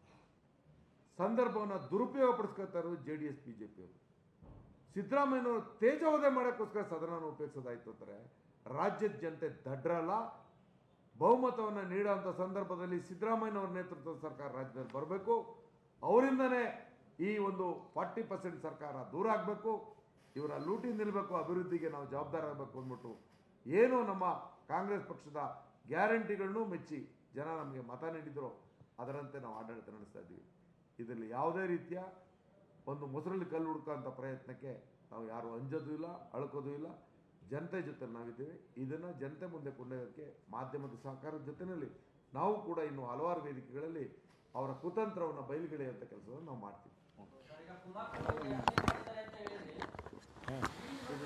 ಸಂದರ್ಭವನ್ನು ದುರುಪಯೋಗ ಪಡಿಸ್ಕೊಳ್ತಾ ಇರೋದು J D S B J ಪಿಯವರು ಸಿದ್ದರಾಮಯ್ಯನವರು ತೇಜೋವಧೆ ಮಾಡೋಕ್ಕೋಸ್ಕರ ಸದನವನ್ನು ಉಪಯೋಗಿಸೋದಾಯ್ತು ಅಂತಾರೆ ರಾಜ್ಯದ ಜನತೆ ದಡ್ರಲ್ಲ ಬಹುಮತವನ್ನು ನೀಡುವಂಥ ಸಂದರ್ಭದಲ್ಲಿ ಸಿದ್ದರಾಮಯ್ಯನವರ ನೇತೃತ್ವದ ಸರ್ಕಾರ ರಾಜ್ಯದಲ್ಲಿ ಬರಬೇಕು ಅವರಿಂದನೇ ಈ ಒಂದು ಫಾರ್ಟಿ ಪರ್ಸೆಂಟ್ ಸರ್ಕಾರ ದೂರ ಆಗಬೇಕು ಇವರ ಲೂಟಿ ನಿಲ್ಲಬೇಕು ಅಭಿವೃದ್ಧಿಗೆ ನಾವು ಜವಾಬ್ದಾರ ಆಗಬೇಕು ಅಂದ್ಬಿಟ್ಟು ಏನು ನಮ್ಮ ಕಾಂಗ್ರೆಸ್ ಪಕ್ಷದ ಗ್ಯಾರಂಟಿಗಳನ್ನು ಮೆಚ್ಚಿ ಜನ ನಮಗೆ ಮತ ನೀಡಿದ್ರು ಅದರಂತೆ ನಾವು ಆಡಳಿತ ನಡೆಸ್ತಾ ಇದ್ದೀವಿ ಇದರಲ್ಲಿ ಯಾವುದೇ ರೀತಿಯ ಒಂದು ಮೊಸರಲ್ಲಿ ಕಲ್ಲು ಹುಡುಕೋಂಥ ಪ್ರಯತ್ನಕ್ಕೆ ನಾವು ಯಾರು ಅಂಜೋದು ಇಲ್ಲ ಅಳ್ಕೋದು ಇಲ್ಲ ಜನತೆ ಜೊತೆ ನಾವಿದ್ದೇವೆ ಇದನ್ನು ಜನತೆ ಮುಂದೆ ಕೊಂಡೊಯ್ಯೋಕ್ಕೆ ಮಾಧ್ಯಮದ ಸಹಕಾರದ ಜೊತೆಯಲ್ಲಿ ನಾವು ಕೂಡ ಇನ್ನು ಹಲವಾರು ವೇದಿಕೆಗಳಲ್ಲಿ ಅವರ ಕುತಂತ್ರವನ್ನು ಬಯಲುಗೆಳೆಯುವಂಥ ಕೆಲಸವನ್ನು ನಾವು ಮಾಡ್ತೀವಿ ಸರ್, ಈಗ ಕುಮಾರಸ್ವಾಮಿ ಅಷ್ಟೇ ಮಾಡ್ತಾರೆ ಅಂತ ಹೇಳಿದ್ರಿ. ಇಡೀ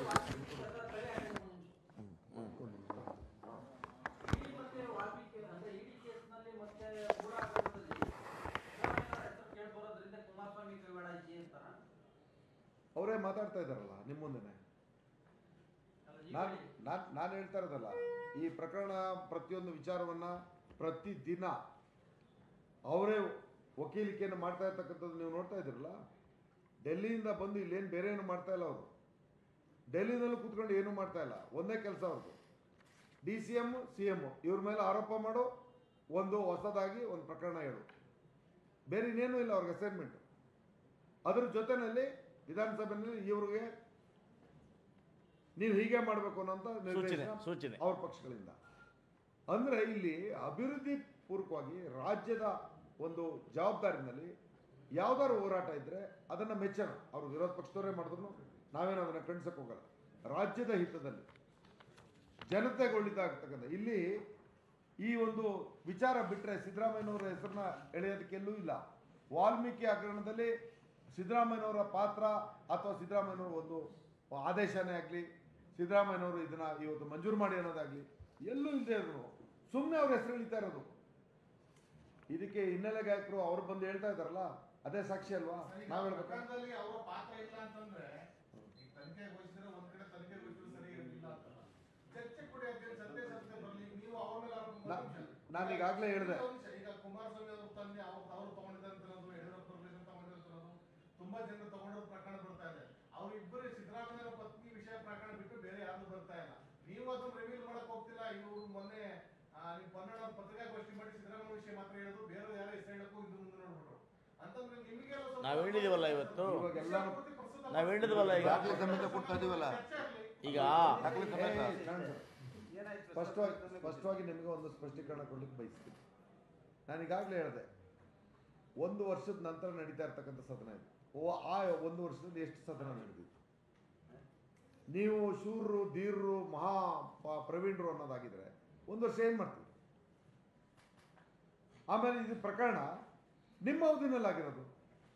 ಮತ್ತೆ ವಾಲ್ಮೀಕಿ ಅಂದ್ರೆ ಇಡೀ ಕೇಸ್ನಲ್ಲಿ ಮತ್ತೆ ಗೂಢ ಆರೋಪದಲ್ಲಿ ಸಿದ್ದರಾಮಯ್ಯನವರ ಹೆಸರು ಕೇಳ್ಬರೋದ್ರಿಂದ ಕುಮಾರಸ್ವಾಮಿ ಕೈವಾಡ ಐತಿ ಅಂತಾರ ಅವರೇ ಮಾತಾಡ್ತಾ ಇದ್ದಾರಲ್ಲ ನಿಮ್ಮ ಮುಂದೆನೆ ಅಲ್ಲ, ಈಗ ನಾನು ನಾನು ನಾನು ಹೇಳ್ತಾ ಇರೋದಲ್ಲ ಈ ಪ್ರಕರಣ ಪ್ರತಿಯೊಂದು ವಿಚಾರವನ್ನು ಪ್ರತಿದಿನ ಅವರೇ ವಕೀಲಿಕೆಯನ್ನು ಮಾಡ್ತಾ ಇರ್ತಕ್ಕಂಥದ್ದು ನೀವು ನೋಡ್ತಾ ಇದ್ದೀರಲ್ಲ ಡೆಲ್ಲಿಯಿಂದ ಬಂದು ಇಲ್ಲೇನು ಬೇರೆ ಏನು ಮಾಡ್ತಾ ಇಲ್ಲ ಅವರು ಡೆಲ್ಲಿನಲ್ಲೂ ಕೂತ್ಕೊಂಡು ಏನೂ ಮಾಡ್ತಾ ಇಲ್ಲ ಒಂದೇ ಕೆಲಸ ಅವ್ರದ್ದು D C M C M ಇವ್ರ ಮೇಲೆ ಆರೋಪ ಮಾಡೋ ಒಂದು ಹೊಸದಾಗಿ ಒಂದು ಪ್ರಕರಣ ಹೇಳು ಬೇರೆ ಇನ್ನೇನೂ ಇಲ್ಲ ಅವ್ರಿಗೆ ಅಸೈನ್ಮೆಂಟ್ ಅದ್ರ ಜೊತೆಯಲ್ಲಿ ವಿಧಾನಸಭೆಯಲ್ಲಿ ಇವ್ರಿಗೆ ನೀವು ಹೀಗೆ ಮಾಡಬೇಕು ಅನ್ನೋಂಥ ಸೂಚನೆ ನಿರ್ದೇಶನ ಸೂಚನೆ ಅವ್ರ ಪಕ್ಷಗಳಿಂದ ಅಂದ್ರೆ ಇಲ್ಲಿ ಅಭಿವೃದ್ಧಿ ಪೂರ್ವಕವಾಗಿ ರಾಜ್ಯದ ಒಂದು ಜವಾಬ್ದಾರಿನಲ್ಲಿ ಯಾವ್ದಾದ್ರು ಹೋರಾಟ ಇದ್ರೆ ಅದನ್ನ ಮೆಚ್ಚೋಣ ಅವರು ವಿರೋಧ ಪಕ್ಷದವರೇ ಮಾಡಿದ್ರು ನಾವೇನು ಅದನ್ನ ಖಂಡಿಸಕ್ ಹೋಗಲ್ಲ ರಾಜ್ಯದ ಹಿತದಲ್ಲಿ ಜನತೆಗೆ ಒಳ್ಳಿದಾಗ್ತಕ್ಕಂಥ ಇಲ್ಲಿ ಈ ಒಂದು ವಿಚಾರ ಬಿಟ್ಟರೆ ಸಿದ್ದರಾಮಯ್ಯನವರ ಹೆಸರನ್ನ ಎಳೆಯೋದಕ್ಕೆ ಎಲ್ಲೂ ಇಲ್ಲ ವಾಲ್ಮೀಕಿ ಹಗರಣದಲ್ಲಿ ಸಿದ್ದರಾಮಯ್ಯನವರ ಪಾತ್ರ ಅಥವಾ ಸಿದ್ದರಾಮಯ್ಯನವರ ಒಂದು ಆದೇಶನೇ ಆಗಲಿ ಸಿದ್ದರಾಮಯ್ಯನವರು ಇದನ್ನ ಇವತ್ತು ಮಂಜೂರು ಮಾಡಿ ಅನ್ನೋದಾಗ್ಲಿ ಎಲ್ಲೂ ಇಲ್ಲದೆ ಇದ್ರು ಸುಮ್ಮನೆ ಅವ್ರ ಹೆಸರು ಎಳಿತಾ ಇರೋದು ಇದಕ್ಕೆ ಹಿನ್ನೆಲೆ ಗಾಯಕರು ಅವ್ರು ಬಂದು ಹೇಳ್ತಾ ಇದಾರಲ್ಲ ಅದೇ ಸಾಕ್ಷಿ ಅಲ್ವಾ ನಾವ್ ಹೇಳ್ಬೇಕು ಪ್ರಕರಣದಲ್ಲಿ ಅವರ ಪಾತ್ರ ಇಲ್ಲ ಅಂತಂದ್ರೆ ಈ ತನಿಖೆ ವಹಿಸಿದ್ರೆ ಒಂದ್ ಕಡೆ ತನಿಖೆ ವಹಿಸಿದ್ರೆ ಸರಿ ಇರಲಿಲ್ಲ ಅಂತ ಚರ್ಚೆ ಕೊಡಿ ಅಂತೇಳಿ ಸತ್ಯಾಸತ್ಯತೆ ಬರ್ಲಿ ನೀವು ಅವ್ರ ಮೇಲೆ ಆರೋಪ ನಾ- ಮಾಡಿ. ನಾನು ಈಗಾಗಲೇ ಹೇಳಿದೆ ಒಂದು ನಿಮಿಷ, ಈಗ ಕುಮಾರಸ್ವಾಮಿ ಅವರು ತಂದೆ ಅವ್ರು ಅವ್ರು ತಗೊಂಡಿದ್ದಂತಿರೋದು ಯಡಿಯೂರಪ್ಪ ಅವರು ತಗೊಂಡಿರ್ತಿರೋದು ತುಂಬಾ ಜನರು ತಗೊಂಡಿರೋ ಪ್ರಕರಣ ಬರ್ತಾ ಇದೆ ಅವ್ರಿಬ್ಬರು ಸಿದ್ದರಾಮಯ್ಯ ಪತ್ನಿ ವಿಷಯ ಪ್ರಕರಣ ಬಿಟ್ಟು ಬೇರೆ ಯಾರು ಬರ್ತಾ ಇಲ್ಲ ನೀವು ಅದನ್ನ ರಿವೀಲ್ ಮಾಡಕ್ ಹೋಗ್ತಿಲ್ಲ ಇವರು ಮೊನ್ನೆ ಆ, ನೀವು ಕನ್ನಡ ಪತ್ರಿಕಾಗೋಷ್ಠಿ ಮಾಡಿ ಸಿದ್ದರಾಮಯ್ಯ ವಿಷಯ ಮಾತ್ರ ಹೇಳೋದು ಬೇರೆ ಯಾರೋ ಹೆಸರು ಹೇಳಕ್ಕೂ ಇದು ಮುಂದೆ ನೋಡ್ಬಿಟ್ರು ಅಂತಂದ್ರೆ ನಿಮಗೆಲ್ಲ ಸ್ವಲ್ಪ ನಾವ್ ಹೇಳಿದೀವಲ್ಲ ಇವತ್ತು ಇವಾಗ ಎಲ್ಲಾನು ನಾವ್ ಹೇಳಿದ್ವಲ್ಲ ಈಗ ದಾಖಲೆ ಸಮೇತ ಕೊಡ್ತಾ ಇದೀವಲ್ಲ ಚರ್ಚೆ ಆಗ್ಲಿ ಈಗ ದಾಖಲೆ ಸಮೇತ ಸ್ಪಷ್ಟವಾಗಿ ಸ್ಪಷ್ಟವಾಗಿ ನಿಮಗೆ ಒಂದು ಸ್ಪಷ್ಟೀಕರಣ ಕೊಡ್ಲಿಕ್ಕೆ ಬಯಸ್ತೀನಿ ನಾನು ಈಗಾಗಲೇ ಹೇಳಿದೆ ಒಂದು ವರ್ಷದ ನಂತರ ನಡೀತಾ ಇರ್ತಕ್ಕಂಥ ಸದನ ಇದು ಓ ಆ ಒಂದು ವರ್ಷದಲ್ಲಿ ಎಷ್ಟು ಸದನ ನಡೆದಿತ್ತು ನೀವು ಶೂರರು ಧೀರರು ಮಹಾ ಪ- ಪ್ರವೀಣರು ಅನ್ನೋದಾಗಿದ್ರೆ ಒಂದು ವರ್ಷ ಏನು ಮಾಡ್ತೀವಿ ಆಮೇಲೆ ಇದು ಪ್ರಕರಣ ನಿಮ್ಮ ಅವಧಿನಲ್ಲಿ ಆಗಿರೋದು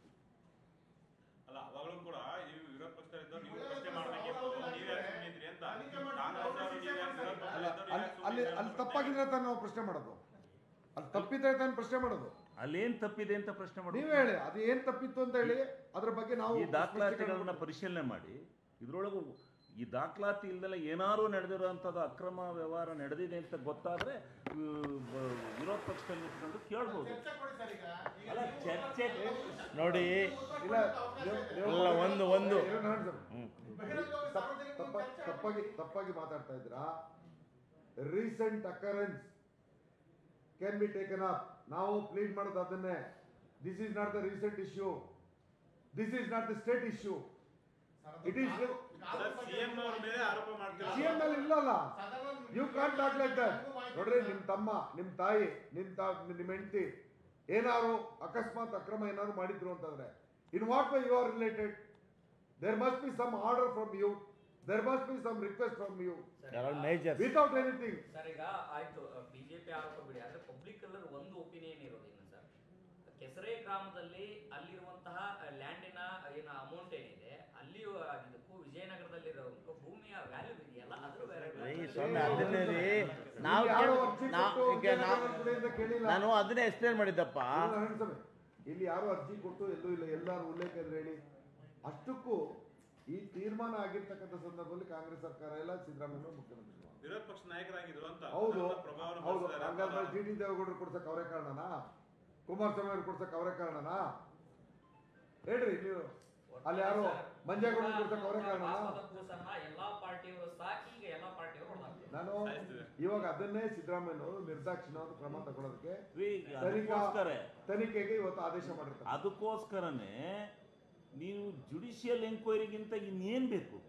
ಅಲ್ಲ ಅವಾಗಲೂ ಕೂಡ ಈ ವಿರೋಧ ಪಕ್ಷದಲ್ಲಿದ್ದವ್ರು ನೀವು ಪ್ರಶ್ನೆ ಮಾಡ್ಬೇಕಿತ್ತು ನೀವ್ ಯಾಕೆ ಸುಮ್ನೆ ಇದ್ರಿ ಅಂತ ಕಾಂಗ್ರೆಸ್ ಅವರು ನೀವ್ ಯಾಕೆ ವಿರೋಧ ಅಲ್ಲ ಪಕ್ಷದಲ್ಲಿದ್ದವ್ರು ಅಲ್ಲಿ ಯಾಕೆ ಅಲ್ಲಿ ಸುಮ್ನೆ ಅಲ್ಲಿ ಇದ್ರಿ ಅಂತ ತಪ್ಪಾಗಿದ್ರೆ ತಾನು ನಾವು ಪ್ರಶ್ನೆ ಮಾಡೋದು ಅಲ್ಲಿ ತಪ್ಪಿದ್ರೆ ತಾನು ಪ್ರಶ್ನೆ ಮಾಡೋದು ಅಲ್ಲೇನ್ ತಪ್ಪಿದೆ ಅಂತ ಪ್ರಶ್ನೆ ಮಾಡಿ ನೀವೇ ಹೇಳಿ ಅದು ಏನ್ ತಪ್ಪಿತ್ತು ಅಂತ ಹೇಳಿ ಅದ್ರ ಬಗ್ಗೆ ನಾವು ಈ ದಾಖಲಾತಿಗಳನ್ನ ಪರಿಶೀಲನೆ ಮಾಡಿ ಇದ್ರೊಳಗೂ ಈ ದಾಖಲಾತಿ ಇಲ್ದೆಲ್ಲ ಏನಾರು ನಡೆದಿರುವಂಥದ್ದು ಅಕ್ರಮ ವ್ಯವಹಾರ ನಡೆದಿದೆ ಅಂತ ಗೊತ್ತಾದ್ರೆ ಆ, ಬ- ವಿರೋಧ ಪಕ್ಷದಲ್ಲಿ ನಿಂತ್ಕೊಂಡು ಕೇಳ್ಬೋದು ಚರ್ಚೆ ಕೊಡಿ ಸರ್ ಈಗ ಈಗ ಅಲ್ಲ ನೀವು ಚರ್ಚೆ ನೋಡಿ ಇಲ್ಲ ದೇವ್- ದೇವ್- ಅಲ್ಲ, ಒಂದು ಒಂದು ಇರೋ ನಾನು ಹೇಳ್ತೀನಿ. ಬಹಿರಂಗವಾಗಿ ತಪ್ಪ- ಸಾರ್ವಜನಿಕವಾಗಿ ತಪ್ಪ- ಚರ್ಚೆ ತಪ್ಪಾಗಿ ತಪ್ಪಾಗಿ ಮಾತಾಡ್ತಾ ಇದ್ದೀರಾ recent occurrence can be taken up ನಾವು ಪ್ಲೀಡ್ ಮಾಡೋದು ಅದನ್ನೇ this is not the recent issue this is not the state issue it is sir CM ಅವ್ರ ಮೇಲೆ ಆರೋಪ ಮಾಡ್ತೀರಾ ಸಿ ಎಂ ಅಲ್ಲಿ ಇಲ್ಲಲ್ಲ you can't talk like that ನೋಡ್ರಿ ನಿಮ್ ತಮ್ಮ ನಿಮ್ ತಾಯಿ ನಿಮ್ ತಾ ನಿಮ್ ಹೆಂಡತಿ ಏನಾರು ಅಕಸ್ಮಾತ್ ಅಕ್ರಮ ಏನಾದ್ರು ಮಾಡಿದ್ರು ಅಂತಂದ್ರೆ in what why you are related there must be some order from you there must be some request from you major without anything sir ಈಗ ಆಯ್ತು ಬಿಜೆಪಿ ಆರೋಪ ಬಿಡಿ ಆದ್ರೆ ಪಬ್ಲಿಕ್ ಎಲ್ಲರೂ ಒಂದು ಒಪಿನಿಯನ್ ಇರೋದಿಲ್ಲ ಸರ್ ಕೆಸರೆ ಗ್ರಾಮದಲ್ಲಿ ಅಲ್ಲಿರುವಂತಹ ಲ್ಯಾಂಡಿನ ಏನು ಅಮೌಂಟ್ ಏನಿದೆ ಅಲ್ಲಿ ಇದಕ್ಕೂ ವಿಜಯನಗರದಲ್ಲಿರೋ ಭೂಮಿಯ ವ್ಯಾಲ್ಯೂ ಇದೆಯಲ್ಲ ಅದ್ರ ರೀ ಬೇರೆ ಸ್ವಾಮಿ ಅದನ್ನೇ ರೀ ನಾವು ಯಾರೋ ಕೇಳ್- ಅರ್ಜಿ ನಾ- ಕೊಟ್ಟು ಈಗ ನಾ- ಕೇಂದ್ರ ಕಡೆಯಿಂದ ಕೇಳಿಲ್ಲ ನಾನು ಅದನ್ನೇ ಎಕ್ಸ್ಪ್ಲೇನ್ ಮಾಡಿದ್ದಪ್ಪ ಇಲ್ಲ, ಹೇಳ್ತೇನೆ. ಇಲ್ಲಿ ಯಾರು ಅರ್ಜಿ ಕೊಟ್ಟು ಎಲ್ಲೂ ಇಲ್ಲ ಎಲ್ಲಾರು ಉಲ್ಲೇಖ ಇದ್ರೆ ಹೇಳಿ ಅಷ್ಟಕ್ಕೂ ಈ ತೀರ್ಮಾನ ಆಗಿರ್ತಕ್ಕಂಥ ಸಂದರ್ಭದಲ್ಲಿ ಕಾಂಗ್ರೆಸ್ ಸರ್ಕಾರ ಇಲ್ಲ ಸಿದ್ದರಾಮಯ್ಯ ಮುಖ್ಯಮಂತ್ರಿ ವಿರೋಧ ಪಕ್ಷ ನಾಯಕರಾಗಿದ್ರು ಅಂತ ಹೌದು ಅದನ್ನ ಪ್ರಭಾವವನ್ನು ಹೌದು ಬೀರ್ಸಿದ್ದಾರೆ ಅಂತ ಹಂಗಾದ್ರೆ ಟಿ ಡಿ ದೇವೇಗೌಡರು ಕೊಡ್ಸಕ್ ಅವರೇ ಕಾರಣನಾ ಕುಮಾರಸ್ವಾಮಿ ಅವ್ರು ಕೊಡ್ಸಕ್ ಅವರೇ ಕಾರಣನಾ ಹೇಳ್ರಿ ನೀವು ಅಲ್ಲಿ ಯಾರು ಮಂಜೇಗೌಡರು ಕೊಡ್ಸಕ್ ಅವರೇ ಕಾರಣನಾ ಕೂಸನ್ನ ಎಲ್ಲಾ ಪಾರ್ಟಿಯವರು ಸಾಕಿ ಈಗ ಎಲ್ಲಾ ಪಾರ್ಟಿಯವರು ಹೊಡೆದಾಕ್ತಾರೆ ನಾನು ಸಾಯಿಸ್ತಿದೆ. ಇವಾಗ ಅದನ್ನೇ ಸಿದ್ದರಾಮಯ್ಯನವರು ನಿರ್ದಾಕ್ಷಿಣ್ಯವಾದ ಕ್ರಮ ತಗೊಳ್ಳೋದಕ್ಕೆ ರೀ, ತನಿಖಾ ಅದಕ್ಕೋಸ್ಕರ ತನಿಖೆಗೆ ಇವತ್ತು ಆದೇಶ ಮಾಡಿರ್ತಾರೆ ಅದಕ್ಕೋಸ್ಕರನೇ ನೀವು ಜುಡಿಷಿಯಲ್ ಎಂಕ್ವೈರಿಗಿಂತ ಇನ್ನೇನ್ ಬೇಕು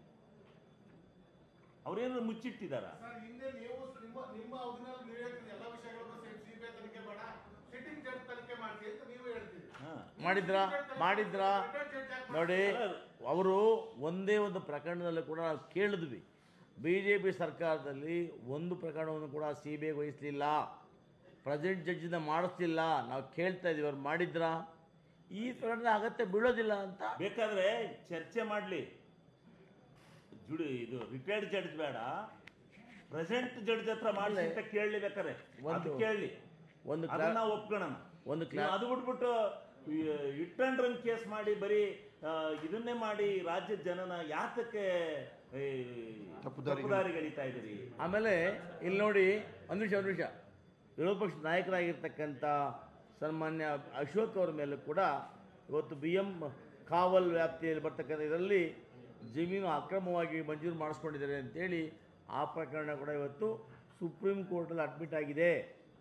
ಅವ್ರೇನಾದ್ರು ಮುಚ್ಚಿಟ್ಟಿದಾರ ಸರ್ ಹಿಂದೆ ನೀವು ನಿಮ್ಮ ನಿಮ್ಮ ಅವಧಿನಲ್ಲಿ ನೀವು ಹೇಳ್ತೀರಿ ಎಲ್ಲ ವಿಷಯಗಳನ್ನು ಸಿಬಿಐ ತನಿಖೆ ಬೇಡ ಸಿಟ್ಟಿಂಗ್ ಜಡ್ಜ್ ತನಿಖೆ ಮಾಡ್ತೀವಿ ಅಂತ ನೀವು ಹೇಳ್ತೀರಿ ಹಾ ಮಾಡಿದ್ರಾ ಮಾಡಿದ್ರಾ ನೋಡಿ ಅವರು ಒಂದೇ ಒಂದು ಪ್ರಕರಣದಲ್ಲಿ ಕೂಡ ನಾವು ಕೇಳಿದ್ವಿ ಬಿ ಜೆ ಪಿ ಸರ್ಕಾರದಲ್ಲಿ ಒಂದು ಪ್ರಕರಣವನ್ನು ಕೂಡ ಸಿ ಬಿ ಐ ವಹಿಸಲಿಲ್ಲ ಪ್ರೆಸಿಡೆಂಟ್ ಜಡ್ಜಿಂದ ಮಾಡಿಸ್ಲಿಲ್ಲ ನಾವು ಕೇಳ್ತಾ ಇದೀವಿ ಅವ್ರು ಮಾಡಿದ್ರಾ ಈ ಪ್ರಕರಣದ ಅಗತ್ಯ ಬೀಳೋದಿಲ್ಲ ಅಂತ ಬೇಕಾದ್ರೆ ಚರ್ಚೆ ಮಾಡಲಿ ಜುಡಿ ಇದು ರಿಟೈರ್ಡ್ ಜಡ್ಜ್ ಬೇಡ ಪ್ರೆಸೆಂಟ್ ಜಡ್ಜ್ ಹತ್ರ ಮಾಡಲಿ ಅಂತ ಕೇಳಲಿ ಬೇಕಾರೆ ಒಂದು- ಅದು ಕೇಳಲಿ ಒಂದು ಕ್ಲಾ- ಅದನ್ನ ನಾವು ಒಪ್ಕೊಳ್ಳೋಣ ಒಂದು ನೀವು ಕ್ಲಾ- ಅದು ಬಿಟ್ಬಿಟ್ಟು ಇಟ್ ಅಂಡ್ ರನ್ ಕೇಸ್ ಮಾಡಿ ಬರೀ ಆ, ಇದನ್ನೇ ಮಾಡಿ ರಾಜ್ಯದ ಜನನ ಯಾತಕ್ಕೆ ಈ, ತಪ್ಪು ದಾರಿಗೆ ತಪ್ಪು ದಾರಿಗೆ ಎಳಿತಾ ಇದ್ದೀರಿ ಆಮೇಲೆ ಇಲ್ಲಿ ನೋಡಿ ಒಂದು ನಿಮಿಷ ಒಂದು ನಿಮಿಷ ವಿರೋಧ ಪಕ್ಷದ ನಾಯಕರಾಗಿರ್ತಕ್ಕಂಥ ಸನ್ಮಾನ್ಯ ಅಶೋಕ್ ಅವರ ಮೇಲೆ ಕೂಡ ಇವತ್ತು ಬಿ ಎಂ ಕಾವಲ್ ವ್ಯಾಪ್ತಿಯಲ್ಲಿ ಬರ್ತಕ್ಕಂಥ ಇದರಲ್ಲಿ ಜಮೀನು ಅಕ್ರಮವಾಗಿ ಮಂಜೂರು ಮಾಡಿಸ್ಕೊಂಡಿದ್ದಾರೆ ಅಂತೇಳಿ ಆ ಪ್ರಕರಣ ಕೂಡ ಇವತ್ತು ಸುಪ್ರೀಂ ಕೋರ್ಟಲ್ಲಿ ಅಡ್ಮಿಟ್ ಆಗಿದೆ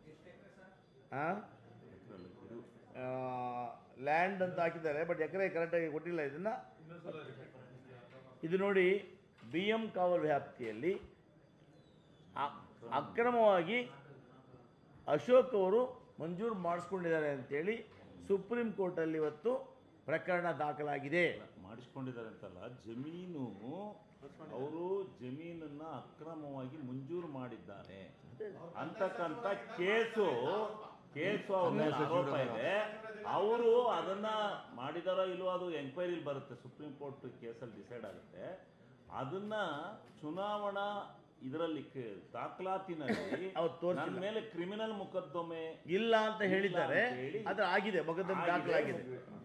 ಲ್ಯಾಂಡ್ ಅಂತ ಹಾಕಿದ್ದಾರೆ ಬಟ್ ಎಕರೆ ಕರೆಕ್ಟಾಗಿ ಕೊಟ್ಟಿಲ್ಲ ಇದನ್ನು ಇದು ನೋಡಿ ಬಿ ಎಂ ಕಾವಲ್ ವ್ಯಾಪ್ತಿಯಲ್ಲಿ ಅ- ಅಕ್ರಮವಾಗಿ ಅಶೋಕ್ ಅವರು ಮಂಜೂರು ಮಾಡಿಸ್ಕೊಂಡಿದ್ದಾರೆ ಅಂತೇಳಿ ಸುಪ್ರೀಂ ಕೋರ್ಟಲ್ಲಿ ಇವತ್ತು ಪ್ರಕರಣ ದಾಖಲಾಗಿದೆ ಮಾಡಿಸ್ಕೊಂಡಿದ್ದಾರೆ ಅಂತಲ್ಲ ಜಮೀನು ಅವರು ಜಮೀನನ್ನ ಅಕ್ರಮವಾಗಿ ಮಂಜೂರು ಮಾಡಿದ್ದಾರೆ ಅಂತಕ್ಕಂಥ ಕೇಸು ಕೇಸು ಅವ್ರ ಮೇಲೆ ಆರೋಪ ಇದೆ ಅವರು ಅದನ್ನ ಮಾಡಿದಾರೋ ಇಲ್ವೋ ಅದು ಎಂಕ್ವೈರಿಲಿ ಬರುತ್ತೆ ಸುಪ್ರೀಂ ಕೋರ್ಟ್ ಕೇಸಲ್ಲಿ ಡಿಸೈಡ್ ಆಗುತ್ತೆ ಅದನ್ನ ಚುನಾವಣಾ ಇದರಲ್ಲಿ ಕ- ದಾಖಲಾತಿನಲ್ಲಿ ಅವ್ರು ತೋರ್ಸಿಲ್ಲ. ನನ್ನ ಮೇಲೆ ಕ್ರಿಮಿನಲ್ ಮೊಕದ್ದಮೆ ಇಲ್ಲ ಅಂತ ಹೇಳಿದ್ದಾರೆ ಅಂತ ಹೇಳಿ ಅದು ಆಗಿದೆ ಮೊಕದ್ದಮೆ ದಾಖಲಾಗಿದೆ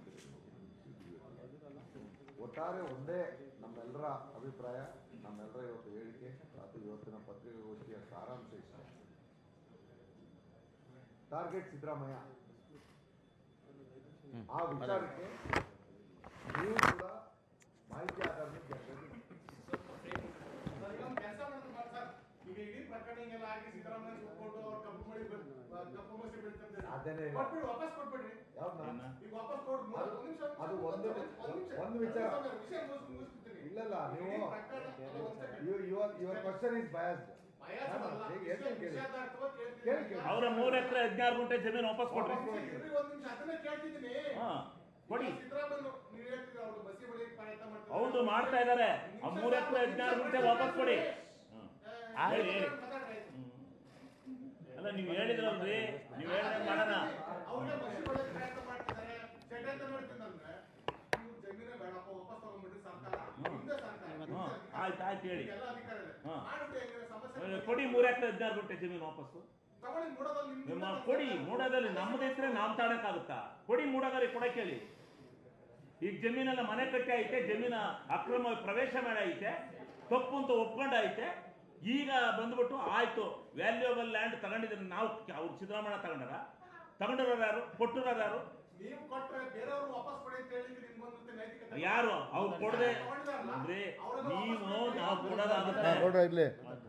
ಒಟ್ಟಾರೆ ಒಂದೇ ನಮ್ಮೆಲ್ಲರ ಅಭಿಪ್ರಾಯ ನಮ್ಮೆಲ್ಲರ ಇವತ್ತು ಹೇಳಿಕೆ ಅಥವಾ ಇವತ್ತಿನ ಪತ್ರಿಕಾಗೋಷ್ಠಿಯ ಸಾರಾಂಶ ಇಷ್ಟ ಟಾರ್ಗೆಟ್ ಸಿದ್ದರಾಮಯ್ಯ ಆ ವಿಚಾರಕ್ಕೆ ನೀವು ಕೂಡ ಮಾಹಿತಿ ಆಧಾರದ ಜನರಿಗೆ ಸರ್, ಈಗ ಒಂದು ಕೆಲಸ ಮಾಡೋದು ಮಾಡಿ ಸರ್ ಈಗ ಇಡೀ ಪ್ರಕರಣ ಹಿಂಗೆಲ್ಲ ಆಗಿ ಸಿದ್ದರಾಮಯ್ಯ ಸುಟ್ಕೊಂಡು ಅವ್ರ ಕಪ್ಪು ಮಳಿ ಬೀಳ್- ಕಪ್ಪು ಮಸಿ ಬೀಳ್ತಂತೆ ಅದೇನೇ ಕೊಟ್ಬಿಡಿ ವಾಪಸ್ ಕೊಟ್ಬಿಡ್ರಿ ಯಾವ್ದನ್ನ ಈಗ ವಾಪಸ್ ಕೊಡ್ ಮೂರು- ಅದು- ಒಂದ್ ನಿಮಿಷ ಅದು ಒಂದು ಒಂದ್ ನಿಮಿಷ ಒಂದು ವಿಚಾರ. ವಿಷಯ ಮುಗಿಸ್- ಮುಗಿಸ್ಬಿಡ್ತೀನಿ. ಇಲ್ಲಲ್ಲ ನೀವು ಇಡೀ ಪ್ರಕರಣ ಅಲ್ಲ, ಒಂದ್ second. Your your question is biased ಭಯ ಅಲ್ಲ, ಹೇಗೆ ವಿಷಯ- ಹೇಳ್ತೀನಿ ಕೇಳಿ. ವಿಷಯಾರ್ಥವಾಗಿ ಕೇಳ್ತೀನಿ. ಕೇಳಿ, ಕೇಳಿ. ಅವರ ಮೂರು ಎಕರೆ ಹದಿನಾರು ಗುಂಟೆ ಜಮೀನು ವಾಪಸ್ ಕೊಡ್ರಿ ಇರ್ರಿ, ಒಂದ್ ನಿಮಿಷ ಅದನ್ನೇ ಕೇಳ್ತಿದ್ದೀನಿ ಹಾ ಕೊಡಿ ಈಗ ಸಿದ್ದರಾಮಯ್ಯ ನೀವು ಹೇಳ್ತಿದ್ರೆ ಅವ್ರಿಗೆ ಬಸ್ಸಿ ಬಳಿ ಪ್ರಯತ್ನ ಮಾಡ್ತಾರೆ ಹೌದು ಮಾಡ್ತಾ ಇದ್ದಾರೆ ಆ ಮೂರು ಎಕರೆ ಹದಿನಾರು ಗುಂಟೆ ವಾಪಸ್ ಕೊಡಿ ಹ್ಮ್. ಹೇಳಿ ಹೇಳಿ ಹ್ಮ್. ಅಲ್ಲ ನೀವು ಹೇಳಿದ್ರಲ್ರಿ ನೀವು ಹೇಳಿದಂಗೆ ಮಾಡೋಣ ಅವ್ರಿಗೆ ಬಸ್ಸಿ ಬಳಿ ಪ್ರಯತ್ನ ಮಾಡ್ತಿದ್ದಾರೆ ಷಡ್ಯಂತ್ರ ಮಾಡ್ತಿದ್ದಂದ್ರೆ ಇವ್ರು ಜಮೀನೇ ಬೇಡಪ್ಪ ವಾಪಸ್ ತಗೊಂಡ್ಬಿಡ್ರಿ ಸರ್ಕಾರ ಹಿಂದೆ ಸರ್ಕಾರ ಹ್ಮ್. ಆಯ್ತು ಆಯ್ತು ಹೇಳಿ ಎಲ್ಲ ಅಧಿಕಾರ ಇದೆ ಹಾ. ಮಾಡ್ಬಿಡಿ ಹೆಂಗಿದ್ರೆ ಸಮಸ್ಯೆ ಕೊಡಿ ಮೂರು ಎಕರೆ ಹದಿನಾರು ಗುಂಟೆ ಜಮೀನು ವಾಪಸ್ಸು ತಗೊಳ್ಳಿ ಮೂಡೋದಲ್ಲಿ ನಿಮ್ದು ನಿಮ್ಮ ಕೊಡಿ ಮೂಡದಲ್ಲಿ ನಮ್ಮದು ಇದ್ರೆ ನಾವು ತಾಡಕ್ಕಾಗುತ್ತಾ ಕೊಡಿ ಮೂಡಗರಿ ಕೊಡಕ್ಕೆ ಹೇಳಿ ಈಗ ಜಮೀನೆಲ್ಲ ಮನೆ ಕಟ್ಟಿ ಐತೆ ಜಮೀನ ಅಕ್ರಮ ಪ್ರವೇಶ ಮಾಡಿ ಐತೆ ತಪ್ಪು ಅಂತ ಒಪ್ಕೊಂಡೈತೆ ಈಗ ಬಂದ್ಬಿಟ್ಟು ಆಯ್ತು ವ್ಯಾಲ್ಯೂಯಬಲ್ ಲ್ಯಾಂಡ್ ತಗೊಂಡಿದ್ರೆ ನಾವು ಅವ್ರು ಸಿದ್ದರಾಮಯ್ಯ ತಗೊಂಡಾರ ತಗೊಂಡಿರೋರು ಯಾರು ಕೊಟ್ಟಿರೋರು ಯಾರು ನೀವು ಕೊಟ್ರೆ ಬೇರೆಯವರು ವಾಪಸ್ ಕೊಡಿ ಅಂತ ಹೇಳಿದ್ರೆ ನಿಮ್ಗೊಂದು ನೈತಿಕತೆ ಯಾರು ಅವ್ರು ಕೊಡದೆ ಅಂದ್ರೆ ನೀವು ನಾವು ಕೊಡೋದಾಗುತ್ತೆ ನೋಡ್ರ ಇರಲಿ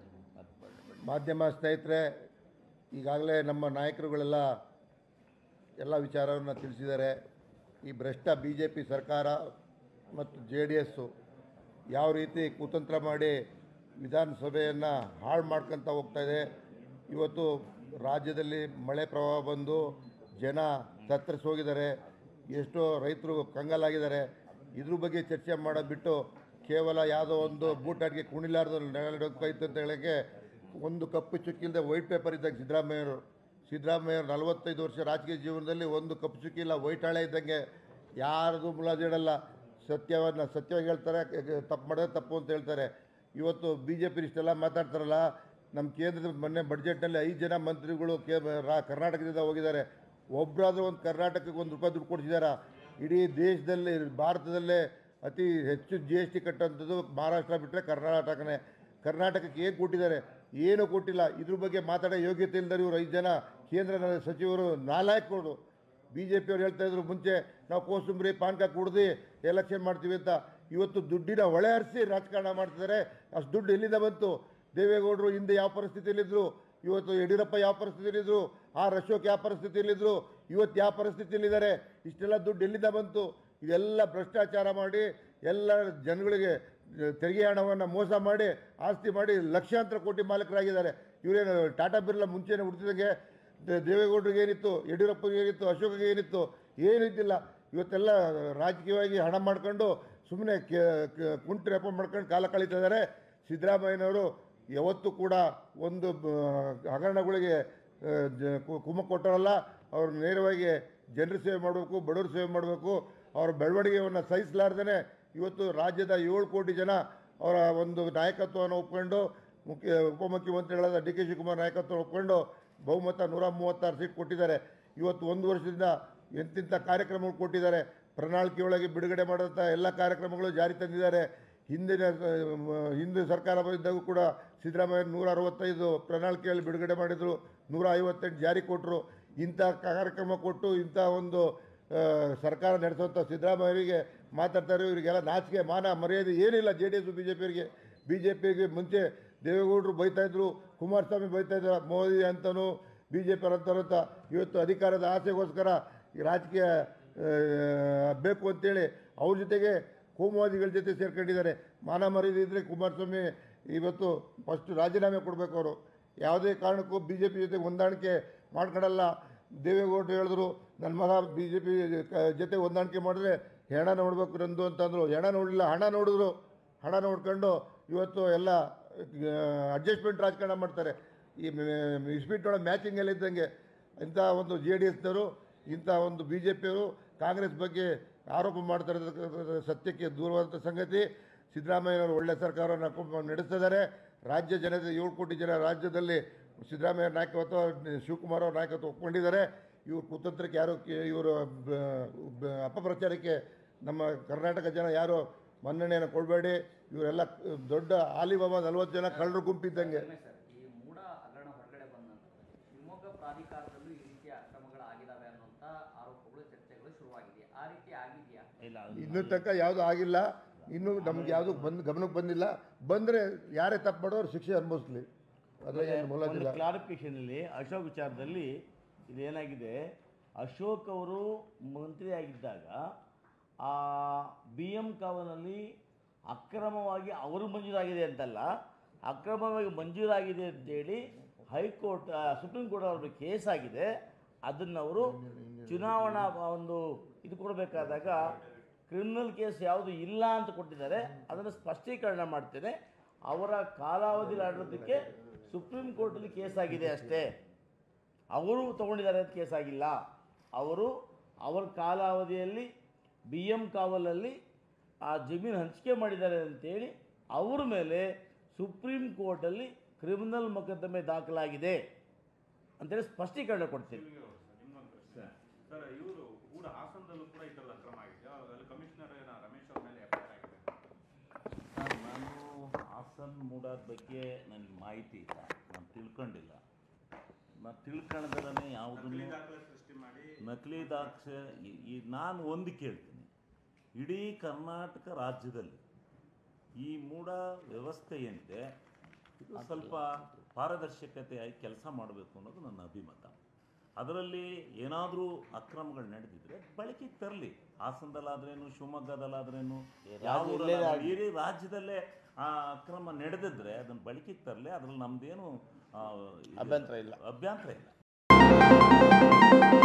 ಮಾಧ್ಯಮ ಸ್ನೇಹಿತರೆ ಈಗಾಗಲೇ ನಮ್ಮ ನಾಯಕರುಗಳೆಲ್ಲ ಎಲ್ಲ ವಿಚಾರವನ್ನು ತಿಳಿಸಿದ್ದಾರೆ ಈ ಭ್ರಷ್ಟ ಬಿ ಜೆ ಪಿ ಸರ್ಕಾರ ಮತ್ತು ಜೆ ಡಿ ಎಸ್ಸು ಯಾವ ರೀತಿ ಕುತಂತ್ರ ಮಾಡಿ ವಿಧಾನಸಭೆಯನ್ನು ಹಾಳು ಮಾಡ್ಕೊತ ಹೋಗ್ತಾ ಇದೆ ಇವತ್ತು ರಾಜ್ಯದಲ್ಲಿ ಮಳೆ ಪ್ರವಾಹ ಬಂದು ಜನ ತತ್ತರಿಸಿ ಹೋಗಿದ್ದಾರೆ ಎಷ್ಟೋ ರೈತರು ಕಂಗಾಲಾಗಿದ್ದಾರೆ ಇದ್ರ ಬಗ್ಗೆ ಚರ್ಚೆ ಮಾಡೋದು ಬಿಟ್ಟು ಕೇವಲ ಯಾವುದೋ ಒಂದು ಬೂಟಾಟಿಗೆ ಕುಣಿಲಾರ್ದು ನೆಲಡೋಕ್ಕೈತೆ ಅಂತ ಹೇಳೋಕ್ಕೆ ಒಂದು ಕಪ್ಪು ಚುಕ್ಕಿಲ್ಲದೆ ವೈಟ್ ಪೇಪರ್ ಇದ್ದಾಗ ಸಿದ್ದರಾಮಯ್ಯರು ಸಿದ್ದರಾಮಯ್ಯರು ನಲವತ್ತೈದು ವರ್ಷ ರಾಜಕೀಯ ಜೀವನದಲ್ಲಿ ಒಂದು ಕಪ್ಪು ಚುಕ್ಕಿ ಇಲ್ಲ ವೈಟ್ ಹಾಳೆ ಇದ್ದಂಗೆ ಯಾರ್ದು ಮುಲಾಜಿಡಲ್ಲ ಸತ್ಯವನ್ನು ಸತ್ಯವಾಗಿ ಹೇಳ್ತಾರೆ ತಪ್ಪು ಮಾಡಿದ್ರೆ ತಪ್ಪು ಅಂತ ಹೇಳ್ತಾರೆ ಇವತ್ತು ಬಿ ಜೆ ಪಿ ಇಷ್ಟೆಲ್ಲ ಮಾತಾಡ್ತಾರಲ್ಲ ನಮ್ಮ ಕೇಂದ್ರದ ಮೊನ್ನೆ ಬಡ್ಜೆಟ್ನಲ್ಲಿ ಐದು ಜನ ಮಂತ್ರಿಗಳು ಕೇ ರಾ ಕರ್ನಾಟಕದಿಂದ ಹೋಗಿದ್ದಾರೆ ಒಬ್ಬರಾದ್ರೂ ಒಂದು ಕರ್ನಾಟಕಕ್ಕೆ ಒಂದು ರೂಪಾಯಿ ದುಡ್ಡು ಕೊಡ್ತಿದ್ದಾರಾ ಇಡೀ ದೇಶದಲ್ಲಿ ಭಾರತದಲ್ಲೇ ಅತಿ ಹೆಚ್ಚು ಜಿ ಎಸ್ ಟಿ ಕಟ್ಟೋಂಥದ್ದು ಮಹಾರಾಷ್ಟ್ರ ಬಿಟ್ಟರೆ ಕರ್ನಾಟಕನೇ ಕರ್ನಾಟಕಕ್ಕೆ ಏನು ಕೊಟ್ಟಿದ್ದಾರೆ ಏನೂ ಕೊಟ್ಟಿಲ್ಲ ಇದ್ರ ಬಗ್ಗೆ ಮಾತಾಡೋ ಯೋಗ್ಯತೆ ಇಲ್ಲದ್ರೆ ಇವರು ಐದು ಜನ ಕೇಂದ್ರ ಸಚಿವರು ನಾಲ್ಕು ಬಿ ಜೆ ಪಿಯವ್ರು ಹೇಳ್ತಾ ಇದ್ರು ಮುಂಚೆ ನಾವು ಕೋಸುಂಬರಿ ಪಾನ್ಕ ಕುಡ್ದು ಎಲೆಕ್ಷನ್ ಮಾಡ್ತೀವಿ ಅಂತ ಇವತ್ತು ದುಡ್ಡಿನ ಹೊಳೆ ಹರಿಸಿ ರಾಜಕಾರಣ ಮಾಡ್ತಿದ್ದಾರೆ ಅಷ್ಟು ದುಡ್ಡು ಎಲ್ಲಿಂದ ಬಂತು ದೇವೇಗೌಡರು ಹಿಂದೆ ಯಾವ ಪರಿಸ್ಥಿತಿಯಲ್ಲಿದ್ದರು ಇವತ್ತು ಯಡಿಯೂರಪ್ಪ ಯಾವ ಪರಿಸ್ಥಿತಿಯಲ್ಲಿದ್ದರು ಆರ್ ಅಶೋಕ್ ಯಾವ ಪರಿಸ್ಥಿತಿಯಲ್ಲಿದ್ದರು ಇವತ್ತು ಯಾವ ಪರಿಸ್ಥಿತಿಯಲ್ಲಿದ್ದಾರೆ ಇಷ್ಟೆಲ್ಲ ದುಡ್ಡು ಎಲ್ಲಿಂದ ಬಂತು ಇದೆಲ್ಲ ಭ್ರಷ್ಟಾಚಾರ ಮಾಡಿ ಎಲ್ಲ ಜನಗಳಿಗೆ ತೆರಿಗೆ ಹಣವನ್ನು ಮೋಸ ಮಾಡಿ ಆಸ್ತಿ ಮಾಡಿ ಲಕ್ಷಾಂತರ ಕೋಟಿ ಮಾಲೀಕರಾಗಿದ್ದಾರೆ ಇವರೇನು ಟಾಟಾ ಬಿರ್ಲಾ ಮುಂಚೆನೇ ಹುಡ್ತಿದಂಗೆ ದೇ- ದೇವೇಗೌಡರಿಗೆ ಏನಿತ್ತು ಯಡಿಯೂರಪ್ಪಗೆ ಏನಿತ್ತು ಅಶೋಕ್ಗೆ ಏನಿತ್ತು ಏನಿದ್ದಿಲ್ಲ ಇವತ್ತೆಲ್ಲ ರಾಜಕೀಯವಾಗಿ ಹಣ ಮಾಡ್ಕೊಂಡು ಸುಮ್ಮನೆ ಕುಂಟು ರೆಪ ಮಾಡ್ಕೊಂಡು ಕಾಲ ಕಳೀತಾ ಇದ್ದಾರೆ ಸಿದ್ದರಾಮಯ್ಯನವರು ಯಾವತ್ತೂ ಕೂಡ ಒಂದು ಬ- ಹಗರಣಗಳಿಗೆ ಆ, ಜ- ಕು- ಕುಮ್ಮ ಕೊಟ್ಟರಲ್ಲ ಅವ್ರು ನೇರವಾಗಿ ಜನರ ಸೇವೆ ಮಾಡಬೇಕು ಬಡವ್ರ ಸೇವೆ ಮಾಡಬೇಕು ಅವರ ಬೆಳವಣಿಗೆಯನ್ನು ಸಹಿಸಲಾರ್ದೇ ಇವತ್ತು ರಾಜ್ಯದ ಏಳು ಕೋಟಿ ಜನ ಅವರ ಒಂದು ನಾಯಕತ್ವವನ್ನು ಒಪ್ಕೊಂಡು ಮುಖ್ಯ ಉಪಮುಖ್ಯಮಂತ್ರಿಗಳಾದ ಡಿ ಕೆ ಶಿವಕುಮಾರ್ ನಾಯಕತ್ವ ಒಪ್ಕೊಂಡು ಬಹುಮತ ನೂರ ಮೂವತ್ತಾರು ಸೀಟ್ ಕೊಟ್ಟಿದ್ದಾರೆ ಇವತ್ತು ಒಂದು ವರ್ಷದಿಂದ ಎಂತಿಂಥ ಕಾರ್ಯಕ್ರಮಗಳು ಕೊಟ್ಟಿದ್ದಾರೆ ಪ್ರಣಾಳಿಕೆ ಒಳಗೆ ಬಿಡುಗಡೆ ಮಾಡಿದಂಥ ಎಲ್ಲ ಕಾರ್ಯಕ್ರಮಗಳು ಜಾರಿ ತಂದಿದ್ದಾರೆ ಹಿಂದಿನ ಆ, ಮ- ಹಿಂದೆ ಸರ್ಕಾರ ಇದ್ದಾಗೂ ಕೂಡ ಸಿದ್ದರಾಮಯ್ಯ ನೂರ ಅರವತ್ತೈದು ಪ್ರಣಾಳಿಕೆಯಲ್ಲಿ ಬಿಡುಗಡೆ ಮಾಡಿದರು ನೂರ ಐವತ್ತೆಂಟು ಜಾರಿ ಕೊಟ್ಟರು ಇಂಥ ಕಾರ್ಯಕ್ರಮ ಕೊಟ್ಟು ಇಂಥ ಒಂದು ಆ, ಸರ್ಕಾರ ನಡೆಸುವಂಥ ಸಿದ್ದರಾಮಯ್ಯರಿಗೆ ಮಾತಾಡ್ತಾರೆ ಇವರಿಗೆಲ್ಲ ನಾಚಿಕೆ ಮಾನ ಮರ್ಯಾದೆ ಏನಿಲ್ಲ J D S B J ಪಿಯವರಿಗೆ ಬಿ ಜೆ ಪಿಗೆ ಮುಂಚೆ ದೇವೇಗೌಡರು ಬೈತಾಯಿದ್ರು ಕುಮಾರಸ್ವಾಮಿ ಬೈತಾಯಿದ್ರು ಮೋದಿ ಅಂತನೂ ಬಿ ಜೆ ಪಿ ಅಂತ ಇವತ್ತು ಅಧಿಕಾರದ ಆಸೆಗೋಸ್ಕರ ಈ ರಾಜಕೀಯ ಆ, ಬೇಕು ಅಂತೇಳಿ ಅವ್ರ ಜೊತೆಗೆ ಕೋಮುವಾದಿಗಳ ಜೊತೆ ಸೇರ್ಕೊಂಡಿದ್ದಾರೆ ಮಾನ ಮರ್ಯಾದೆ ಇದ್ದರೆ ಕುಮಾರಸ್ವಾಮಿ ಇವತ್ತು ಫಸ್ಟ್ ರಾಜೀನಾಮೆ ಕೊಡಬೇಕು ಅವರು ಯಾವುದೇ ಕಾರಣಕ್ಕೂ ಬಿ ಜೆ ಪಿ ಜೊತೆ ಹೊಂದಾಣಿಕೆ ಮಾಡ್ಕೊಳಲ್ಲ ದೇವೇಗೌಡರು ಹೇಳಿದ್ರು ನನ್ನ ಮಗ ಬಿ ಜೆ ಪಿ ಜೊತೆ ಹೊಂದಾಣಿಕೆ ಮಾಡಿದ್ರೆ ಹೆಣ ನೋಡಬೇಕು ನಂದು ಅಂತಂದರು ಹೆಣ ನೋಡಲಿಲ್ಲ ಹಣ ನೋಡಿದ್ರು ಹಣ ನೋಡ್ಕೊಂಡು ಇವತ್ತು ಎಲ್ಲ ಅಡ್ಜಸ್ಟ್ಮೆಂಟ್ ರಾಜಕಾರಣ ಮಾಡ್ತಾರೆ ಈ ಇಸ್ಪೀಟ್ನೊಳಗೆ ಮ್ಯಾಚಿಂಗ್ ಎಲ್ಲ ಇದ್ದಂಗೆ ಇಂಥ ಒಂದು ಜೆ ಡಿ ಎಸ್ನವರು ಇಂಥ ಒಂದು ಬಿ ಜೆ ಪಿಯವರು ಕಾಂಗ್ರೆಸ್ ಬಗ್ಗೆ ಆರೋಪ ಮಾಡ್ತಾ ಇರೋದು ಸತ್ಯಕ್ಕೆ ದೂರವಾದಂಥ ಸಂಗತಿ ಸಿದ್ದರಾಮಯ್ಯನವರು ಒಳ್ಳೆ ಸರ್ಕಾರವನ್ನು ಕು- ನಡೆಸ್ತಿದ್ದಾರೆ ರಾಜ್ಯ ಜನತೆ ಏಳು ಕೋಟಿ ಜನ ರಾಜ್ಯದಲ್ಲಿ ಸಿದ್ದರಾಮಯ್ಯ ನಾಯಕತ್ವ ಶಿವಕುಮಾರ್ ಅವ್ರ ನಾಯಕತ್ವ ಒಪ್ಕೊಂಡಿದ್ದಾರೆ ಇವ್ರ ಕುತಂತ್ರಕ್ಕೆ ಯಾರು ಕೆ- ಇವರು ಬ- ಬ- ಅಪಪ್ರಚಾರಕ್ಕೆ ನಮ್ಮ ಕರ್ನಾಟಕ ಜನ ಯಾರು ಮನ್ನಣೆಯನ್ನು ಕೊಡಬೇಡಿ ಇವರೆಲ್ಲ ದೊಡ್ಡ ಆಲಿಬಾಬಾ ನಲ್ವತ್ತು ಜನ ಕಳ್ಳರು ಗುಂಪಿದ್ದಂಗೆ ಕಡಿಮೆ ಸರ್ ಈ ಮೂಡ ಹಗರಣ ಹೊರಗಡೆ ಬಂದ ನಂತರ ಶಿವಮೊಗ್ಗ ಪ್ರಾಧಿಕಾರದಲ್ಲೂ ಈ ರೀತಿಯ ಅಕ್ರಮಗಳಾಗಿದ್ದಾವೆ ಅನ್ನುವಂಥ ಆರೋಪಗಳು ಚರ್ಚೆಗಳು ಶುರುವಾಗಿದೆ ಆ ರೀತಿ ಆಗಿದೆಯಾ ಇಲ್ಲ ಅದು ಇನ್ನೂ ತನಕ ಯಾವುದು ಆಗಿಲ್ಲ ಇನ್ನೂ ನಮ್ಗೆ ಯಾವುದು ಬಂದು ಗಮನಕ್ಕೆ ಬಂದಿಲ್ಲ ಬಂದರೆ ಯಾರೇ ತಪ್ಪು ಮಾಡೋರು ಶಿಕ್ಷೆ ಅನುಭವಿಸ್ಲಿ ಅದ್ರಾಗ ಏನು ಒಂದು ಮೂಲದಿಲ್ಲ ಕ್ಲಾರಿಫಿಕೇಷನಲ್ಲಿ ಅಶೋಕ್ ವಿಚಾರದಲ್ಲಿ ಇದೇನಾಗಿದೆ ಅಶೋಕ್ ಅವರು ಮಂತ್ರಿಯಾಗಿದ್ದಾಗ ಆ ಬಿ ಎಂ ಕಾವನಲ್ಲಿ ಅಕ್ರಮವಾಗಿ ಅವರು ಮಂಜೂರಾಗಿದೆ ಅಂತಲ್ಲ ಅಕ್ರಮವಾಗಿ ಮಂಜೂರಾಗಿದೆ ಅಂತೇಳಿ ಹೈಕೋರ್ಟ್ ಆ, ಸುಪ್ರೀಂ ಕೋರ್ಟ್ ಅವ್ರ ಕೇಸ್ ಆಗಿದೆ ಅದನ್ನು ಅವರು ಚುನಾವಣಾ ಒಂದು ಇದು ಕೊಡಬೇಕಾದಾಗ ಕ್ರಿಮಿನಲ್ ಕೇಸ್ ಯಾವುದು ಇಲ್ಲ ಅಂತ ಕೊಟ್ಟಿದ್ದಾರೆ ಅದನ್ನು ಸ್ಪಷ್ಟೀಕರಣ ಮಾಡ್ತೇನೆ ಅವರ ಕಾಲಾವಧಿ ಆಡಳಿತಕ್ಕೆ ಸುಪ್ರೀಂ ಕೋರ್ಟಲ್ಲಿ ಕೇಸ್ ಆಗಿದೆ ಅಷ್ಟೇ ಅವರು ತಗೊಂಡಿದ್ದಾರೆ ಅಂತ ಕೇಸ್ ಆಗಿಲ್ಲ ಅವರು ಅವರ ಕಾಲಾವಧಿಯಲ್ಲಿ ಬಿ ಎಂ ಕಾವಲಲ್ಲಿ ಆ ಜಮೀನು ಹಂಚಿಕೆ ಮಾಡಿದ್ದಾರೆ ಅಂತೇಳಿ ಅವ್ರ ಮೇಲೆ ಸುಪ್ರೀಂ ಕೋರ್ಟಲ್ಲಿ ಕ್ರಿಮಿನಲ್ ಮೊಕದ್ದಮೆ ದಾಖಲಾಗಿದೆ ಅಂತೇಳಿ ಸ್ಪಷ್ಟೀಕರಣ ಕೊಡ್ತೀನಿ ನಿಮ್ಗೊಂದು ಪ್ರಶ್ನೆ ಸರ್ ಇವರು ಕೂಡ ಹಾಸನದಲ್ಲೂ ಕೂಡ ಈ ಥರದ ಅಕ್ರಮ ಆಗಿದೆ ಅಲ್ಲಿ ಕಮಿಷನರ್ ಏನ ರಮೇಶ್ ಅವ್ರ ಮೇಲೆ ಎಫ್ ಆರ್ ಆಗಿದೆ ಸರ್, ನಾನು ಹಾಸನ್ ಮೂಡಾದ ಬಗ್ಗೆ ನನಗೆ ಮಾಹಿತಿ ಇಲ್ಲ ನಾನು ತಿಳ್ಕೊಂಡಿಲ್ಲ ನಾನು ತಿಳ್ಕೊಳ್ಳೋದಲ್ಲೇ ಯಾವುದನ್ನು ನಕಲಿ ದಾಖಲೆ ಸೃಷ್ಟಿ ಮಾಡಿ ನಕಲಿ ದಾಕ್ಷ ಈ- ಈ ನಾನು ಒಂದು ಕೇಳ್ತೀನಿ ಇಡೀ ಕರ್ನಾಟಕ ರಾಜ್ಯದಲ್ಲಿ ಈ ಮೂಢ ವ್ಯವಸ್ಥೆ ಏನಿದೆ ಇದು ಸ್ವಲ್ಪ ಪಾರದರ್ಶಕತೆಯಾಗಿ ಕೆಲಸ ಮಾಡಬೇಕು ಅನ್ನೋದು ನನ್ನ ಅಭಿಮತ ಅದರಲ್ಲಿ ಏನಾದರೂ ಅಕ್ರಮಗಳು ನಡೆದಿದ್ರೆ ಬಳಕೆಗೆ ತರಲಿ ಹಾಸನದಲ್ಲಾದ್ರೇನು ಶಿವಮೊಗ್ಗದಲ್ಲಾದ್ರೇನು ಯಾವ ಎಲ್ಲೇ ಊರಲ್ಲಾದ್ರೂ ಇಡೀ ರಾಜ್ಯದಲ್ಲೇ ಆ ಅಕ್ರಮ ನಡೆದಿದ್ರೆ ಅದನ್ನು ಬಳಕೆಗೆ ತರಲಿ ಅದ್ರಲ್ಲಿ ನಮ್ದೇನು ಆ, ಇದು- ಅಭ್ಯಂತರ ಇಲ್ಲ. ಅಭ್ಯಂತರ ಇಲ್ಲ